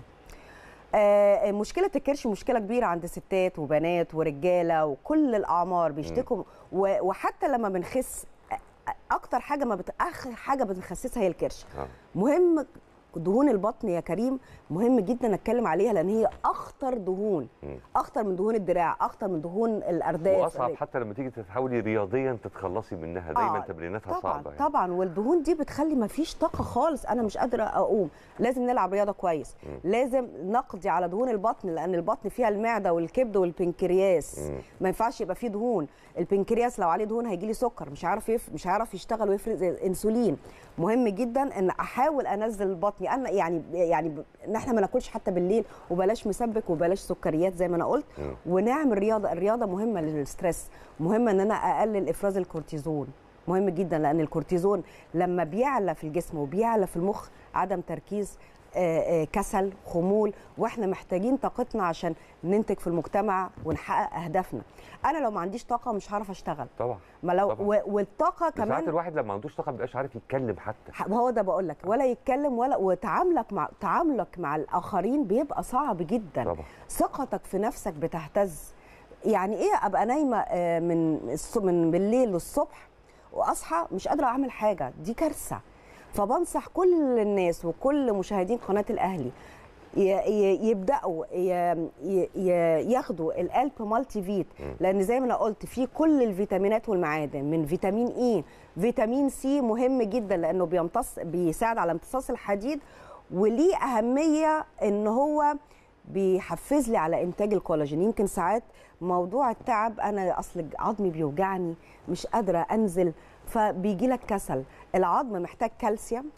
Speaker 9: آه، مشكلة الكرش مشكلة كبيرة عند ستات وبنات ورجالة وكل الأعمار بيشتكوا و- وحتى لما بنخس أ- أ- أكتر حاجة ما بت... آخر حاجة بنخسسها هي الكرش
Speaker 1: آه.
Speaker 9: مهم دهون البطن يا كريم مهم جدا اتكلم عليها لان هي اخطر دهون
Speaker 1: مم.
Speaker 9: اخطر من دهون الدراع اخطر من دهون الارداف
Speaker 1: واصعب حتى لما تيجي تحاولي رياضيا تتخلصي منها دايما
Speaker 9: آه،
Speaker 1: تمريناتها
Speaker 9: طبعا
Speaker 1: صعبه يعني.
Speaker 9: طبعا والدهون دي بتخلي ما فيش طاقه خالص انا مش قادره اقوم لازم نلعب رياضه كويس لازم نقضي على دهون البطن لان البطن فيها المعده والكبد والبنكرياس
Speaker 1: مم.
Speaker 9: ما ينفعش يبقى فيه دهون البنكرياس لو عليه دهون هيجي لي سكر مش عارف يف... مش هيعرف يشتغل ويفرز انسولين مهم جدا ان احاول انزل بطني انا يعني يعني ب- ان احنا ما ناكلش حتى بالليل وبلاش مسبك وبلاش سكريات زي ما انا قلت
Speaker 1: مم.
Speaker 9: ونعمل رياضه الرياضه مهمه للستريس مهمه ان انا اقلل افراز الكورتيزون مهم جدا لان الكورتيزون لما بيعلى في الجسم وبيعلى في المخ عدم تركيز آه، آه، كسل خمول واحنا محتاجين طاقتنا عشان ننتج في المجتمع ونحقق اهدافنا انا لو ما عنديش طاقه مش هعرف اشتغل
Speaker 1: طبعا
Speaker 9: ما لو
Speaker 1: طبعاً.
Speaker 9: و- والطاقه
Speaker 1: ساعات
Speaker 9: كمان
Speaker 1: الواحد لما ما عندوش طاقه ما بيبقاش عارف يتكلم حتى
Speaker 9: ح- هو ده بقول لك ولا يتكلم ولا وتعاملك مع تعاملك مع الاخرين بيبقى صعب جدا
Speaker 1: طبعا
Speaker 9: ثقتك في نفسك بتهتز يعني ايه ابقى نايمه آه، من الص- من بالليل للصبح واصحى مش قادره اعمل حاجه دي كارثه فبنصح كل الناس وكل مشاهدين قناه الاهلي ي- ي- يبداوا ي- ي- ي- ياخدوا الالب مالتي فيت لان زي ما انا قلت فيه كل الفيتامينات والمعادن من فيتامين اي فيتامين سي مهم جدا لانه بيمتص بيساعد على امتصاص الحديد وليه اهميه ان هو بيحفز لي على انتاج الكولاجين يمكن ساعات موضوع التعب انا اصل عظمي بيوجعني مش قادره انزل فبيجي لك كسل العظم محتاج كالسيوم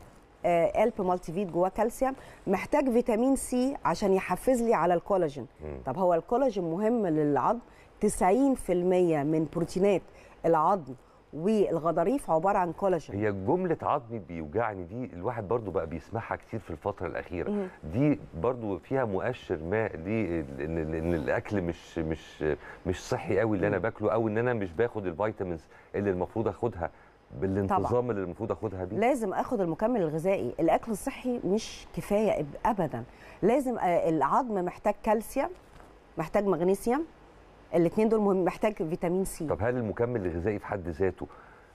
Speaker 9: آه، الب مالتي فيت جواه كالسيوم محتاج فيتامين سي عشان يحفز لي على الكولاجين طب هو الكولاجين مهم للعظم 90% من بروتينات العظم والغضاريف عباره عن كولاجين
Speaker 1: هي جملة عظمي بيوجعني دي الواحد برضو بقى بيسمعها كتير في الفترة الأخيرة دي برضو فيها مؤشر ما ليه إن, إن الأكل مش مش مش صحي قوي اللي أنا باكله أو إن أنا مش باخد الفيتامينز اللي المفروض أخدها بالانتظام اللي المفروض أخدها بيه
Speaker 9: لازم اخد المكمل الغذائي الاكل الصحي مش كفايه إب- ابدا لازم آه، العظم محتاج كالسيوم محتاج مغنيسيوم الاثنين دول مهم محتاج فيتامين سي
Speaker 1: طب هل المكمل الغذائي في حد ذاته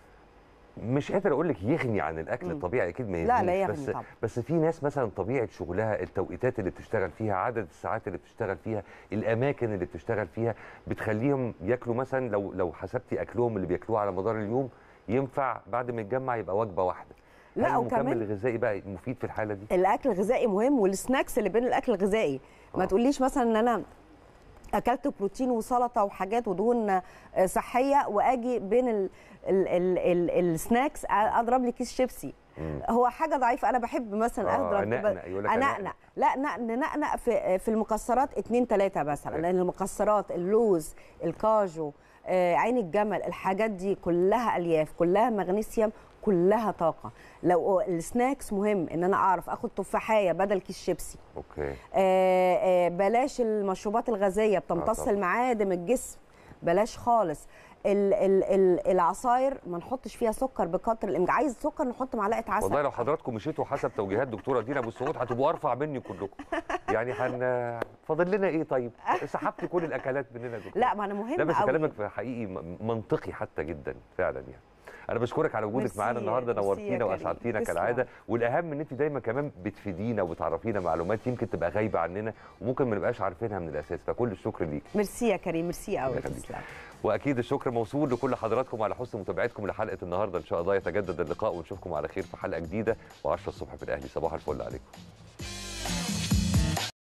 Speaker 1: مش قادر اقول لك يغني عن الاكل
Speaker 9: مم.
Speaker 1: الطبيعي اكيد ما
Speaker 9: لا،
Speaker 1: يغنيش
Speaker 9: لا يغني
Speaker 1: بس
Speaker 9: طبعا.
Speaker 1: بس في ناس مثلا طبيعه شغلها التوقيتات اللي بتشتغل فيها عدد الساعات اللي بتشتغل فيها الاماكن اللي بتشتغل فيها بتخليهم ياكلوا مثلا لو لو حسبتي اكلهم اللي بياكلوه على مدار اليوم ينفع بعد ما يتجمع يبقى وجبه واحده
Speaker 9: لا،
Speaker 1: هل المكمل
Speaker 9: وكمان-
Speaker 1: الغذائي بقى مفيد في الحاله دي
Speaker 9: الاكل الغذائي مهم والسناكس اللي بين الاكل الغذائي ما
Speaker 1: آه.
Speaker 9: تقوليش مثلا ان انا اكلت بروتين وسلطه وحاجات ودهون آه، صحيه واجي بين ال ال ال ال السناكس اضرب لي كيس شيبسي
Speaker 1: مم.
Speaker 9: هو حاجه ضعيفه انا بحب مثلا
Speaker 1: آه،
Speaker 9: اضرب
Speaker 1: نقنق، يقول لك
Speaker 9: انقنق لا نق- ننقنق في في المكسرات اتنين تلاته مثلا
Speaker 1: أوكي.
Speaker 9: لان المكسرات اللوز الكاجو آه، عين الجمل الحاجات دي كلها الياف كلها مغنيسيوم كلها طاقه لو السناكس مهم ان انا اعرف اخد تفاحيه بدل كيس شيبسي
Speaker 1: اوكي
Speaker 9: آه، آه، بلاش المشروبات الغازيه بتمتص
Speaker 1: طبعا.
Speaker 9: المعادن الجسم بلاش خالص ال- ال- ال- العصاير ما نحطش فيها سكر بكتر الإمكان. عايز سكر نحط معلقه عسل
Speaker 1: والله لو حضراتكم مشيتوا حسب توجيهات دكتوره دينا ابو السعود هتبقوا ارفع مني كلكم يعني هن فاضل لنا ايه طيب سحبت كل الاكلات مننا يا دكتور
Speaker 9: لا ما انا مهم
Speaker 1: لا بس
Speaker 9: قوي.
Speaker 1: كلامك في حقيقي م- منطقي حتى جدا فعلا يعني انا بشكرك على وجودك
Speaker 9: ميرسي-
Speaker 1: معانا النهارده
Speaker 9: ميرسي يا
Speaker 1: نورتينا
Speaker 9: كريم.
Speaker 1: واسعدتينا
Speaker 9: تسلم.
Speaker 1: كالعاده والاهم ان انت دايما كمان بتفيدينا وبتعرفينا معلومات يمكن تبقى غايبه عننا وممكن ما نبقاش عارفينها من الاساس فكل الشكر ليك
Speaker 9: ميرسي يا كريم ميرسي قوي
Speaker 1: الله يخليك.
Speaker 9: تسلم
Speaker 1: واكيد الشكر موصول لكل حضراتكم على حسن متابعتكم لحلقه النهارده ان شاء الله يتجدد اللقاء ونشوفكم على خير في حلقه جديده و10 الصبح في الاهلي صباح الفل عليكم